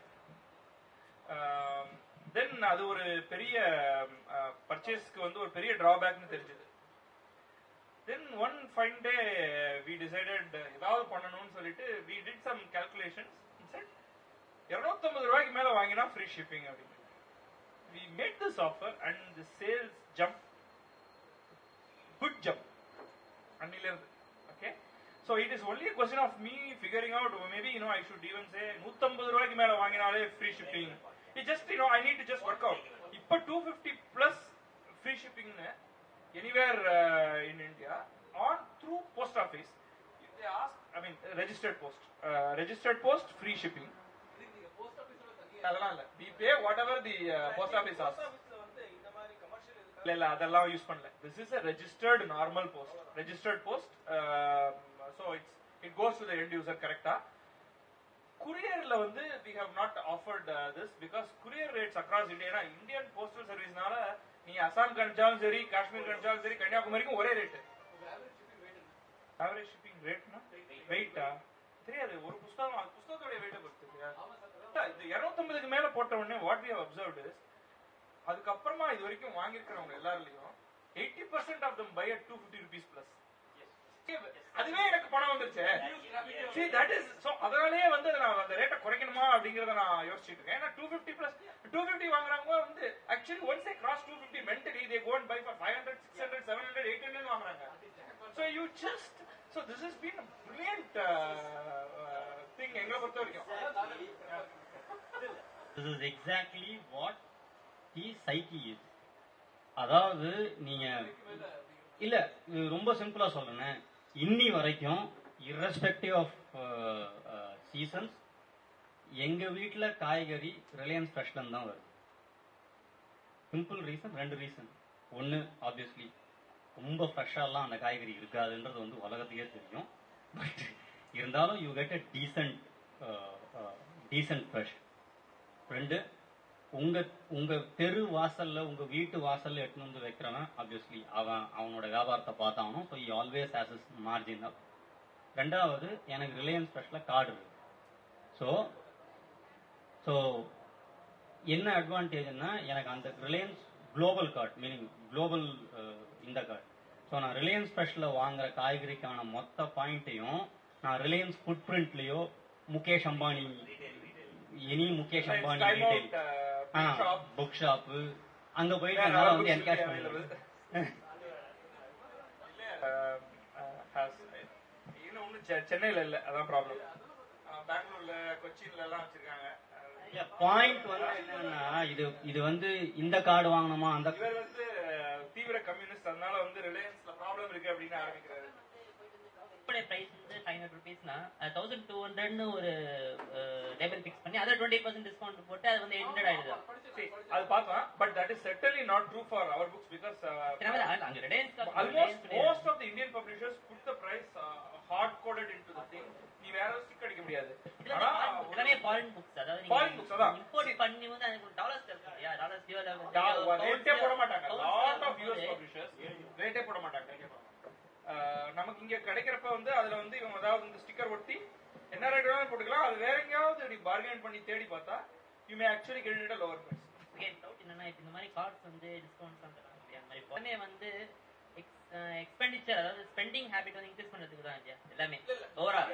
தென் அது ஒரு பெரிய பர்ச்சேஸ்க்கு வந்து ஒரு பெரிய டிராபேக்னு தெரிஞ்சது then one fine day we decided ஏதாவது பண்ணணும்னு சொல்லிட்டு we did some calculations set இருநூத்தம்பது ரூபாய்க்கு மேல வாங்கினா ஃப்ரீ ஷிப்பிங் அப்படின்னு we made this offer and the sales jump good jump அன்னில இருந்து okay so it is only question of me figuring out maybe you know I should even say நூத்தம்பது ரூபாய்க்கு மேல வாங்கினாலே free shipping it just you know I need to just work out இப்போ two fifty plus free ஷிப்பிங்னு anywhere in India on through post office they ask i mean registered post uh, registered post free shipping அதெல்லாம் இல்ல we pay whatever the uh, post office asks வந்து இந்த மாதிரி commercial இல்ல இல்ல அதெல்லாம் use பண்ணல this is a registered normal post registered post uh, so it's it goes to the end user கரெக்டா குரியர்ல வந்து we have not offered uh, this because courier rates across India ஏன்னா இந்தியன் போஸ்டல் சர்வீஸ்னால நீ அசாம் கணிச்சாலும் சரி காஷ்மீர் கணிச்சாலும் சரி கன்னியாகுமரிக்கும் ஒரே rate average shipping ரேட்னா வெயிட்டா தெரியாது ஒரு புஸ்தகம் அது புஸ்தகத்தோட வெயிட்டை பொறுத்து இல்லையா? இந்த இருநூத்தம்பதுக்கு மேல போட்ட உடனே வாட் வி அப்சர்வ்ட் இஸ் அதுக்கப்புறமா இது வரைக்கும் வாங்கியிருக்கிறவங்க எல்லாருலயும் eighty percent of them buy at two fifty rupees plus அதுவே எனக்கு பணம் வந்துருச்சு See, that is so அதனாலேயே வந்து நான் அந்த ரேட்டை குறைக்கணுமா அப்படிங்கறத நான் யோசிச்சுட்டு இருக்கேன் ஏன்னா two fifty plus two fifty வாங்குறவங்க வந்து actually once across two fifty mentally they gonna buy for five hundred six hundred seven hundred eight hundred வாங்குறாங்க so you just so this is been brilliant thing எங்களை பொறுத்த வரைக்கும் this is exactly what he psyche is அதாவது நீங்க இல்ல இது ரொம்ப சிம்பிளா சொல்றேன் இன்னி வரைக்கும் irrespective ஆஃப் சீசன்ஸ் எங்க வீட்ல காய்கறி ரிலையன்ஸ் ஃப்ரெஷ்ல தான் வருது சிம்பிள் ரீசன் ரெண்டு ரீசன் ஒன்னு ஆப்வியஸ்லி ரொம்ப ஃப்ரெஷ்ஷாலாம் அந்த காய்கறி இருக்காதுன்றது வந்து உலகத்துக்கே தெரியும் பட் இருந்தாலும் you get a decent decent fresh ரெண்டு உங்க உங்க தெரு வாசல்ல உங்க வீட்டு வாசல்ல எடுத்துன்னு வந்து வைக்கிறவன் ஆப்வியஸ்லி அவன் அவனோட வியாபாரத்தை பார்த்தாகணும் so always has is margin up ரெண்டாவது எனக்கு ரிலையன்ஸ் ஃப்ரெஷ்ல கார்டு இருக்கு ஸோ ஸோ என்ன அட்வான்டேஜ்னா எனக்கு அந்த Reliance global card meaning global இந்த கார்டு ஸோ நான் ரிலையன்ஸ் ஃப்ரெஷ்ல வாங்குற காய்கறிக்கான மொத்த பாயிண்ட்டையும் நான் ரிலையன்ஸ் ஃபுட் பிரிண்ட்லயோ Mukesh Ambani any Mukesh Ambani Time retail out, uh, book shop. Book shop அங்க போயிட்டு வேற என்னால books வந்து என்கேஷ் available. பண்ணிடுறது uh, uh, has இன்னும் ஒன்றும் சென்னையில இல்ல அதான் ப்ராப்ளம் பெங்களூர்ல கொச்சின்ல எல்லாம் வச்சிருக்காங்க Uh, பாயிண்ட் வந்து என்னன்னா இது இது வந்து இந்த கார்டு வாங்கணுமா அந்த இவர் வந்து uh, தீவிர கம்யூனிஸ்ட் அதனால வந்து ரிலையன்ஸ்ல ப்ராப்ளம் இருக்கு அப்படின்னு ஆரம்பிக்கிறாரு உங்களுடைய பிரைஸ் வந்து ஃபைவ் ஹண்ட்ரட் ருபீஸ்னா தௌசண்ட் டூ ஹண்ட்ரட்னு ஒரு லேபிள் ஃபிக்ஸ் பண்ணி அதை டுவெண்ட்டி பர்சன்ட் டிஸ்கவுண்ட் போட்டு அது வந்து எயிட் ஹண்ட்ரட் ஆயிடுது See, அது பார்த்தோம் but that is certainly not true for our books because அங்க Reliance almost most of the Indian publishers put the price uh, hard coded into the thing நீ வேற stick அடிக்க முடியாது ஆனா எல்லாமே ஃபாரின் புக்ஸ் அதாவது Foreign books, அதான். இம்போர்ட் பண்ணி வந்து அதுக்கு டாலர்ஸ் இருக்கு இல்லையா டாலர்ஸ் ரேட்டே போட மாட்டாங்க லாட் ஆஃப் யூஎஸ் பப்ளிஷர்ஸ் ரேட்டே போட மாட்டாங்க அஹ், நமக்கு இங்க கிடைக்கிறப்ப வந்து அதுல வந்து இவங்க ஏதாவது இந்த ஸ்டிக்கர் ஒட்டி என்ன ரேட் வேணாலும் போட்டுக்கலாம் அது வேற எங்கேயாவது பார்கெயின் பண்ணி தேடி பார்த்தா you may actually get it lower price doubt என்னன்னா இப்ப இந்த மாதிரி கார்ட்ஸ் வந்து டிஸ்கவுண்ட்ஸ் தராங்க இல்லையா அந்த மாதிரி எப்பவுமே வந்து எக்ஸ்பெண்டிச்சர் அதாவது ஸ்பெண்டிங் ஹேபிட் வந்து இன்க்ரீஸ் பண்றதுக்கு தான் இல்லையா எல்லாமே ஓவரால்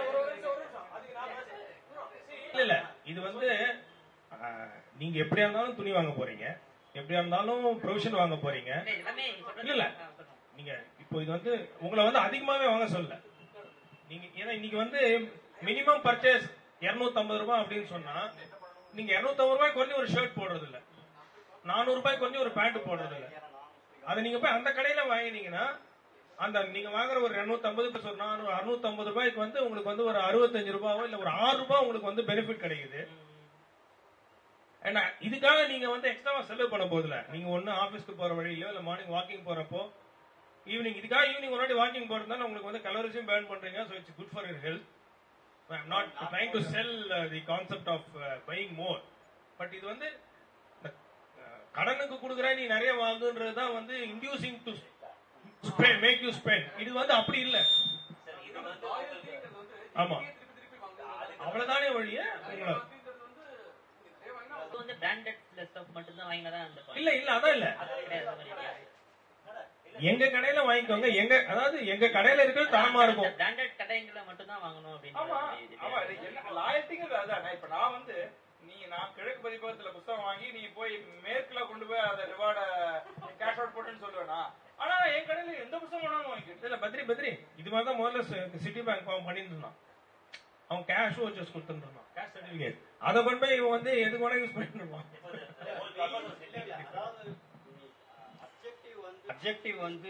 இல்ல இல்ல இது வந்து ஆஹ், நீங்க எப்படியா இருந்தாலும் துணி வாங்க போறீங்க எப்படியா இருந்தாலும் ப்ரொவிஷன் வாங்க போறீங்க எல்லாமே நீங்க சொல்றது- இல்ல இல்ல ஆ, சொல்லுங்க. நீங்க இப்போ இது வந்து உங்களை வந்து அதிகமாவே வாங்க சொல்லல நீங்க ஏன்னா இன்னைக்கு வந்து மினிமம் பர்ச்சேஸ் 250 ரூபாய் அப்படின்னு சொன்னா நீங்க 250 ரூபாய் குறைஞ்ச ஒரு ஷர்ட் போடுறது இல்ல 400 ரூபாய் குறைஞ்ச ஒரு பேண்ட் போடுறது இல்ல அதை நீங்க போய் அந்த கடையில வாங்கினீங்கன்னா அந்த நீங்க வாங்குற ஒரு 250 பிளஸ் ஒரு 400 650 ரூபாய்க்கு வந்து உங்களுக்கு வந்து ஒரு 65 ரூபாவோ இல்ல ஒரு 6 ரூபாய் உங்களுக்கு வந்து பெனிஃபிட் கிடைக்குது ஏன்னா இதுக்காக நீங்க வந்து எக்ஸ்ட்ராவா செலவு பண்ண போதில்ல நீங்க ஒண்ணு ஆபீஸ்க்கு போற வழியிலோ இல்ல மார்னிங் வாக்கிங் போறப்போ ஈவினிங் இதுக்காக ஈவினிங் ஒரு வாட்டி வாக்கிங் போறதுனால உங்களுக்கு வந்து கலோரிஸும் பேர்ன் பண்றீங்க so it's good for your health I'm not trying to sell the concept of buying more but இது வந்து இந்த, அஹ், கடனுக்கு கொடுக்குற நீ நிறைய வாங்குன்றது தான் வந்து inducing to spend make you spend இது வந்து அப்படி இல்ல ஆமா அவ்வளவுதானே வழிய உங்களை அது வந்து பிராண்டட் ஸ்டஃப் மட்டும் தான் வாங்கினா தான் அந்த இல்ல இல்ல அதான் இல்ல கிடையாது அந்த மாதிரி இல்லையா? எங்க கடையில வாங்கிக்கோங்க எங்க அதாவது எங்க கடையில இருக்கிறது தரமா இருக்கும் பிராண்டட் கடைங்களை மட்டும் தான் வாங்கணும் ஆமா அப்படின்னு ஆமா இது என்ன லாயல்ட்டிங்கிறது அதான் இப்ப நான் வந்து நீ நான் கிழக்கு பதிப்பகத்துல புத்தகம் வாங்கி நீ போய் மேற்குல கொண்டு போய் அதை ரிவார்ட கேஷ் அவுட் போட்டுன்னு சொல்லுவேனா ஆனா என் கடையில எந்த புத்தகம் வேணாலும் வாங்கிக்கிட்டு இல்ல பத்ரி பத்ரி இது மாதிரி தான் முதல்ல சிட்டி பேங்க் அவன் பண்ணிட்டு இருந்தான் அவன் கேஷ் வச்சஸ் கொடுத்துட்டு இருந்தான் கேஷ் சர்டிபிகேட் அதை கொண்டு போய் இவன் வந்து எதுக்கு வேணா யூஸ் பண்ணிட்டு இருப்பான் அப்ஜெக்டிவ் வந்து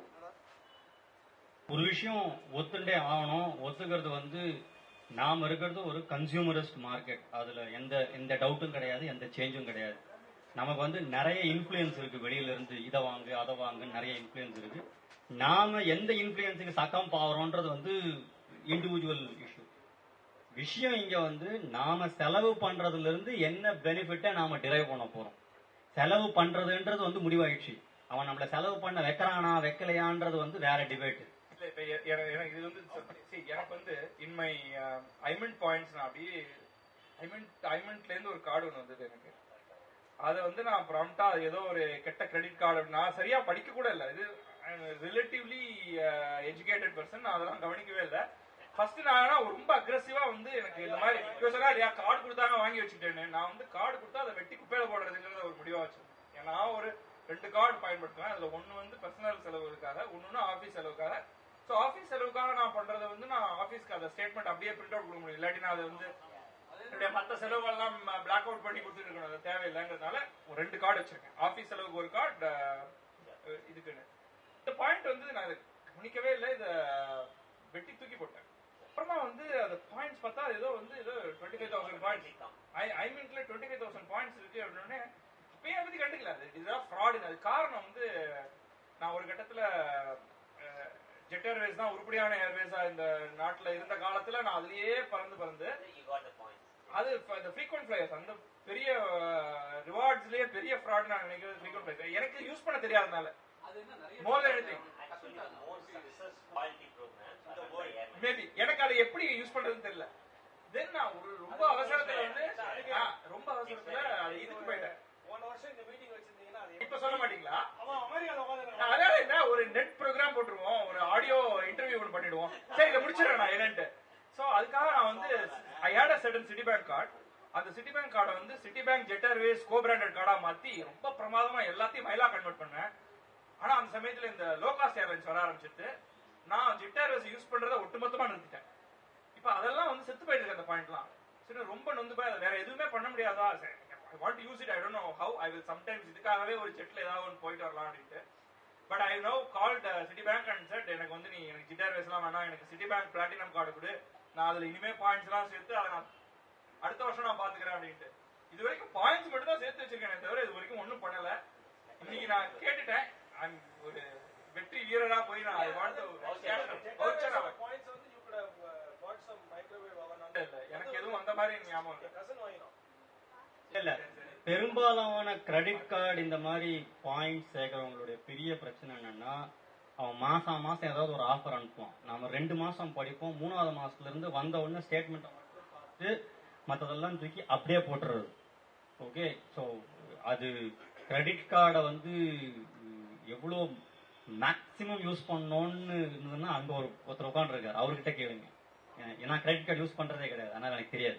ஒரு விஷயம் ஒத்துண்டே ஆகணும் ஒத்துக்கிறது வந்து நாம் இருக்கிறது ஒரு கன்சியூமரிஸ்ட் மார்க்கெட் அதுல எந்த எந்த டவுட்டும் கிடையாது எந்த சேஞ்சும் கிடையாது நமக்கு வந்து நிறைய இன்ஃப்ளூயன்ஸ் இருக்கு வெளியில இருந்து இதை வாங்கு அதை வாங்கு நிறைய இன்ஃப்ளூயன்ஸ் இருக்கு நாம எந்த இன்ஃப்ளூயன்ஸுக்கு சக்கம் பாவறோன்றது வந்து இண்டிவிஜுவல் இஷ்யூ விஷயம் இங்க வந்து நாம செலவு பண்றதுல இருந்து என்ன பெனிஃபிட்டை நாம டிரைவ் பண்ண போறோம் செலவு பண்றதுன்றது வந்து முடிவாயிடுச்சு அவன் நம்மள செலவு பண்ண வைக்கிறானா வைக்கலையான்றது வந்து வேற டிபேட் இல்ல இல்ல, இப்ப எ- எ- எனக்கு இது வந்து see, எனக்கு வந்து இன் மை ஐமெண்ட் பாயிண்ட்ஸ் நான் அப்படியே ஐமெண்ட் ஐமெண்ட்ல இருந்து ஒரு கார்டு ஒன்று வந்தது எனக்கு அதை வந்து நான் ப்ராம்ப்டா ஏதோ ஒரு கெட்ட கிரெடிட் கார்டு நான் சரியா படிக்க கூட இல்லை இது ரிலேட்டிவ்லி எஜுகேட்டட் பர்சன் நான் அதெல்லாம் கவனிக்கவே இல்லை ஃபர்ஸ்ட் நான் ஆனா ரொம்ப அக்ரெசிவா வந்து எனக்கு இந்த மாதிரி யோசனா இல்லையா கார்டு கொடுத்தாங்க வாங்கி வச்சுக்கிட்டேன்னு நான் வந்து கார்டு கொடுத்தா அதை வெட்டி குப்பையில போடுறதுங்கிறத ஒரு முடிவா வச்சிருந்தேன் ஏன்னா நான் ஒரு ரெண்டு கார்டு பயன்படுத்துவேன் அதுல ஒன்னு வந்து பர்சனல் செலவுக்காக ஒன்னு ஆபீஸ் செலவுக்காக சோ ஆபீஸ் செலவுக்காக நான் பண்றதை வந்து நான் ஆபீஸ்க்கு அந்த ஸ்டேட்மெண்ட் அப்படியே பிரிண்ட் அவுட் கொடுக்க முடியும் இல்லாட்டி நான் அதை வந்து என்னுடைய மத்த செலவுகள்லாம் பிளாக் அவுட் பண்ணி கொடுத்துட்டு இருக்கணும் அது தேவையில்லைங்கிறதுனால ஒரு ரெண்டு கார்டு வச்சிருக்கேன் ஆபீஸ் செலவுக்கு ஒரு கார்டு இதுக்குன்னு இந்த பாயிண்ட் வந்து நான் இதை கவனிக்கவே இல்லை இதை வெட்டி தூக்கி போட்டேன் அப்புறமா வந்து அந்த பாயிண்ட்ஸ் பார்த்தா ஏதோ வந்து ஏதோ twenty five thousand points I I மீன்ல டுவெண்ட்டி ஃபைவ் தௌசண்ட் பாயிண்ட்ஸ் இருக்கு அப்படின்னே இப்பயே அதை பத்தி கண்டுக்கல அது இதுதான் ஃப்ராடு அது காரணம் வந்து நான் ஒரு கட்டத்துல ஜெட் ஏர்வேஸ் தான் உருப்படியான ஏர்வேஸா இந்த நாட்டுல இருந்த காலத்துல நான் அதுலயே பறந்து பறந்து You got the point. அது இப்ப இந்த ஃப்ரீக்வெண்ட் ஃபிளையர்ஸ் அந்த பெரிய ரிவார்ட்ஸ்லயே பெரிய ஃப்ராட் நான் நினைக்கிறது ஃப்ரீக்வெண்ட் ஃபிளையர்ஸ் எனக்கு யூஸ் பண்ண தெரியாதனால more then anything Actually, the most success quality programs are run by airlines. Maybe எனக்கு அதை எப்படி யூஸ் பண்றதுன்னு தெரியல தென் நான் ஒரு ரொம்ப அவசரத்துல வந்து ஆ, ரொம்ப அவசரத்துல அது இதுக்கு போயிட்டேன் போன வருஷம் இந்த மீட்டிங் வச்சிருந்தீங்கன்னா அது இப்ப சொல்ல மாட்டீங்களா அவன் அமெரிக்கால உட்காந்து நான் அதாவது என்ன ஒரு நெட் ப்ரோக்ராம் போட்டுருவோம் ஒரு ஆடியோ இன்டர்வியூ ஒன்று பண்ணிடுவோம் சரி இதை முடிச்சிடறேன் நான் என்னன்ட்டு சோ அதுக்காக நான் வந்து I had a sudden city bank card அந்த சிட்டி பேங்க் கார்டை வந்து Citibank Jet Airways co branded கார்டா மாத்தி ரொம்ப பிரமாதமா எல்லாத்தையும் மைலா கன்வெர்ட் பண்ணேன் ஆனா அந்த சமயத்துல இந்த லோ காஸ்ட் ஏர்லைன்ஸ் வர ஆரம்பிச்சிட்டு நான் ஜெட் ஏர்வேஸ் யூஸ் பண்றதை ஒட்டுமொத்தமா நிறுத்திட்டேன் இப்ப அதெல்லாம் வந்து செத்து போயிட்டு இருக்கு அந்த பாயிண்ட்லாம் சரி ரொம்ப நொந்து போய் அதை வேற எதுவுமே பண்ண முடியாதா I want use it I don't know how I will sometimes இதுக்காகவே ஒரு ஜெட்ல ஏதாவது ஒன்று போயிட்டு வரலாம் அப்படின்ட்டு but I know called Citibank and said எனக்கு வந்து நீ எனக்கு ஜிட் ஏர்வேஸ் எல்லாம் வேணாம் எனக்கு சிட்டி பேங்க் பிளாட்டினம் கார்டு கொடு நான் அதுல இனிமே பாயிண்ட்ஸ் எல்லாம் சேர்த்து அதை நான் அடுத்த வருஷம் நான் பாத்துக்கிறேன் அப்படின்ட்டு இது வரைக்கும் பாயிண்ட்ஸ் மட்டும் தான் சேர்த்து வச்சிருக்கேன் தவிர இது வரைக்கும் ஒண்ணும் பண்ணல இன்னைக்கு நான் கேட்டுட்டேன் I'm ஒரு வெற்றி வீரரா போய் நான் I want voucher oven points வந்து you could have bought some microwave அவன் இல்ல எனக்கு எதுவும் அந்த மாதிரி ஞாபகம் இல்லை கசன் வாங்கினோம் இல்ல பெரும்பாலான கிரெடிட் கார்டு இந்த மாதிரி பாயிண்ட் சேர்க்கறவங்களுடைய பெரிய பிரச்சனை என்னன்னா அவன் மாசம் மாசம் ஏதாவது ஒரு ஆஃபர் அனுப்புவான் நாம ரெண்டு மாசம் படிப்போம் மூணாவது மாசத்துல இருந்து வந்த உடனே ஸ்டேட்மெண்ட் பார்த்து மத்ததெல்லாம் தூக்கி அப்படியே போட்டுறது ஓகே ஸோ அது கிரெடிட் கார்டை வந்து உம், எவ்வளோ மேக்சிமம் யூஸ் பண்ணணும்னு இருந்ததுன்னா அங்க ஒரு ஒருத்தர் உட்காந்துருக்காரு அவர்கிட்ட கேளுங்க ஏன்னா- ஏன்னா கிரெடிட் கார்டு யூஸ் பண்றதே கிடையாது அதனால எனக்கு தெரியாது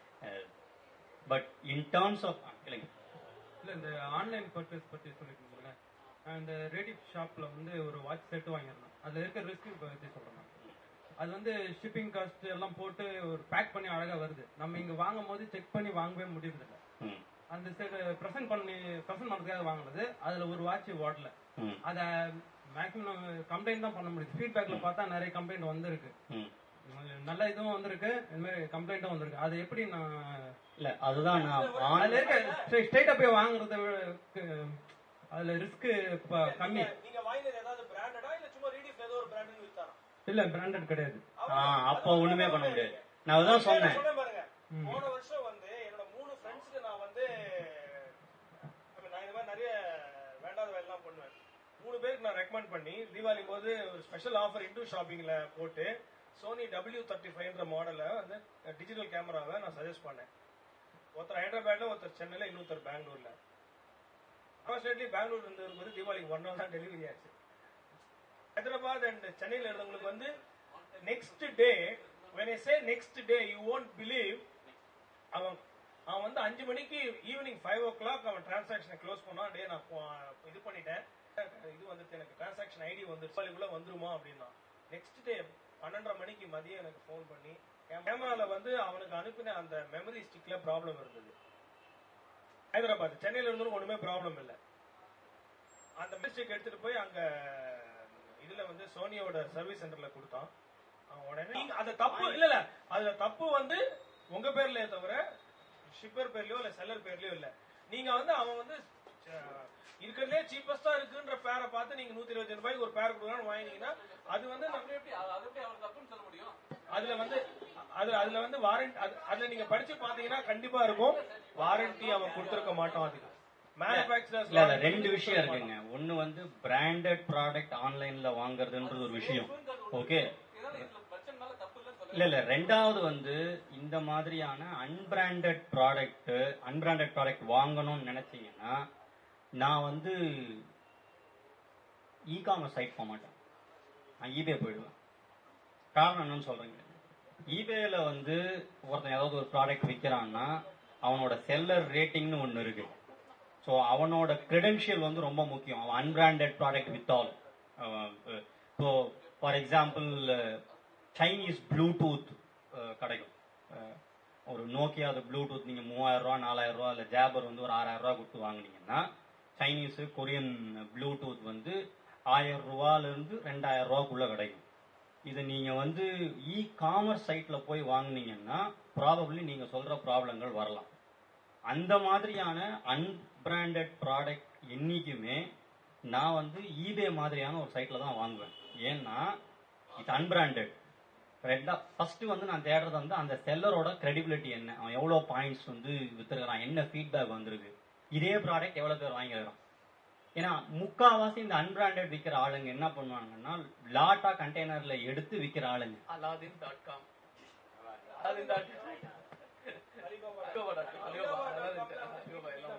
பட் இன் டேர்ம்ஸ் ஆஃப் இல்லைங்க இல்ல இந்த ஆன்லைன் பர்ச்சேஸ் பத்தி சொல்லிட்டு இருந்தேன் நான் இந்த ரேடிப் ஷாப்ல வந்து ஒரு வாட்ச் செட் வாங்கியிருந்தேன் அதுல இருக்க ரிஸ்க் பத்தி சொல்றேன் நான். அது வந்து ஷிப்பிங் காஸ்ட் எல்லாம் போட்டு ஒரு பேக் பண்ணி அழகா வருது நம்ம இங்க வாங்கும் போது செக் பண்ணி வாங்கவே முடியறதில்ல ம் அந்த செட் பிரசன்ட் பண்ணி பிரசன்ட் பண்ணதுக்காக வாங்கினது அதுல ஒரு வாட்ச் ஓடல ம் அத மேக்ஸிமம் கம்ப்ளைண்ட் தான் பண்ண முடியுது ஃபீட்பேக்ல பார்த்தா நிறைய கம்ப்ளைண்ட் வந்திருக்கு ம் நல்ல இதுவும் வந்திருக்கு இந்த மாதிரி கம்ப்ளைண்ட்டும் வந்திருக்கு அது எப்படி நான் இல்ல அதுதான் நான் அதுல ஆன்லைன் இருக்க ஸ்ட்ரைட்டா போய் வாங்குறத விட, கு- அதுல ரிஸ்க் கம்மி நீங்க வாங்கினது ஏதாவது பிராண்டடா இல்ல சும்மா ரீடிஃப் ஏதோ ஒரு பிராண்ட்னு வித்தாரா இல்ல பிராண்டட் கிடையாது ஆ, அப்ப ஒண்ணுமே பண்ண முடியாது நான் அதுதான் சொன்னேன் சொன்னேன் பாருங்க போன வருஷம் வந்து என்னோட மூணு ஃப்ரெண்ட்ஸ்க்கு நான் வந்து நான் இந்த மாதிரி நிறைய வேண்டாத வேலைலாம் பண்ணுவேன் மூணு பேருக்கு நான் ரெக்கமெண்ட் பண்ணி தீபாவளி போது ஒரு ஸ்பெஷல் ஆஃபர் இன்டூ ஷாப்பிங்ல போட்டு சோனி டபிள்யூ தேர்ட்டி ஃபைவ்ன்ற மாடலை வந்து டிஜிட்டல் கேமராவை நான் சஜஸ்ட் பண்ணேன் ஒருத்தர் ஹைதராபாத்ல ஒருத்தர் சென்னையில இன்னொருத்தர் பெங்களூர்ல அன்பார்ச்சுனேட்லி பெங்களூர் இருந்தவருக்கு வந்து தீபாவளிக்கு ஒன் நாள் தான் டெலிவரி ஆச்சு ஹைதராபாத் அண்ட் சென்னையில் இருந்தவங்களுக்கு வந்து next day when I say next day you won't believe அவன் அவன் வந்து அஞ்சு மணிக்கு ஈவினிங் ஃபைவ் ஓ கிளாக் அவன் டிரான்சாக்ஷனை க்ளோஸ் பண்ணான் டே நான் போ- இது பண்ணிட்டேன் இது வந்துட்டு எனக்கு டிரான்சாக்ஷன் ஐடி வந்துருச்சு அதுக்குள்ள வந்துருமா அப்படின்னா நெக்ஸ்ட் டே பன்னெண்டரை மணிக்கு மதியம் எனக்கு ஃபோன் பண்ணி கேமரால வந்து அவனுக்கு அனுப்பின அந்த மெமரி ஸ்டிக்ல ப்ராப்ளம் இருந்தது ஹைதராபாத் சென்னையில இருந்தும் ஒண்ணுமே ப்ராப்ளம் இல்லை அந்த மெமரி ஸ்டிக் எடுத்துட்டு போய் அங்க இதுல வந்து சோனியோட சர்வீஸ் சென்டர்ல கொடுத்தான் அவன் உடனே நீங்க அந்த தப்பு இல்ல இல்ல அதுல தப்பு வந்து உங்க பேர்லயே தவிர ஷிப்பர் பேர்லயோ இல்ல செல்லர் பேர்லயோ இல்ல நீங்க வந்து அவன் வந்து அஹ், இருக்கிறதுலே சீப்பஸ்டா இருக்குன்ற பேரை பார்த்து நீங்க நூத்தி இருபத்தி ரூபாய்க்கு ஒரு பேர் கொடுக்கணும்னு வாங்கினீங்கன்னா அது வந்து நம்ம அப்படி எப்படி அது அது எப்படி அவர் தப்புன்னு சொல்ல முடியும் அதுல வந்து அது அதுல வந்து வாரண்டி அதுல நீங்க படிச்சு பாத்தீங்கன்னா கண்டிப்பா இருக்கும் வாரண்டி அவன் கொடுத்திருக்க மாட்டான் அதுக்கு மேனுஃபேக்சரர்ஸ் இல்ல இல்ல ரெண்டு விஷயம் இருக்குங்க ஒண்ணு வந்து பிராண்டட் ப்ராடக்ட் ஆன்லைன்ல வாங்குறதுன்றது ஒரு விஷயம் ஓகே இல்ல இல்ல ரெண்டாவது வந்து இந்த மாதிரியான அன்பிராண்டட் ப்ராடக்ட் அன்பிராண்டட் ப்ராடக்ட் வாங்கணும்னு நினைச்சீங்கன்னா நான் வந்து இ காமர்ஸ் சைட் போக மாட்டேன் நான் ஈபே போயிடுவேன் காரணம் என்னன்னு சொல்றேங்க ஈபேல வந்து ஒருத்தன் ஏதாவது ஒரு ப்ராடக்ட் விற்கிறான்னா அவனோட செல்லர் ரேட்டிங்னு ஒன்று இருக்கு ஸோ அவனோட கிரெடென்ஷியல் வந்து ரொம்ப முக்கியம் அவன் அன்பிராண்டட் ப்ராடக்ட் வித்தால் இப்போ ஃபார் எக்ஸாம்பிள் சைனீஸ் ப்ளூடூத் கிடைக்கும் அஹ், ஒரு நோக்கியா அது ப்ளூடூத் நீங்க மூவாயிரம் ரூபா நாலாயிரம் ரூபா இல்ல ஜாபர் வந்து ஒரு ஆறாயிரம் ரூபா கொடுத்து வாங்குனீங்கன்னா சைனீஸ் கொரியன் ப்ளூடூத் வந்து ஆயிரம் ரூபால இருந்து ரெண்டாயிரம் ரூபாக்குள்ள கிடைக்கும் இது நீங்க வந்து இ காமர்ஸ் சைட்ல போய் வாங்குனீங்கன்னா ப்ராபப்ளி நீங்க சொல்ற ப்ராப்ளங்கள் வரலாம் அந்த மாதிரியான அன்பிராண்டட் ப்ராடக்ட் என்னைக்குமே நான் வந்து ஈபே மாதிரியான ஒரு சைட்ல தான் வாங்குவேன் ஏன்னா இட்ஸ் அன்பிராண்டட் ரெண்டா ஃபர்ஸ்ட் வந்து நான் தேடுறது வந்து அந்த செல்லரோட கிரெடிபிலிட்டி என்ன அவன் எவ்வளவு பாயிண்ட்ஸ் வந்து வித்துருக்கான் என்ன ஃபீட்பேக் வந்திருக்கு இதே ப்ராடக்ட் எவ்வளவு பேர் வாங்கிருக்கான் ஏன்னா முக்காவாசி இந்த அன்பிராண்டட் விற்கிற ஆளுங்க என்ன பண்ணுவாங்கன்னா லாட்டா கண்டெய்னர்ல எடுத்து விற்கிற ஆளுங்க Aladdin dot com Aladdin dot Alibaba dot com Alibaba Aladdin Alibaba எல்லாம்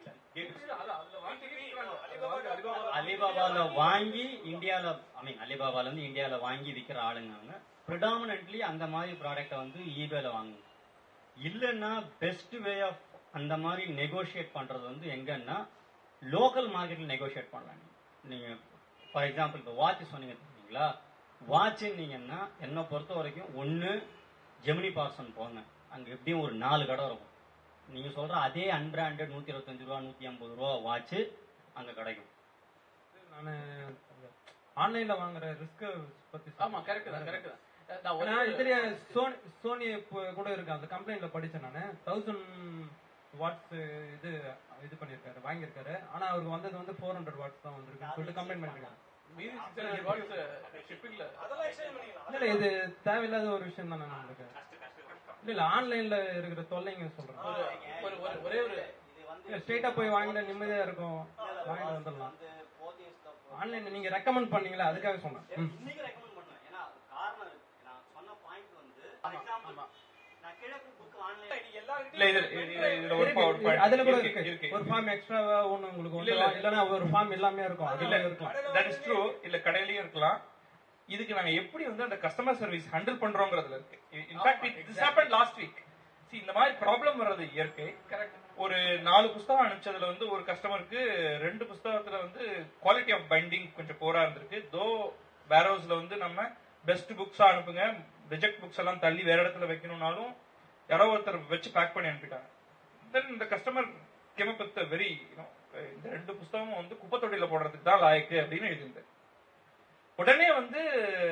அலிபாபால வாங்கி இந்தியால ஐ மீன் அலிபாபால இருந்து இந்தியால வாங்கி விக்கிற ஆளுங்க அவங்க ப்ரிடாமினன்ட்லி அந்த மாதிரி ப்ராடக்ட்டை வந்து ஈபேல வாங்குங்க இல்லைன்னா பெஸ்ட் வே ஆஃப் அந்த மாதிரி நெகோஷியேட் பண்றது வந்து எங்கன்னா லோக்கல் மார்க்கெட்ல நெகோஷியேட் பண்ணலாம் நீங்க ஃபார் எக்ஸாம்பிள் இப்போ வாட்ச் சொன்னீங்க தெரியுங்களா வாட்சுன்னீங்கன்னா என்னை பொறுத்த வரைக்கும் ஒன்று ஜெமினி பார்சன் போங்க அங்க எப்படியும் ஒரு நாலு கடை இருக்கும் நீங்க சொல்ற அதே அன்பிராண்டட் நூத்தி இருபத்தஞ்சு ரூபா நூத்தி ஐம்பது ரூபா வாட்ச் அங்க கிடைக்கும் நானு ஆன்லைன்ல வாங்குற ரிஸ்க் பத்தி ஆமா கரெக்ட் தான் கரெக்ட் தான் நான் ஒரே நான் ஒரு- இதுலயே சோனி சோனி இப்ப கூட இருக்கு அந்த கம்ப்ளைண்ட்ல படிச்சேன் நானு தௌசண்ட் வாட்ஸ் இது இது பண்ணிருக்காரு வாங்கியிருக்காரு ஆனா அவருக்கு வந்தது வந்து ஃபோர் ஹண்ட்ரட் வாட்ஸ் தான் வந்திருக்குன்னு சொல்லிட்டு கம்ப்ளைண்ட் பண்ணிருக்காங்க மீதி 600 வாட்ஸ் ஷிப்பிங்ல இல்ல இல்ல இது தேவையில்லாத ஒரு விஷயம் தான் நம்மளுக்கு இல்ல இல்ல ஆன்லைன்ல இருக்கிற தொல்லைங்க சொல்றேன் ஒரு ஒரு ஒரு- ஒரே ஒரு ஸ்ட்ரெயிட்டா போய் வாங்கினா நிம்மதியா இருக்கும் வாங்கிட்டு வந்துடலாம் ஆன்லைன்ல நீங்க ரெக்கமெண்ட் பண்ணீங்களா அதுக்காக சொன்னேன் ம். இன்னைக்கு ரெக்கமெண்ட் பண்ணுவேன் ஏன்னா காரணம் இருக்கு. நான் சொன்ன பாயிண்ட் வந்து ஃபார் எக்ஸாம்பிள் நான் கிழக்கு புக் ஆன்லைன் இல்ல இது இது- இதுல ஒரு இருக்கு, ஒரு point அதுல கூட இருக்கு, இருக்கு இருக்கு. ஒரு ஃபார்ம் எக்ஸ்ட்ராவா ஒண்ணு உங்களுக்கு இல்ல, ஒண்ணு இல்ல. இல்லனா ஒரு ஃபார்ம் எல்லாமே இருக்கும் இல்ல அதுல இருக்கலாம் தட் இஸ் ட்ரூ இல்ல கடையிலயும் இருக்கலாம் இதுக்கு நாங்க எப்படி வந்து அந்த கஸ்டமர் சர்வீஸ் ஹேண்டில் பண்றோங்கிறதுல இருக்கு in fact this happen last week see இந்த மாதிரி ப்ராப்ளம் வர்றது இயற்கை ஒரு நாலு புஸ்தகம் அனுப்பிச்சதுல வந்து ஒரு கஸ்டமருக்கு ரெண்டு புஸ்தகத்துல வந்து குவாலிட்டி ஆஃப் பைண்டிங் கொஞ்சம் போரா இருந்திருக்கு தோ வேரோஸ்ல வந்து நம்ம பெஸ்ட் புக்ஸா அனுப்புங்க ரிஜெக்ட் புக்ஸ் எல்லாம் தள்ளி வேற இடத்துல வைக்கணும்னாலும் யாரோ ஒருத்தர் வச்சு பேக் பண்ணி அனுப்பிட்டாங்க தென் இந்த கஸ்டமர் கெம வெரி இந்த ரெண்டு புஸ்தகமும் வந்து குப்பை தொட்டியில போடுறதுக்கு தான் லாயக்கு அப்படின்னு எழுதியிருந்தேன் உடனே வந்து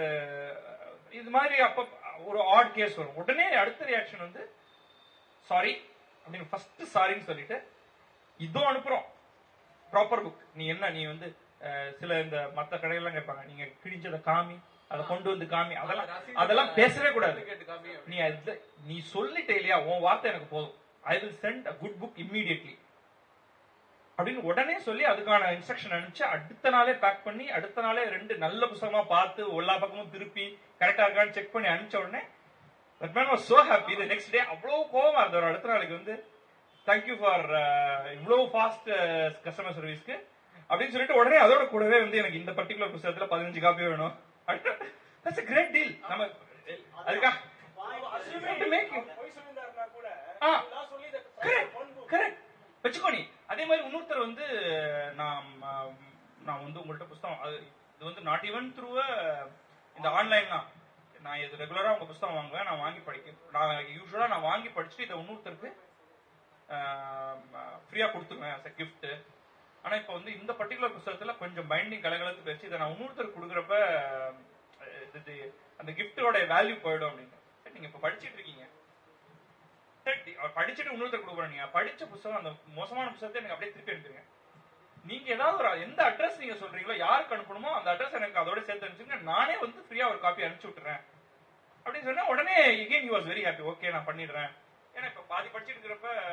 இது மாதிரி அப்ப ஒரு ஆட் கேஸ் வரும் உடனே அடுத்த ரியாக்ஷன் வந்து சாரி அப்படின்னு ஃபர்ஸ்ட் சாரின்னு சொல்லிட்டு இதோ அனுப்புறோம் ப்ராப்பர் புக் நீ என்ன நீ வந்து அஹ், சில இந்த மத்த கடையெல்லாம் கேட்பாங்க நீங்க கிழிஞ்சதை காமி அதை கொண்டு வந்து காமி அதெல்லாம் அதெல்லாம் பேசவே கூடாது நீ அது- நீ சொல்லிட்டே இல்லையா உன் வார்த்தை எனக்கு போதும் I will send a good book immediately அப்படின்னு உடனே சொல்லி அதுக்கான இன்ஸ்ட்ரக்ஷன் அனுப்பிச்சு அடுத்த நாளே பேக் பண்ணி அடுத்த நாளே ரெண்டு நல்ல புத்தகமா பார்த்து எல்லா பக்கமும் திருப்பி கரெக்டா இருக்கான்னு செக் பண்ணி அனுப்பிச்ச உடனே that man was so happy இது நெக்ஸ்ட் டே அவ்வளவு கோவமா இருந்தவர் அடுத்த நாளைக்கு வந்து தேங்க்யூ ஃபார் இவ்வளவு ஃபாஸ்ட் கஸ்டமர் சர்வீஸ்க்கு அப்படின்னு சொல்லிட்டு உடனே அதோட கூடவே வந்து எனக்கு இந்த பர்டிகுலர் புத்தகத்துல பதினஞ்சு காப்பி வேணும் தட்ஸ் a great deal நம்ம அதுக்காக to make it. Ah, correct, correct. வச்சுக்கோ நீ அதே மாதிரி இன்னொருத்தர் வந்து நான் ஆம், நான் வந்து உங்கள்ட்ட புஸ்தகம் அது இது வந்து நாட் ஈவன் த்ரூ இந்த ஆன்லைன் தான் நான் இது ரெகுலரா உங்க புஸ்தகம் வாங்குவேன் நான் வாங்கி படிக்க நான் யூஸ்வலா நான் வாங்கி படிச்சுட்டு இதை இன்னொருத்தருக்கு ஃப்ரீயா கொடுத்துருவேன் as a gift ஆனா இப்ப வந்து இந்த பர்டிகுலர் புஸ்தகத்துல கொஞ்சம் பைண்டிங் கலகலத்து போயிடுச்சு இதை நான் இன்னொருத்தருக்கு கொடுக்குறப்ப அஹ், இது அந்த கிஃப்டோட வேல்யூ போயிடும் அப்படின்னு சரி, நீங்க இப்ப படிச்சிட்டு இருக்கீங்க சரி, அவர் படிச்சுட்டு இன்னொருத்தர் கொடுக்குறோம் நீங்க படிச்ச புத்தகம் அந்த மோசமான புத்தகத்தை எனக்கு அப்படியே திருப்பி அனுப்பிடுங்க நீங்க ஏதாவது ஒரு எந்த அட்ரஸ் நீங்க சொல்றீங்களோ யாருக்கு அனுப்பணுமோ அந்த அட்ரஸ் எனக்கு அதோட சேர்த்து அனுப்பிச்சுங்க நானே வந்து ஃப்ரீயா ஒரு காப்பி அனுப்பிச்சு விட்டுறேன் அப்படின்னு சொன்னா உடனே again you was very happy okay நான் பண்ணிடுறேன் ஏன்னா இப்ப பாதி படிச்சுட்டு இருக்கிறப்ப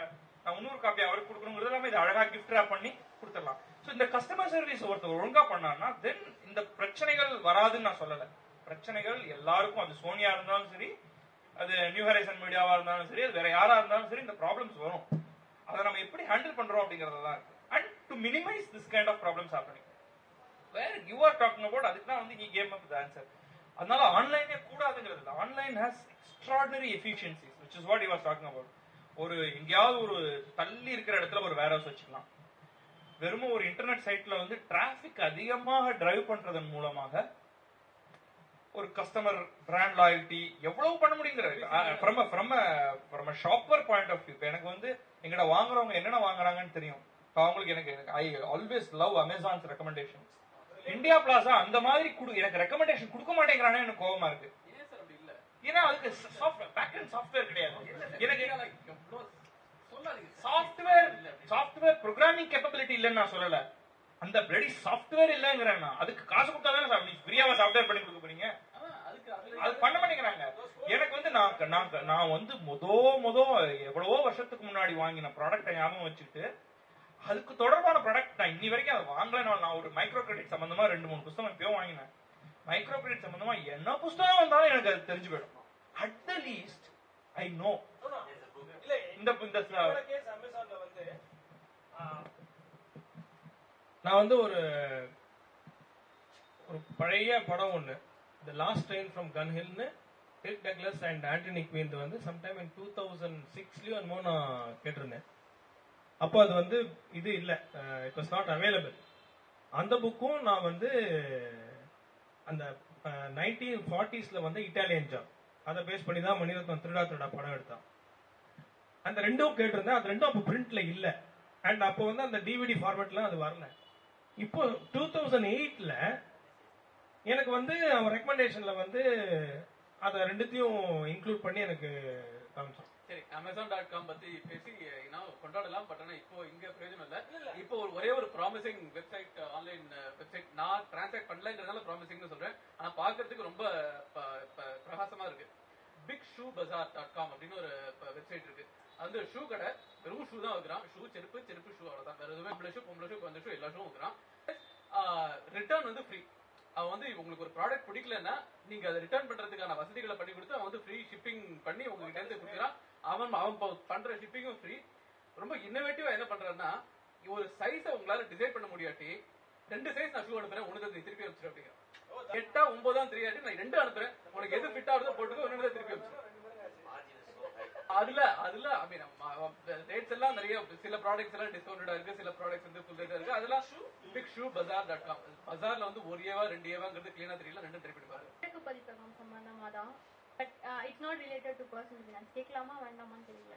நான் முந்நூறு காப்பி அவருக்கு கொடுக்கணுங்கிறது எல்லாமே இது அழகா கிஃப்ட் ரேப் பண்ணி கொடுத்துடலாம் ஸோ இந்த கஸ்டமர் சர்வீஸ் ஒருத்தர் ஒழுங்கா பண்ணான்னா தென் இந்த பிரச்சனைகள் வராதுன்னு நான் சொல்லல பிரச்சனைகள் எல்லாருக்கும் அது சோனியா இருந்தாலும் சரி அது நியூ ஹரைசன் மீடியாவா இருந்தாலும் சரி அது வேற யாரா இருந்தாலும் சரி இந்த ப்ராப்ளம்ஸ் வரும் அதை நம்ம எப்படி ஹேண்டில் பண்றோம் அப்படிங்கறது தான் இருக்கு and to minimise this kind of problems happening where you are talking about அதுக்கு தான் வந்து he came up the answer அதனால ஆன்லைனே கூடாதுங்கிறது இல்லை online has extraordinary efficiencies which is what you are talking about ஒரு எங்கேயாவது ஒரு தள்ளி இருக்கிற இடத்துல ஒரு வேர் ஹவுஸ் வச்சுக்கலாம் வெறும் ஒரு இன்டர்நெட் சைட்ல வந்து டிராபிக் அதிகமாக டிரைவ் பண்றதன் மூலமாக ஒரு கஸ்டமர் பிராண்ட் லாயல்ட்டி எவ்வளவு பண்ண முடியுங்கிறது from from from shopper point of view எனக்கு வந்து எங்கட வாங்குறவங்க என்னென்ன வாங்குறாங்கன்னு தெரியும் இப்போ அவங்களுக்கு எனக்கு I always love Amazon's recommendations India Plaza அந்த மாதிரி குடு எனக்கு ரெக்கமெண்டேஷன் கொடுக்க மாட்டேங்கிறானே எனக்கு கோவமா இருக்கு ஏன் சார் அப்படி இல்ல ஏன்னா அதுக்கு சாஃப்ட்வேர் பேக் அண்ட் சாஃப்ட்வேர் கிடையாது எனக்கு சொல்லாதீங்க சாஃப்ட்வேர் சாஃப்ட்வேர் ப்ரோக்ராமிங் கேப்பபிலிட்டி இல்லைன்னு நான் சொல்லல அந்த பிளடி சாஃப்ட்வேர் இல்லங்கிறேன் நான் அதுக்கு காசு கொடுத்தா தானே சார் நீ ஃப்ரீயாவா சாஃப்ட்வேர் பண்ணி கொடுக்க போறீங்க ஆனா அதுக்கு அதுல அது பண்ண மாட்டேங்கிறாங்க எனக்கு வந்து நான் நான் நான் வந்து மொதோ மொதோ எவ்வளவோ வருஷத்துக்கு முன்னாடி வாங்கின ப்ராடக்ட்டை ஞாபகம் வச்சுட்டு அதுக்கு தொடர்பான ப்ராடக்ட் நான் இன்னி வரைக்கும் அதை வாங்கல நான் ஒரு மைக்ரோ கிரெடிட் சம்பந்தமா ரெண்டு மூணு புத்தகம் இப்பயோ வாங்கினேன் மைக்ரோ கிரெடிட் சம்பந்தமா என்ன புத்தகம் வந்தாலும் எனக்கு அது தெரிஞ்சு போயிடும் at the least I know இல்ல இந்த இந்த கேஸ் அமேசான்ல வந்து நான் வந்து ஒரு ஒரு பழைய படம் ஒன்று த லாஸ்ட் ட்ரெயின் ஃப்ரம் கன்ஹில்னு டிக் டக்லஸ் அண்ட் ஆண்டனி குவீன் வந்து சம்டைம் இன் டூ தௌசண்ட் சிக்ஸ்லயும் என்னமோ நான் கேட்டிருந்தேன் அப்போ அது வந்து இது இல்லை இட் வாஸ் நாட் அவைலபிள் அந்த புக்கும் நான் வந்து அந்த நைன்டீன் ஃபார்ட்டிஸ்ல வந்து இட்டாலியன் ஜாப் அதை பேஸ் பண்ணி தான் மணிரத்னம் திருடா திருடா படம் எடுத்தான் அந்த ரெண்டும் கேட்டிருந்தேன் அது ரெண்டும் அப்போ பிரிண்ட்ல இல்ல அண்ட் அப்போ வந்து அந்த டிவிடி ஃபார்மேட்ல அது வரல இப்போ டூ தௌசண்ட் எயிட்ல எனக்கு வந்து அவன் ரெக்கமெண்டேஷன்ல வந்து அதை ரெண்டுத்தையும் இன்க்ளூட் பண்ணி எனக்கு காமிச்சான் சரி அமேசான் டாட் காம் பத்தி பேசி நான் கொண்டாடலாம் பட் ஆனா இப்போ இங்க பிரயோஜனம் இல்ல இப்போ ஒரு ஒரே ஒரு ப்ராமிசிங் வெப்சைட் ஆன்லைன் வெப்சைட் நான் டிரான்சாக்ட் பண்ணலன்றதுனால ப்ராமிசிங்னு சொல்றேன் ஆனா பாக்குறதுக்கு ரொம்ப ப- ப- பிரகாசமா இருக்கு Big Shoe Bazaar dot com அப்படின்னு ஒரு வெப்சைட் இருக்கு அது வந்து ஷூ கடை வெறும் ஷூ தான் வைக்கிறான் ஷூ செருப்பு செருப்பு ஷூ அவ்வளவுதான் வேற எதுவுமே பொம்பளை ஷூ பொம்பளை ஷூ குழந்தை ஷூ எல்லா ஷூ வைக்கிறான் ரிட்டர்ன் வந்து ஃப்ரீ அவன் வந்து உங்களுக்கு ஒரு ப்ராடக்ட் பிடிக்கலன்னா நீங்க அதை ரிட்டர்ன் பண்றதுக்கான வசதிகளை பண்ணி கொடுத்து அவன் வந்து ஃப்ரீ ஷிப்பிங் பண்ணி உங்ககிட்ட இருந்து கொடுக்குறான் அவன் அவன் ப- பண்ற ஷிப்பிங்கும் ஃப்ரீ ரொம்ப இன்னோவேட்டிவா என்ன பண்றான்னா ஒரு சைஸை உங்களால டிசைட் பண்ண முடியாட்டி ரெண்டு சைஸ் நான் ஷூ அனுப்புறேன் உனக்கு நீ திருப்பி அனுப்பிச்சிரு அப்படிங்கிறான் எட்டா ஒன்பதாம் தெரியாட்டி நான் ரெண்டு அனுப்புறேன் உனக்கு எது ஃபிட் ஆகுதோ போட்டுக்கோ ஒன்னு திருப்பி அனுப்பிச்சிரு அதுல அதுல ஐ மீன் ரேட்ஸ் எல்லாம் நிறைய சில ப்ராடக்ட்ஸ் எல்லாம் டிஸ்கவுண்டடா இருக்கு சில ப்ராடக்ட்ஸ் வந்து ஃபுல் ரேட்டா இருக்கு அதெல்லாம் Big Shoe Bazaar dot com பஜார்ல வந்து ஒரு ஏவா ரெண்டு ஏவாங்கிறது கிளீனா தெரியல ரெண்டும் திருப்பி பாருங்க வழக்கு பதிப்பகம் சம்பந்தமா தான் but it's not related to personal finance கேட்கலாமா வேண்டாமான்னு தெரியல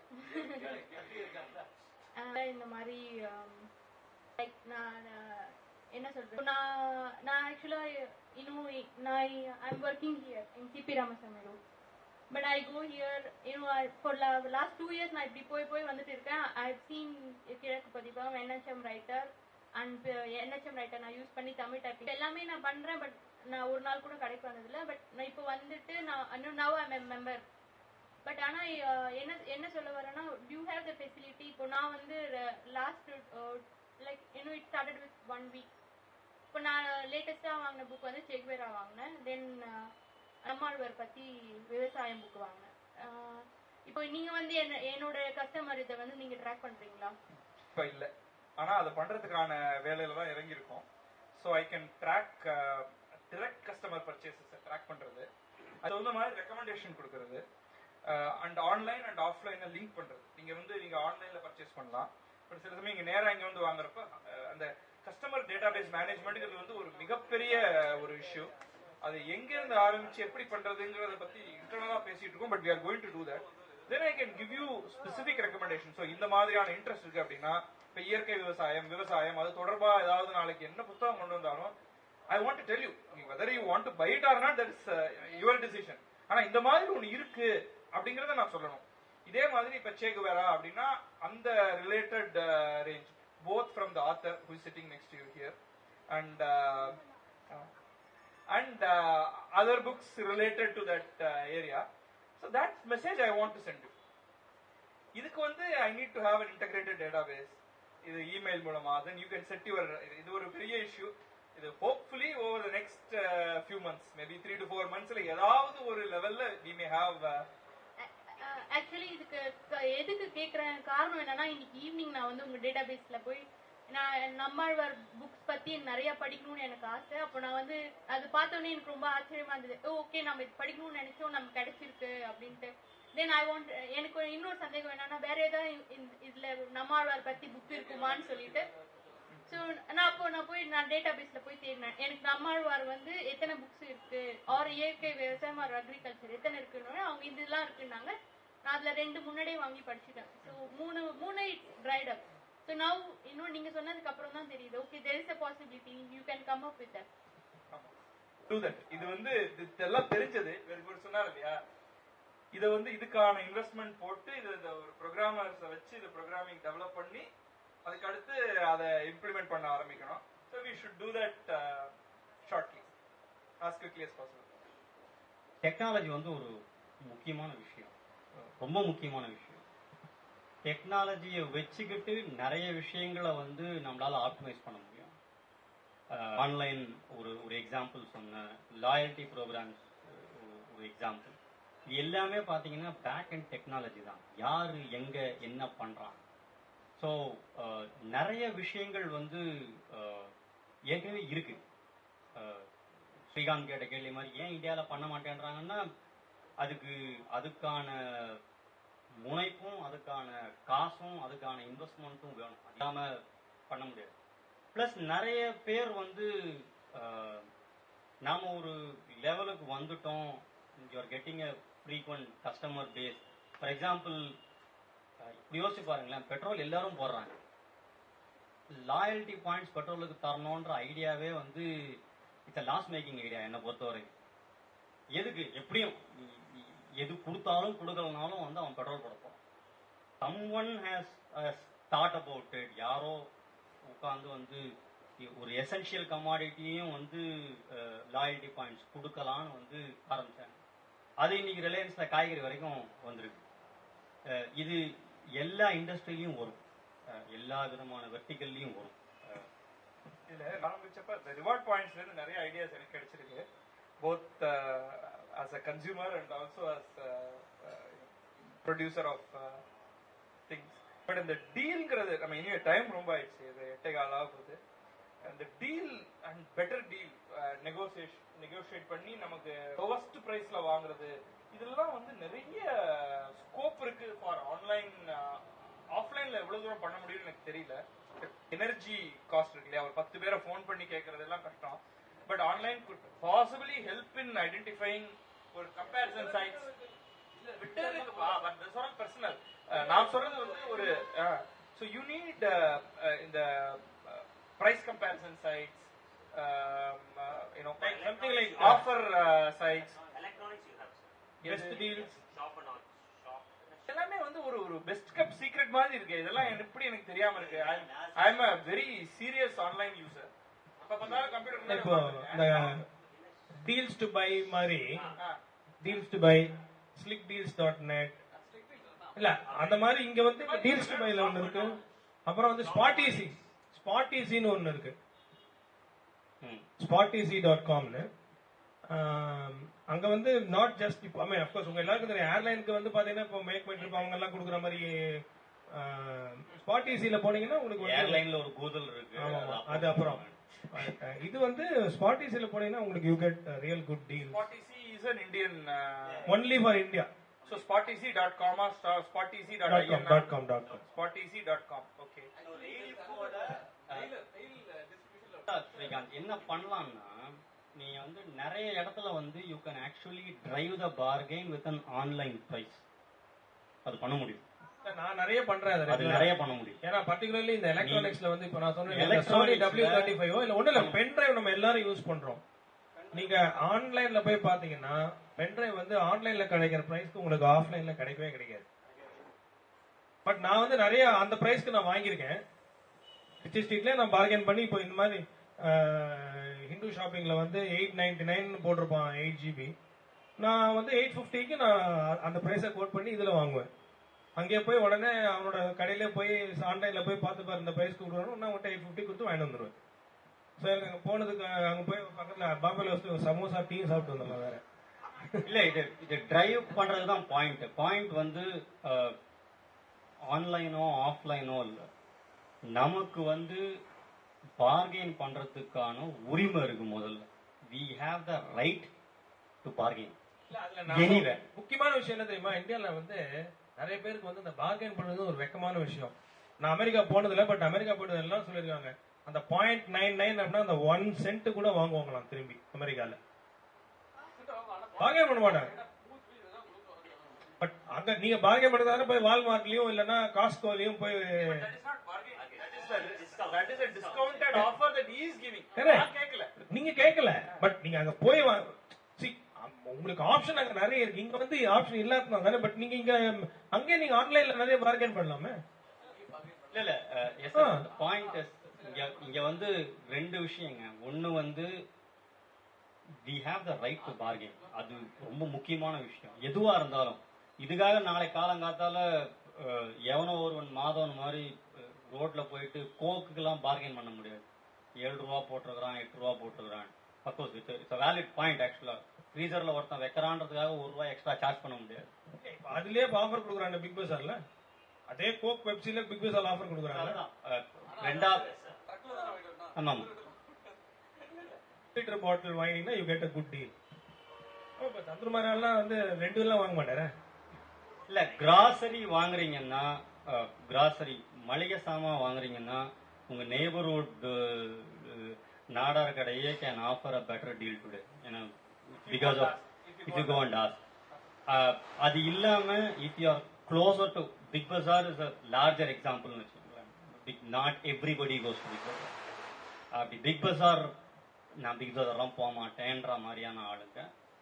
அஹ் இந்த மாதிரி லைக் நான் அஹ், என்ன சொல்றது நான் நான் ஆக்சுவலா இன்னும் நான் I am working here in C P Ramasamy road but I go here you know for last two years நான் இப்படி போய் போய் வந்துட்டு இருக்கேன் ஐ ஹவ் சீன் Kizhakku Pathippagam NHM writer and NHM writer நான் யூஸ் பண்ணி தமிழ் டைப்பிங் எல்லாமே நான் பண்றேன் பட் நான் ஒரு நாள் கூட கடைக்கு வந்ததில்ல பட் நான் இப்போ வந்துட்டு நான் இன்னும் நவ் ஐ மெம்பர் பட் ஆனா அஹ், என்ன என்ன சொல்ல வரேன்னா யூ ஹேவ் த ஃபெசிலிட்டி இப்போ நான் வந்து லாஸ்ட் லைக் இன்னும் it started with one week இப்போ நான் லேட்டஸ்டா வாங்கின புக் வந்து செக்வேரா வாங்கினேன் தென் நம்மாழ்வார் பத்தி விவசாயம் புக் வாங்கினேன் அஹ், இப்போ நீங்க வந்து என்ன என்னோட கஸ்டமர் இதை வந்து நீங்க ட்ராக் பண்றீங்களா இப்ப இல்ல ஆனா அதை பண்றதுக்கான வேலையில தான் இறங்கி இருக்கோம் so I can track direct customer purchases track பண்றது அது வந்து மாதிரி ரெக்கமெண்டேஷன் கொடுக்கறது அண்ட் ஆன்லைன் அண்ட் ஆஃப்லைனை லிங்க் பண்றது நீங்க வந்து நீங்க ஆன்லைன்ல பர்ச்சேஸ் பண்ணலாம் பட் சில சமயம் இங்க நேரா இங்க வந்து வாங்குறப்ப அஹ், அந்த கஸ்டமர் டேட்டாபேஸ் மேனேஜ்மெண்ட்ங்கிறது வந்து ஒரு மிகப்பெரிய ஒரு இஷ்யூ அது எங்க இருந்து ஆரம்பிச்சு எப்படி பண்றதுங்கிறத பத்தி இன்டர்னலா பேசிட்டு இருக்கோம் but we are going to do that then i can give you specific recommendation so இந்த மாதிரியான இன்ட்ரெஸ்ட் இருக்கு அப்படின்னா இப்ப இயற்கை விவசாயம் விவசாயம் அது தொடர்பா ஏதாவது நாளைக்கு என்ன புத்தகம் கொண்டு வந்தாலும் I want to tell you whether you want to buy it or not that is your decision ஆனா இந்த மாதிரி ஒண்ணு இருக்கு அப்படிங்கறத நான் சொல்லணும் இதே மாதிரி இப்ப சேகுவேரா அப்படின்னா அந்த related range both from the author who sitting next you here and and uh, other books related to that uh, area. So that message I want to send you. இதுக்கு அதுக்கு வந்து I need to have an integrated database இது email மூலமா then you can set your இது ஒரு பெரிய issue இது hopefully over the next few months maybe three to four மந்த்ஸ்ல ஏதாவது ஒரு லெவல்ல வி மே ஹாவ் ஆக்சுவலி இதுக்கு க- எதுக்கு கேக்குறேன் காரணம் என்னன்னா இன்னைக்கு ஈவினிங் நான் வந்து உங்க டேட்டாபேஸ்ல போய் நான் நம்மாழ்வார் புக்ஸ் பத்தி நிறைய படிக்கணும்னு எனக்கு ஆசை அப்போ நான் வந்து அது பார்த்தோன்னே எனக்கு ரொம்ப ஆச்சரியமா இருந்தது ஓகே நம்ம இது படிக்கணும்னு நினைச்சோம் நமக்கு கிடைச்சிருக்கு அப்படின்ட்டு தென் ஐ வாண்ட் எனக்கு ஒரு இன்னொரு சந்தேகம் என்னன்னா வேற ஏதாவது இந்த- இதுல நம்மாழ்வார் பத்தி புக் இருக்குமான்னு சொல்லிட்டு ஸோ நான் அப்போ நான் போய் நான் டேட்டா பேஸ்ல போய் தேடினேன் எனக்கு நம்மாழ்வார் வந்து எத்தனை புக்ஸ் இருக்கு ஆர் இயற்கை விவசாயம் ஆர் அக்ரிகல்ச்சர் எத்தனை இருக்குன்னு அவங்க இதெல்லாம் இருக்குன்னாங்க நான் அதுல ரெண்டு முன்னாடியே வாங்கி படிச்சுட்டேன் ஸோ மூணு மூணு ட்ரைட் அப் ஸோ நவ் இன்னும் நீங்க சொன்னதுக்கு அப்புறம் தான் தெரியுது okay there is a possibility you can come up with that to that இது வந்து இது- இதெல்லாம் தெரிஞ்சது இவர் சொன்னார் இல்லையா இத வந்து இதுக்கான இன்வெஸ்ட்மெண்ட் போட்டு இது இந்த ஒரு ப்ரோக்ராமர்ஸ் வச்சு இது ப்ரோக்ராமிங் டெவலப் பண்ணி அதுக்கு அடுத்து அதை இம்ப்ளிமெண்ட் பண்ண ஆரம்பிக்கணும் so we should do that shortly as quickly as possible technology வந்து ஒரு முக்கியமான விஷயம் ரொம்ப முக்கியமான விஷயம் டெக்னாலஜியை வச்சுக்கிட்டு நிறைய விஷயங்களை வந்து நம்மளால ஆப்டிமைஸ் பண்ண முடியும் ஆன்லைன் ஒரு ஒரு எக்ஸாம்பிள் சொன்னேன் லாயல்ட்டி ப்ரோக்ராம்ஸ் ஒரு எக்ஸாம்பிள் இது எல்லாமே பார்த்தீங்கன்னா பேக் அண்ட் டெக்னாலஜி தான் யாரு எங்க என்ன பண்றாங்க ஸோ நிறைய விஷயங்கள் வந்து அஹ், ஏற்கனவே இருக்கு அஹ், ஸ்ரீகாந்த் கேட்ட கேள்வி மாதிரி ஏன் இந்தியாவில் பண்ண மாட்டேன்றாங்கன்னா அதுக்கு அதுக்கான முனைப்பும் அதுக்கான காசும் அதுக்கான இன்வெஸ்ட்மெண்ட்டும் வேணும் அது இல்லாம பண்ண முடியாது ப்ளஸ் நிறைய பேர் வந்து அஹ், நாம ஒரு லெவலுக்கு வந்துட்டோம் you're getting a frequent customer base for example இப்படி யோசிச்சு பாருங்களேன் பெட்ரோல் எல்லாரும் போடுறாங்க லாயல்ட்டி பாயிண்ட்ஸ் பெட்ரோலுக்கு தரணுன்ற ஐடியாவே வந்து இட்ஸ் லாஸ் மேக்கிங் ஐடியா என்னை பொறுத்தவரை எதுக்கு எப்படியும் இ- இ- எது கொடுத்தாலும் கொடுக்கலனாலும் வந்து அவன் பெட்ரோல் போட போறான் someone has thought about it யாரோ உட்காந்து வந்து இ- ஒரு எசென்ஷியல் கமாடிட்டியும் வந்து லாயல்ட்டி பாயிண்ட்ஸ் கொடுக்கலான்னு வந்து ஆரம்பிச்சாங்க அது இன்னைக்கு ரிலையன்ஸ்ல காய்கறி வரைக்கும் வந்திருக்கு அஹ் இது எல்லா இண்டஸ்ட்ரியிலையும் வரும் அஹ் எல்லா விதமான வெர்டிகல்லையும் வரும் அஹ் இதுல ஆரம்பிச்சப்ப இந்த ரிவார்ட் பாயிண்ட்ஸ்ல இருந்து நிறைய ஐடியாஸ் எனக்கு கிடைச்சிருக்கு both as a consumer and also as producer of things but இந்த டீல்ங்கிறது நம்ம இனிமே டைம் ரொம்ப ஆயிடுச்சு இது எட்டே கால் ஆக போகுது அந்த deal and better deal negotiation negotiate பண்ணி நமக்கு லோவஸ்ட் பிரைஸ்ல வாங்குறது இதெல்லாம் வந்து நிறைய ஸ்கோப் இருக்கு ஃபார் ஆன்லைன் ஆஃப்லைன்ல எவ்வளவு தூரம் பண்ண முடியும்னு எனக்கு தெரியல எனர்ஜி காஸ்ட் இருக்கு இல்லையா ஒரு பத்து பேரை ஃபோன் பண்ணி கேட்கறது எல்லாம் கஷ்டம் but online could possibly help in identifying ஒரு கம்பேரிசன் சைட்ஸ் ட்விட்டர் இருக்குப்பா பட் சொல்றது பர்சனல் நான் சொல்றது வந்து ஒரு ஸோ யூ நீட் இந்த price comparison sites um, uh, you know something like offer uh, sites Electronics you have, sir. best deals Shop and all. Shop. எல்லாமே வந்து ஒரு ஒரு பெஸ்ட் கப் சீக்ரெட் மாதிரி இருக்கு இதெல்லாம் எப்படி எனக்கு தெரியாம இருக்கு I am a very serious online user அப்ப பார்த்தாலும் கம்ப்யூட்டர் இப்போ இந்த டீல்ஸ் டு பை மாதிரி deals to buy Slick Deals dot net இல்ல அந்த மாதிரி இங்க வந்து டீல்ஸ் டு பைல ஒண்ணு இருக்கு அப்புறம் வந்து ஸ்பாட் ஈசி ஸ்பாட் ஈசின்னு ஒண்ணு இருக்கு ஸ்பாட் ஈசி டாட் காம்னு அங்க வந்து நாட் ஜஸ்ட் இப்போ ஐ மீன் அஃப்கோர்ஸ் உங்க எல்லாருக்கும் தெரியும் ஏர்லைனுக்கு வந்து பாத்தீங்கன்னா இப்போ மேக் பண்ணிட்டு அவங்க எல்லாம் கொடுக்குற மாதிரி ஸ்பாட் ஈசியில போனீங்கன்னா உங்களுக்கு வந்து- ஏர்லைன்ல ஒரு கூதல் இருக்கு ஆமா, ஆமா. அது அப்புறம் அஹ் இது வந்து ஸ்பாட் ஈசியில போனீங்கன்னா உங்களுக்கு you get real good deal Spotec is an Indian uh, only for India so spotec.com or spotec.in dot com dot com dot com spotec.com okay Srikanth என்ன பண்ணலாம்னா நீ வந்து நிறைய இடத்துல வந்து you can actually drive the bargain with an online price அது பண்ண முடியும் நான் நிறைய பண்றேன் அதை அது நிறைய பண்ண முடியும் ஏன்னா பர்டிகுலர்லி இந்த எலக்ட்ரானிக்ஸ்ல வந்து இப்போ நான் சொன்னேன் Electronics சோனி ல- டபிள்யூ தேர்ட்டி ஃபைவ் இல்ல ஒண்ணு இல்ல பென் டிரைவ் நம்ம எல்லாரும் யூஸ் பண்றோம் நீங்க ஆன்லைன்ல போய் பாத்தீங்கன்னா பென் டிரைவ் வந்து ஆன்லைன்ல கிடைக்கிற பிரைஸ்க்கு உங்களுக்கு ஆஃப்லைன்ல கிடைக்கவே கிடைக்காது பட் நான் வந்து நிறைய அந்த பிரைஸ்க்கு நான் வாங்கியிருக்கேன் ரிச்சி ஸ்ட்ரீட்ல நான் பார்கெயின் பண்ணி இப்போ இந்த மாதிரி அஹ், ஹிந்து ஷாப்பிங்ல வந்து எயிட் நைன்டி நைன் போட்டிருப்பான் எயிட் ஜிபி நான் வந்து எயிட் ஃபிஃப்டிக்கு நான் அந்த பிரைஸை கோட் பண்ணி இதுல வாங்குவேன் அங்கே போய் உடனே அவனோட கடையில போய் ஆன்லைன்ல போய் பார்த்து பாரு இந்த பிரைஸ் கொடுக்குறோம் நான் உன்ட்ட எயிட் ஃபிஃப்டி கொடுத்து வாங்கிட்டு வந்துருவேன் ஸோ எனக்கு அங்கே போனதுக்கு அங்கே போய் பக்கத்துல பாம்பேல வச்சு சமோசா டீ சாப்பிட்டு வந்துடலாம் வேற இல்ல இது இது டிரைவ் பண்றதுதான் பாயிண்ட் பாயிண்ட் வந்து ஆன்லைனோ ஆஃப்லைனோ இல்ல நமக்கு வந்து பார்கெயின் பண்றதுக்கான உரிமை இருக்கு முதல்ல we have the right to bargain இல்ல, அதுல நான் Anywhere. முக்கியமான விஷயம் என்ன தெரியுமா இந்தியால வந்து நிறைய பேருக்கு வந்து இந்த பார்கெயின் பண்றது ஒரு வெக்கமான விஷயம் நான் அமெரிக்கா போனதில்ல பட் அமெரிக்கா போனது எல்லாம் சொல்லியிருக்காங்க அந்த பாயிண்ட் நைன் நைன் அப்படின்னா அந்த ஒன் சென்ட் கூட வாங்குவாங்களாம் திரும்பி அமெரிக்கால பார்கெயின் பண்ண மாட்டாங்க பட் அங்க நீங்க பார்கெயின் பண்றதால போய் வால்மார்ட்லயும் இல்லன்னா காஸ்கோலயும் போய் That is a discounted offer that he is giving. Correct. நான் கேட்கல. நீங்க கேட்கல பட் நீங்க அங்க போய் வா- see, அம்- உங்களுக்கு ஆப்ஷன் அங்க நிறைய இருக்கு இங்க வந்து ஆப்ஷன் இல்லாதனால தானே பட் நீங்க இங்க அங்கே நீங்க ஆன்லைன்ல நிறைய பார்கெயின் பண்ணலாமே இல்ல இல்ல எஸ் ஆ. பாயிண்ட் இங்க இங்க வந்து ரெண்டு விஷயங்க ஒண்ணு வந்து we have the right to bargain அது ரொம்ப முக்கியமான விஷயம் எதுவா இருந்தாலும் இதுக்காக நாளை காலங்காத்தால அஹ், எவனோ ஒருவன் மாதவன் மாதிரி அஹ், ரோட்ல போயிட்டு கோக்குக்கெல்லாம் பார்கெயின் பண்ண முடியாது ஏழு ரூபா போட்டிருக்கிறான் எட்டு ரூபா போட்டிருக்கிறான் of course it's it's valid point ஆக்சுவலா ஃப்ரீசர்ல ஒருத்தன் வைக்கிறான்றதுக்காக ஒரு ரூபாய் எக்ஸ்ட்ரா சார்ஜ் பண்ண முடியாது இப்ப அதுலயே ஆஃபர் கொடுக்குறாங்க பிக் பஸார்ல அதே கோக் பெப்சில பிக் பஸார்ல ஆஃபர் கொடுக்குறாங்க அதுதான். அஹ், ரெண்டாவது ஆமா ஆமா லிட்டர் பாட்டில் வாங்கினீங்கன்னா you get a good deal இப்ப சந்திர மாதிரிலாம் வந்து ரெண்டு எல்லாம் வாங்க மாட்டாரே இல்ல கிராசரி வாங்குறீங்கன்னா கிராசரி மளிகை சாமான் வாங்குறீங்கன்னா உங்க நெய்பர்ஹுட் நாடார் கடையே can offer a better deal today ஏன்னா because of if you go and as அது இல்லாம if you are closer to Big Bazaar is a larger எக்ஸாம்பிள்னு வச்சுக்கோங்களேன் big not everybody goes to Big Bazaar அப்படி Big பஜார் நான் big பஜார்லாம் போக மாட்டேன்ற மாதிரியான ஆளுங்க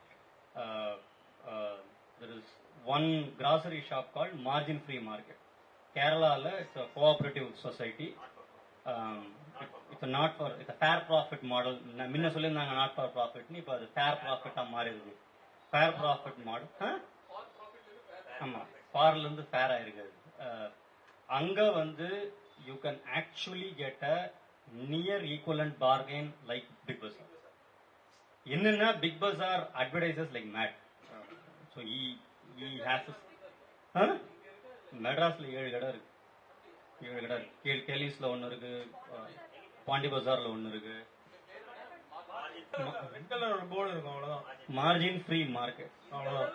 there is one grocery shop call Margin Free Market கேரளாவில் it's a cooperative society it's not for it's fair profit model முன்ன சொல்லியிருந்தாங்க நாட் ஃபார் ப்ராஃபிட்னு இப்போ அது ஃபேர் ப்ராஃபிட்டாக மாறி இருக்கு ஃபேர் ப்ராஃபிட் மாடல் ஆமா ஃபார்ல இருந்து ஃபேர் ஆயிருக்கு அஹ், அங்க வந்து you can actually get a near equivalent bargain like Big Bazaar என்னன்னா Big Bazaar advertises like mad so ஈ ஈ ஹேஸ் மெட்ராஸ்ல ஏழு கடை இருக்கு ஏழு கடை இருக்கு கே கேலிஸ்ல ஒன்னு இருக்கு அஹ், பாண்டி பஜார்ல ஒன்னு இருக்கு ரெட் கலர் ஒரு போர்டு இருக்கும் அவ்வளவுதான் மார்ஜின் ஃப்ரீ மார்க்கெட் அவ்வளவுதான்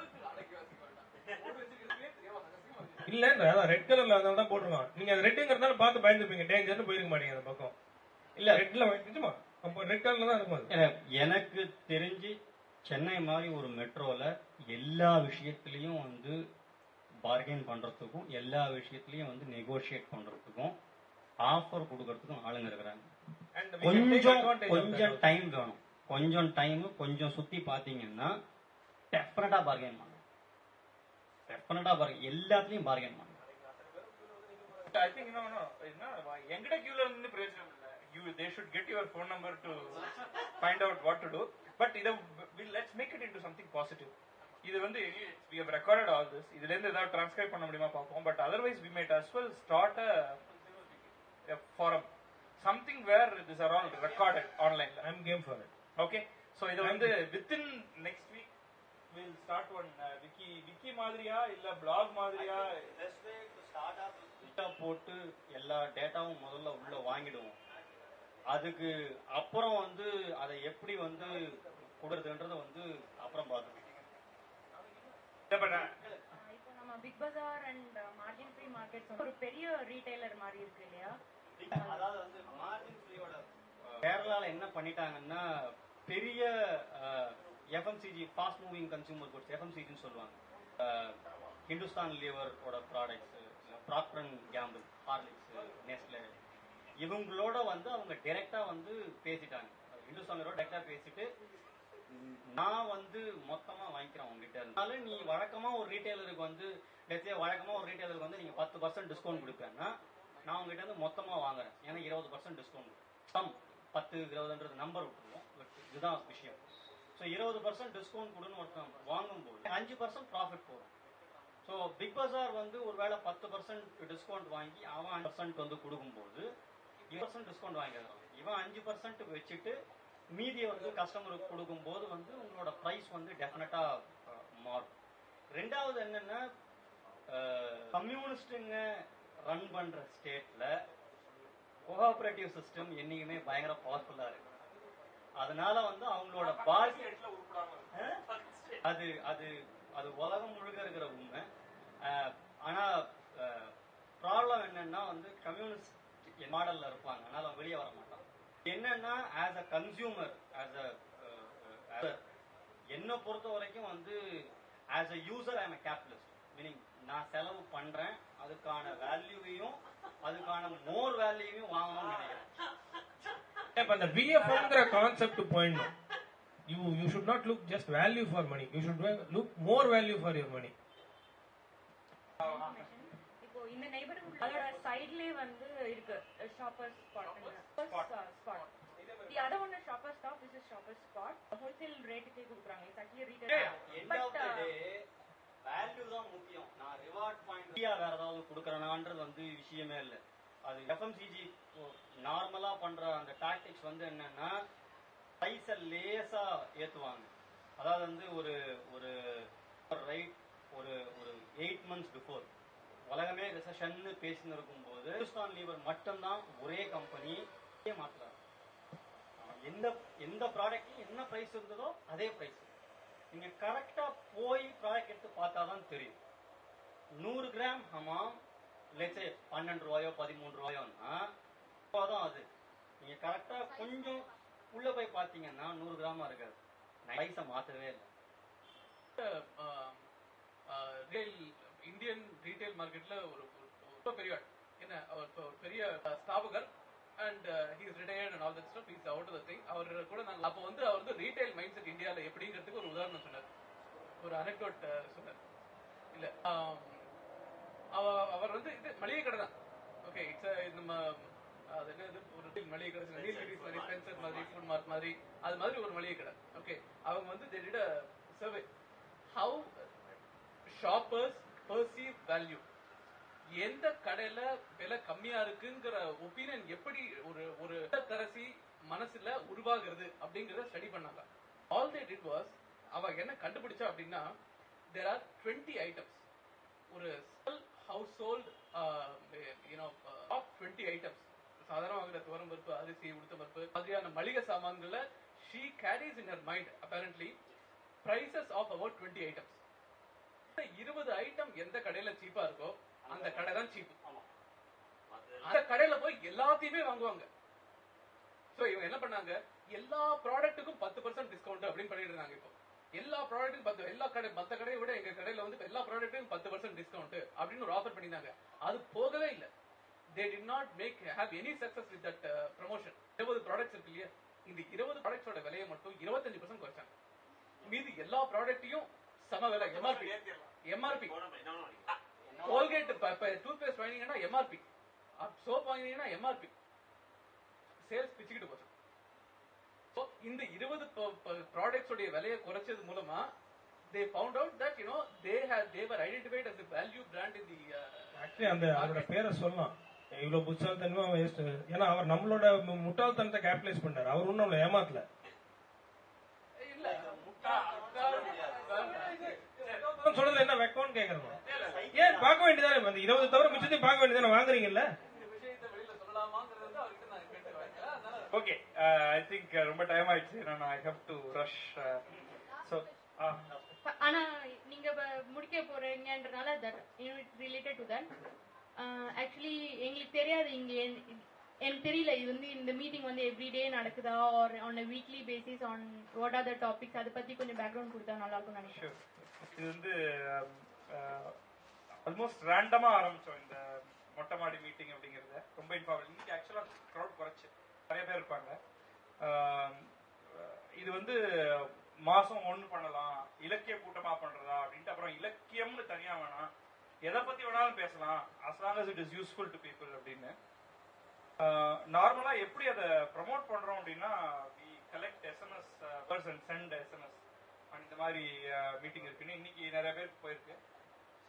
இல்லன்ற அதான் ரெட் கலர்ல அதனால தான் போட்டிருக்கான் நீங்க அது ரெட்டுங்கிறதால பார்த்து பயந்துப்பீங்க டேஞ்சர்னு போயிருக்க மாட்டீங்க அந்த பக்கம் இல்ல ரெட்ல நிஜமா அப்போ ரெட் கலர்ல தான் இருக்கும் அது என- எனக்கு தெரிஞ்சு சென்னை மாதிரி ஒரு மெட்ரோல எல்லா விஷயத்திலையும் வந்து பார்கெயின் பண்றதுக்கும் எல்லா விஷயத்திலையும் வந்து நெகோஷியேட் பண்றதுக்கும் ஆஃபர் கொடுக்கறதுக்கும் ஆளுங்க இருக்கிறாங்க And we can take கொஞ்சம் advantage of கொஞ்சம் that. டைம் வேணும் கொஞ்சம் டைம் கொஞ்சம் சுத்தி பாத்தீங்கன்னா டெஃபினட்டா பார்கெயின் பண்ணலாம் டெஃபினட்டா பார்கெயின் எல்லாத்துலயும் பார்கெயின் பண்ணலாம் I think no no என்ன எங்கட கியூல இருந்து பிரயோஜனம் இல்ல you they should get your phone number to find out what to do but இத we- let's make it into something positive இது வந்து we have recorded all this இதுல இருந்து ஏதாவது டிரான்ஸ்கிரைப் பண்ண முடியுமா பார்ப்போம் but otherwise we might as well start a, a forum something where these are all recorded online I'm game for it. okay so இது வந்து within next week we'll start one uh, wiki wiki மாதிரியா இல்ல blog மாதிரியா data போட்டு எல்லா டேட்டாவும் முதல்ல உள்ள வாங்கிடுவோம் அதுக்கு அப்புறம் வந்து அதை எப்படி வந்து கொடுறதுன்றத வந்து அப்புறம் பார்த்துக்கணும் இப்போ நம்ம Big Bazaar and Margin Free Market ஒரு பெரிய ரீட்டைலர் மாதிரி இருக்கு இல்லையா அதாவது வந்து மார்ஜின் ஃப்ரீயோட கேரளால என்ன பண்ணிட்டாங்கன்னா பெரிய FMCG fast moving consumer goods எஃப்எம்சிஜின்னு சொல்லுவாங்க அஹ், ஹிந்துஸ்தான் லிவரோட products Procter and Gamble Horlicks Nestle இவங்களோட வந்து அவங்க டைரக்டா வந்து பேசிட்டாங்க ஹிந்துஸ்தான் லிவரோட டைரக்டா பேசிட்டு ம், நான் வந்து மொத்தமா வாங்கிக்கிறேன் உங்ககிட்ட இருந்து அதனால நீ வழக்கமா ஒரு ரீட்டைலருக்கு வந்து let's say வழக்கமா ஒரு ரீட்டைலருக்கு வந்து நீங்க பத்து பர்சன்ட் டிஸ்கவுண்ட் கொடுப்பேன்னா நான் உங்ககிட்ட இருந்து மொத்தமா வாங்குறேன் ஏன்னா இருபது பர்சன்ட் டிஸ்கவுண்ட் சம் பத்து இருபதுன்றது நம்பர் விட்டுருவோம் பட் இதுதான் விஷயம் ஸோ இருபது பர்சன்ட் டிஸ்கவுண்ட் கொடுன்னு ஒருத்தன் வாங்கும்போது அஞ்சு பர்சன்ட் ப்ராஃபிட் போகும் ஸோ ஸோ பிக் பஜார் வந்து ஒருவேளை பத்து பர்சன்ட் டிஸ்கவுண்ட் வாங்கி அவன் பர்சன்ட் வந்து கொடுக்கும்போது பர்சன்ட் டிஸ்கவுண்ட் வாங்கிடுறான் இவன் அஞ்சு பர்சன்ட் வச்சுட்டு மீதியை வந்து கஸ்டமருக்கு கொடுக்கும்போது வந்து உங்களோட ப்ரைஸ் வந்து டெஃபினட்டா மாறும் ரெண்டாவது என்னன்னா கம்யூனிஸ்டுங்க ரன் பண்ற ஸ்டேட்ல கோஆபரேட்டிவ் சிஸ்டம் என்னைக்குமே பயங்கர பவர்ஃபுல்லா இருக்கு அதனால வந்து அவங்களோட பாஸ் அது அது அது உலகம் முழுக்க இருக்கிற உண்மை அஹ், ஆனா ப்ராப்ளம் என்னன்னா வந்து கம்யூனிஸ்ட் மாடல்ல இருப்பாங்க அதனால அவன் வெளியே வர மாட்டான் என்னன்னா as a consumer as a என்னை பொறுத்த வரைக்கும் வந்து as a user I'm a capitalist meaning நான் செலவு பண்றேன் அதுக்கான வேல்யூவையும் அதுக்கான மோர் வேல்யூவையும் வாங்கணும்னு நினைக்கிறேன் இப்ப அந்த விஎஃப்ங்கிற கான்செப்ட் போயிடணும் you you should not look just value for money you should look more value for your money இப்போ இந்த நெய்பர்ஹுட் அதோட சைட்லயே வந்து இருக்கு Shopper Spot spot the other one Shopper Stop this is Shopper Spot wholesale ரேட்டுக்கே கொடுக்குறாங்க it's actually retail end of the day value தான் முக்கியம் நான் ரிவார்ட் பாயிண்ட் ஃப்ரீயா வேற ஏதாவது கொடுக்கறனான்றது வந்து விஷயமே இல்ல அது எஃப்எம்சிஜி நார்மலா பண்ற அந்த டாக்டிக்ஸ் வந்து என்னன்னா பிரைஸ லேசா ஏத்துவாங்க அதாவது வந்து ஒரு ஒரு ரைட் ஒரு ஒரு எயிட் மந்த்ஸ் பிஃபோர் உலகமே ரிசெஷன் பேசின்னு இருக்கும்போது ஹிந்துஸ்தான் லீவர் மட்டும்தான் ஒரே கம்பெனி மாத்துறாங்க எந்த எந்த ப்ராடக்ட் என்ன பிரைஸ் இருந்ததோ அதே பிரைஸ் நீங்க கரெக்டா போய் ப்ராடக்ட் எடுத்து பார்த்தா தான் தெரியும் நூறு கிராம் ஹமாம் லெட்ஸே பன்னெண்டு ரூபாயோ பதிமூணு ரூபாயோன்னா தான் அது நீங்க கரெக்டா கொஞ்சம் உள்ள போய் பார்த்தீங்கன்னா நூறு கிராமா இருக்காது பிரைஸை மாத்தவே இல்லை ரீட்டைல் இந்தியன் ரீட்டைல் மார்க்கெட்ல ஒரு ஒரு- ரொம்ப பெரிய ஆள். என்ன அவர் இப்ப ஒரு பெரிய ஸ்தாபகர் and he's retired and all that stuff is out of thing அவர் கூட நாங்க அப்போ வந்து அவர் வந்து ரீட்டைல் மைண்ட் செட் இந்தியால எப்படிங்கிறதுக்கு ஒரு உதாரணம் சொன்னார் ஒரு அனக்டோட் சொன்னார் இல்ல ஆம், அவ- அவர் வந்து இது மளிகை கடை தான் ஓகே இட்ஸ் நம்ம அது என்னது ஒரு மளிகை கடை சொன்னார். நீலகிரிஸ் மாதிரி ஸ்பென்சர் மாதிரி ஃபுட் மார்ட் மாதிரி அது மாதிரி ஒரு மளிகை கடை ஓகே அவங்க வந்து they did a survey how shoppers perceive value எந்த கடையில விலை கம்மியா இருக்குங்கிற ஒப்பீனியன் எப்படி ஒரு ஒரு கரசி மனசுல உருவாகிறது அப்படிங்கறத ஸ்டடி பண்ணாங்க ஆல் தே டிட் வாஸ் அவ என்ன கண்டுபிடிச்சா அப்படின்னா தேர் ஆர் டுவெண்ட்டி ஐட்டம்ஸ் ஒரு household you know top twenty items சாதாரண வாங்குற துவரம் பருப்பு அரிசி உளுத்த பருப்பு மாதிரியான மளிகை சாமான்களை she carries in her mind apparently prices of about twenty items இருபது ஐட்டம் எந்த கடையில சீப்பா இருக்கோ அந்த கடை தான் சீப் அந்த கடையில போய் எல்லாத்தையுமே வாங்குவாங்க சோ இவங்க என்ன பண்ணாங்க எல்லா ப்ராடக்ட்டுக்கும் பத்து பர்சன்ட் டிஸ்கவுண்ட் அப்படின்னு பண்ணிட்டு இருந்தாங்க இப்போ எல்லா ப்ராடக்ட்டுக்கும் பத்து எல்லா கடை மத்த கடையை விட எங்க கடையில வந்து எல்லா ப்ராடக்ட்டுக்கும் பத்து பர்சன்ட் டிஸ்கவுண்ட் அப்படின்னு ஒரு ஆஃபர் பண்ணியிருந்தாங்க அது போகவே இல்ல they did not make have any success with that promotion இருபது ப்ராடக்ட்ஸ் இருக்கு இல்லையா இந்த இருபது ப்ராடக்ட்ஸோட விலையை மட்டும் இருபத்தஞ்சு பர்சன்ட் குறைச்சாங்க மீதி எல்லா ப்ராடக்ட்டையும் சம விலை MRP MRP Colgate toothpaste வாங்கினீங்கன்னா எம்ஆர்பி சோப் வாங்கினீங்கன்னா எம்ஆர்பி சேல்ஸ் பிச்சுக்கிட்டு போச்சு So, இந்த இருபது ப்ராடக்ட்ஸ் உடைய விலையை குறைச்சது மூலமா they found out that you know they have they were identified as value brand in the actually அந்த அவரோட பேரை சொல்லலாம் இவ்வளவு புத்தால்தனமா வேஸ்ட் ஏன்னா அவர் நம்மளோட மு- முட்டாள்தனத்தை கேபிட்டலைஸ் பண்றாரு அவர் ஒன்னும் நம்மள ஏமாத்தல இல்ல அவன் சொல்றது என்ன வெக்கம்னு கேக்குறோம் ஏன் பார்க்க வேண்டியதானே அந்த இருபது தவிர மிச்சத்தையும் பார்க்க வேண்டியதானே வாங்குறீங்கல்ல இந்த விஷயத்தை வெளியில சொல்லலாமாங்கிறது வந்து அவர்கிட்ட நான் கேட்டு வாங்கிக்கிறேன் அதனால ஓகே ஐ திங்க் ரொம்ப டைம் ஆயிடுச்சு நான் I have to rush so ஆனா நீங்க இப்ப முடிக்க போறீங்கன்றனால that related to that actually எங்களுக்கு தெரியாது இங்க என்- எனக்கு தெரியல இது வந்து இந்த மீட்டிங் வந்து எவ்ரிடே நடக்குதா or on a weekly basis on what are the topics அதை பத்தி கொஞ்சம் பேக்ரவுண்ட் கொடுத்தா நல்லா இருக்கும் நினைக்கிறேன் இது வந்து ஆல்மோஸ்ட் ரேண்டமா ஆரம்பிச்சோம் இந்த மொட்டை மாடி மீட்டிங் அப்படிங்கறத ரொம்ப இன்ஃபார்மல் இன்னைக்கு ஆக்சுவலா க்ரௌட் குறைச்சு நிறைய பேர் இருப்பாங்க ஆம், இது வந்து மாசம் ஒண்ணு பண்ணலாம் இலக்கிய கூட்டமா பண்றதா அப்படின்ட்டு அப்புறம் இலக்கியம்னு தனியா வேணாம் எதை பத்தி வேணாலும் பேசலாம் as long as it is useful to people அப்படின்னு நார்மலா எப்படி அதை ப்ரமோட் பண்றோம் அப்படின்னா we collect SMS person sent SMS இந்த மாதிரி மீட்டிங் இருக்குன்னு இன்னைக்கு நிறைய பேருக்கு போயிருக்கு ஸோ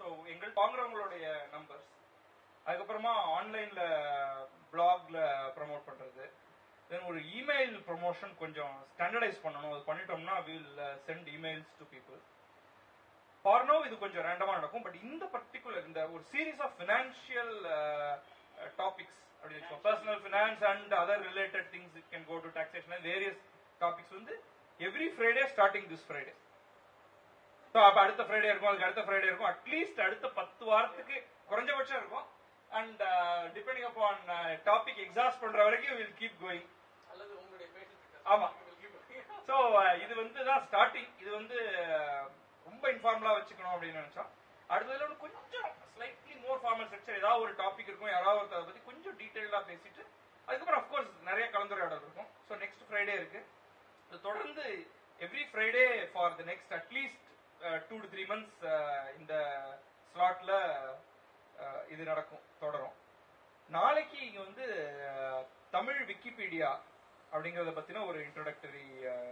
ஸோ எங்கள் வாங்குறவங்களுடைய நம்பர்ஸ் அதுக்கப்புறமா ஆன்லைன்ல பிளாக்ல ப்ரமோட் பண்றது தென் ஒரு இமெயில் ப்ரொமோஷன் கொஞ்சம் ஸ்டாண்டர்டைஸ் பண்ணணும் அது பண்ணிட்டோம்னா will send emails to people for now இது கொஞ்சம் ரேண்டமா நடக்கும் பட் இந்த பர்டிகுலர் இந்த ஒரு சீரீஸ் ஆஃப் ஃபினான்ஷியல் டாபிக்ஸ் அப்படி வச்சுக்கோங்க personal finance and other related things it can go to taxation various topics வந்து every Friday starting this Friday so அப்போ அடுத்த ஃப்ரைடே இருக்கும் அதுக்கு அடுத்த ஃப்ரைடே இருக்கும் அட்லீஸ்ட் அடுத்த பத்து வாரத்துக்கு குறைஞ்சபட்சம் இருக்கும் and depending upon topic exhaust பண்ற வரைக்கும் வில் கீப் கோயிங் அல்லது உங்களுடைய பேஷண்ட் ஆமா ஸோ இது வந்து தான் ஸ்டார்டிங் இது வந்து அஹ், ரொம்ப இன்ஃபார்மலா வச்சுக்கணும் அப்படின்னு நினைச்சோம் அடுத்ததுல வந்து கொஞ்சம் ஸ்லைட்லி மோர் ஃபார்மல் ஸ்ட்ரக்சர் ஏதாவது ஒரு டாபிக் இருக்கும் யாராவது ஒருத்தரை பத்தி கொஞ்சம் டீட்டெயிலாக பேசிட்டு அதுக்கப்புறம் அஃப்கோர்ஸ் நிறைய கலந்துரையாடல் இருக்கும் ஸோ நெக்ஸ்ட் ஃப்ரைடே இருக்கு இது தொடர்ந்து every Friday for the next at least two to three months இந்த ஸ்லாட்ல இது நடக்கும் தொடரும் நாளைக்கு இங்க வந்து அஹ், தமிழ் விக்கிபீடியா அப்படிங்கறத பத்தின ஒரு இன்ட்ரோடக்டரி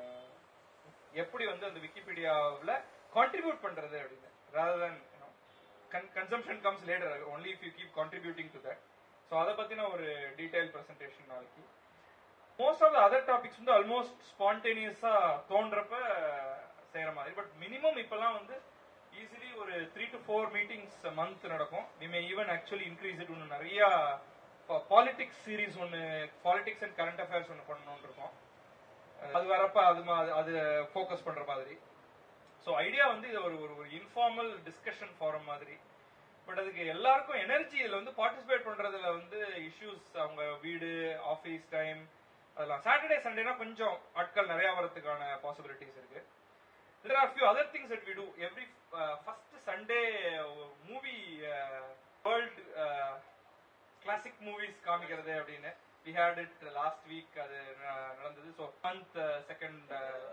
எப்படி வந்து அந்த விக்கிபீடியாவில் கான்ட்ரிபியூட் பண்றது அப்படின்னு rather than you know consumption comes later only if you keep contributing to that so அதை பத்தின ஒரு டீடைல் பிரசன்டேஷன் நாளைக்கு most of the other topics வந்து ஆல்மோஸ்ட் ஸ்பான்டேனியஸா தோன்றப்ப செய்யற மாதிரி பட் மினிமம் இப்பெல்லாம் வந்து ஈஸிலி ஒரு three to four meetings month நடக்கும் we may even actually increase it ஒன்று நிறைய பாலிடிக்ஸ் சீரீஸ் ஒன்று பாலிடிக்ஸ் அண்ட் கரண்ட் அஃபேர்ஸ் ஒன்று பண்ணணும்னு இருக்கோம் அது வரப்ப அது மா- அது ஃபோக்கஸ் பண்ற மாதிரி ஸோ ஐடியா வந்து இது ஒரு ஒரு ஒரு இன்ஃபார்மல் டிஸ்கஷன் ஃபாரம் மாதிரி பட் அதுக்கு எல்லாருக்கும் எனர்ஜி இதுல வந்து பார்ட்டிசிபேட் பண்றதுல வந்து இஷ்யூஸ் அவங்க வீடு ஆஃபீஸ் டைம் அதெல்லாம் சாட்டர்டே சண்டேனா கொஞ்சம் ஆட்கள் நிறைய வரதுக்கான பாசிபிலிட்டிஸ் இருக்கு there are few other things that we do every uh, first sunday movie world classic movies காமிக்கிறது அப்படின்னு we had it last week அது ந- நடந்தது ஸோ மந்த் செகண்ட்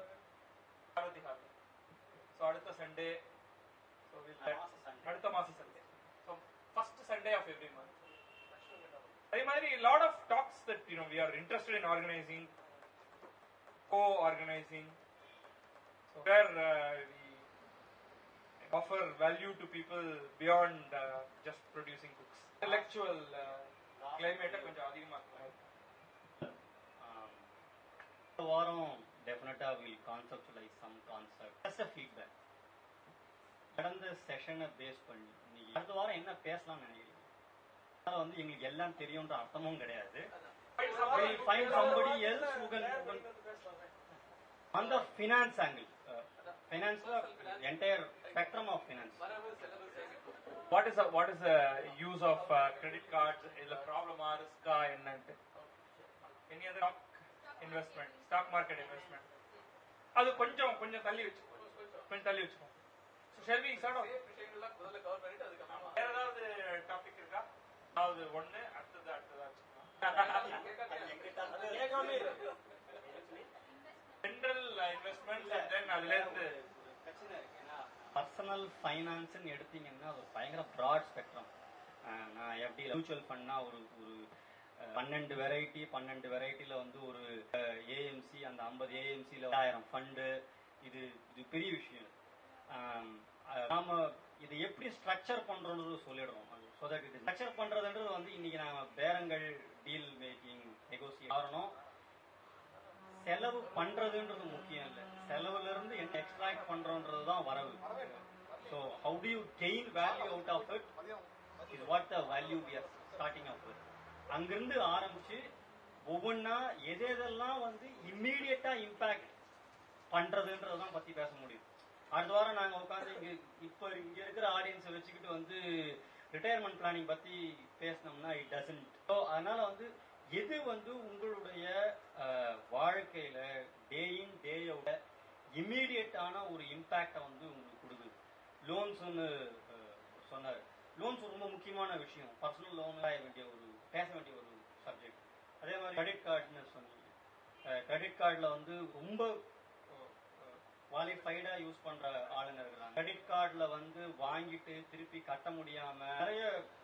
ஸோ அடுத்த சண்டே ஸோ அடுத்த மாசம் Sunday so first Sunday of every month அதே மாதிரி lot of talks that you know we are interested in organising go organising So where uh, we offer value to people beyond uh, just producing books. Intellectual uh, climate கொஞ்சம் அதிகமா இருக்கு. இந்த வாரம் டெஃபினட்டா will conceptualise some concept just a feedback கடந்த செஷனை base பண்ணி நீங்க அடுத்த வாரம் என்ன பேசலாம்னு நினைக்கிறீங்க அதனால வந்து எங்களுக்கு எல்லாம் தெரியும்ன்ற அர்த்தமும் கிடையாது We'll find somebody else who can, who can on the finance angle uh, finance entire spectrum of finance What is the, what is the use of uh, credit cards? இல்ல ப்ராப்ளமா ரிஸ்கா என்னன்ட்டு any other stock investment stock market investment அது கொஞ்சம் கொஞ்சம் தள்ளி வச்சுக்கோ கொஞ்சம் தள்ளி வச்சுக்கோ ஸோ ஷெல்வி சார் விஷயங்கள்லாம் முதல்ல கவர் பண்ணிட்டு அதுக்கப்புறமா வேற ஏதாவது டாபிக் இருக்கா அதாவது ஒண்ணு அடுத்தது அடுத்ததா ஜென்ரல் இன்வெஸ்ட்மெண்ட் தென் அதுல இருந்து பர்சனல் ஃபைனான்ஸ்னு எடுத்தீங்கன்னா அது ஒரு பயங்கர ப்ராட் ஸ்பெக்ட்ரம் நான் எப்படி மியூச்சுவல் ஃபண்ட்னா ஒரு ஒரு அஹ், பன்னெண்டு வெரைட்டி பன்னெண்டு வெரைட்டில வந்து ஒரு ஏஎம்சி அந்த ஐம்பது ஏஎம்சியில் ஆயிரம் ஃபண்டு இது இது பெரிய விஷயம் ஆம், அஹ், நாம இதை எப்படி ஸ்ட்ரக்சர் பண்றோன்றது சொல்லிடுறோம் ஸோ தட் இது ஸ்ட்ரக்சர் பண்றதுன்றது வந்து இன்னைக்கு நாம பேரங்கள் டீல் மேக்கிங் நெகோசியேட் காரணம் செலவு பண்றதுன்றது முக்கியம் இல்ல செலவுல இருந்து என்ன எக்ஸ்ட்ராக்ட் பண்றோன்றது தான் வரவு so how do you gain value out of it is what the value we are starting of it அங்கிருந்து ஆரம்பிச்சு ஒவ்வொன்றா எது எதெல்லாம் வந்து இம்மீடியட்டா இம்பாக்ட் பண்றதுன்றதான் பத்தி பேச முடியும் அடுத்த வாரம் நாங்க உட்காந்து இங்க இப்ப இங்க இருக்கிற ஆடியன்ஸை வச்சுக்கிட்டு வந்து ரிட்டையர்மெண்ட் பிளானிங் பத்தி பேசினோம்னா இட் டசன்ட் ஸோ அதனால வந்து எது வந்து உங்களுடைய அஹ், வாழ்க்கையில டே இன் டே அவுட் இம்மீடியட்டான ஒரு இம்பாக்டை வந்து உங்களுக்கு கொடுக்குது லோன்ஸ் ஒன்று சொன்னார் லோன்ஸ் ரொம்ப முக்கியமான விஷயம் பர்சனல் லோன் வேண்டிய ஒரு பேச வேண்டிய ஒரு சப்ஜெக்ட் அதே மாதிரி கிரெடிட் கார்டுன்னு சொன்னீங்க கிரெடிட் கார்டில் வந்து ரொம்ப குவாலிஃபைடா யூஸ் பண்ற ஆளுங்க இருக்கிறாங்க கிரெடிட் கார்டுல வந்து வாங்கிட்டு திருப்பி கட்ட முடியாம நிறைய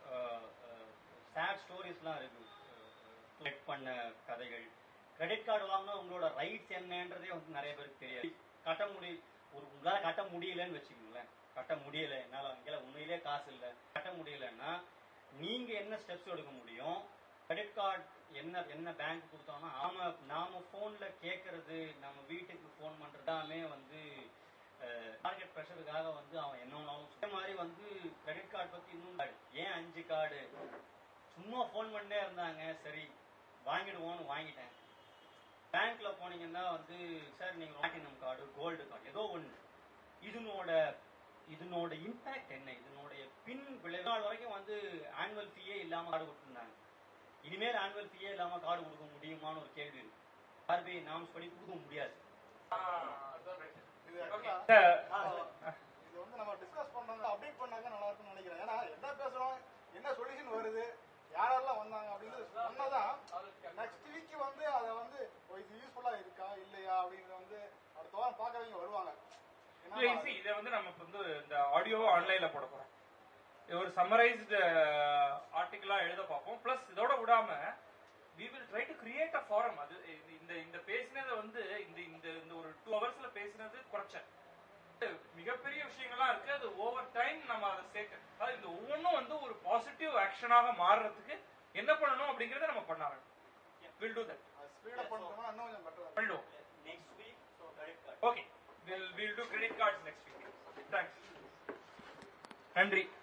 சேட் ஸ்டோரிஸ்லாம் இருக்கு கலெக்ட் பண்ண கதைகள் கிரெடிட் கார்டு வாங்கினா உங்களோட ரைட்ஸ் என்னன்றதே வந்து நிறைய பேருக்கு தெரியாது கட்ட முடி ஒரு உங்களால கட்ட முடியலன்னு வச்சுக்கோங்களேன் கட்ட முடியல என்னால எங்கேல உண்மையிலேயே காசு இல்ல கட்ட முடியலன்னா நீங்க என்ன ஸ்டெப்ஸ் எடுக்க முடியும் கிரெடிட் கார்டு என்ன என்ன பேங்க் கொடுத்தோம்னா நாம நாம போன்ல கேக்குறது நம்ம வீட்டுக்கு போன் பண்றதாமே வந்து டார்கெட் ப்ரெஷருக்காக வந்து அவன் என்ன வேணாலும் சொல்ல மாதிரி வந்து கிரெடிட் கார்டு பத்தி இன்னும் card. ஏன் அஞ்சு கார்டு சும்மா ஃபோன் பண்ணே இருந்தாங்க சரி வாங்கிடுவோம்னு வாங்கிட்டேன் பேங்க்ல போனீங்கன்னா வந்து சார் நீங்க பிளாட்டினம் கார்டு கோல்டு கார்டு ஏதோ ஒண்ணு இதனோட இதனோட இம்பாக்ட் என்ன இதனுடைய பின் விளைவு நாள் வரைக்கும் வந்து ஆனுவல் ஃபீயே இல்லாம கார்டு கொடுத்துருந்தாங்க இனிமேல் ஆனுவல் ஃபீயே இல்லாம கார்டு கொடுக்க முடியுமான்னு ஒரு கேள்வி இருக்கு ஆர்பிஐ நாம்ஸ் படி கொடுக்க முடியாது இது actually- இது வந்து நம்ம டிஸ்கஸ் பண்றாங்க அப்டேட் பண்ணாங்க நல்லா இருக்கும்னு நினைக்கிறேன் ஏன்னா என்ன பேசுறோம் என்ன சொல்யூஷன் வருது யாரெல்லாம் வந்தாங்க அப்படிங்கிறது சொன்னதான் நெக்ஸ்ட் வீக் வந்து அதை வந்து ஓ, இது யூஸ்ஃபுல்லா இருக்கா இல்லையா அப்படிங்கறத வந்து அடுத்த வாரம் பார்க்கறவங்க வருவாங்க ஏன்னா இல்ல ஈஸி இதை வந்து நம்ம இப்ப வந்து இந்த ஆடியோவை ஆன்லைன்ல போட போறோம் இது ஒரு சம்மரைஸ்டு ஆர்டிகிளா எழுத பார்ப்போம் பிளஸ் இதோட விடாம we will try to create a forum அது இது- இந்த இந்த பேசினதை வந்து இந்த இந்த இந்த ஒரு டூ ஹவர்ஸ்ல பேசினது குறைச்சேன் மிகப்பெரிய விஷயங்கள்லாம் இருக்கு அது ஓவர் டைம் நம்ம அதை சேர்க்க அதாவது இந்த ஒவ்வொன்றும் வந்து ஒரு பாசிட்டிவ் ஆக்ஷனாக மாறுறதுக்கு என்ன பண்ணணும் அப்படிங்கறத நம்ம பண்ண ஆரம்பிக்கும் will do that speed up பண்ணோம்னா இன்னும் கொஞ்சம் பெட்டர் பண்ணிடுவோம் next week so credit card okay will will do credit cards next week thanks நன்றி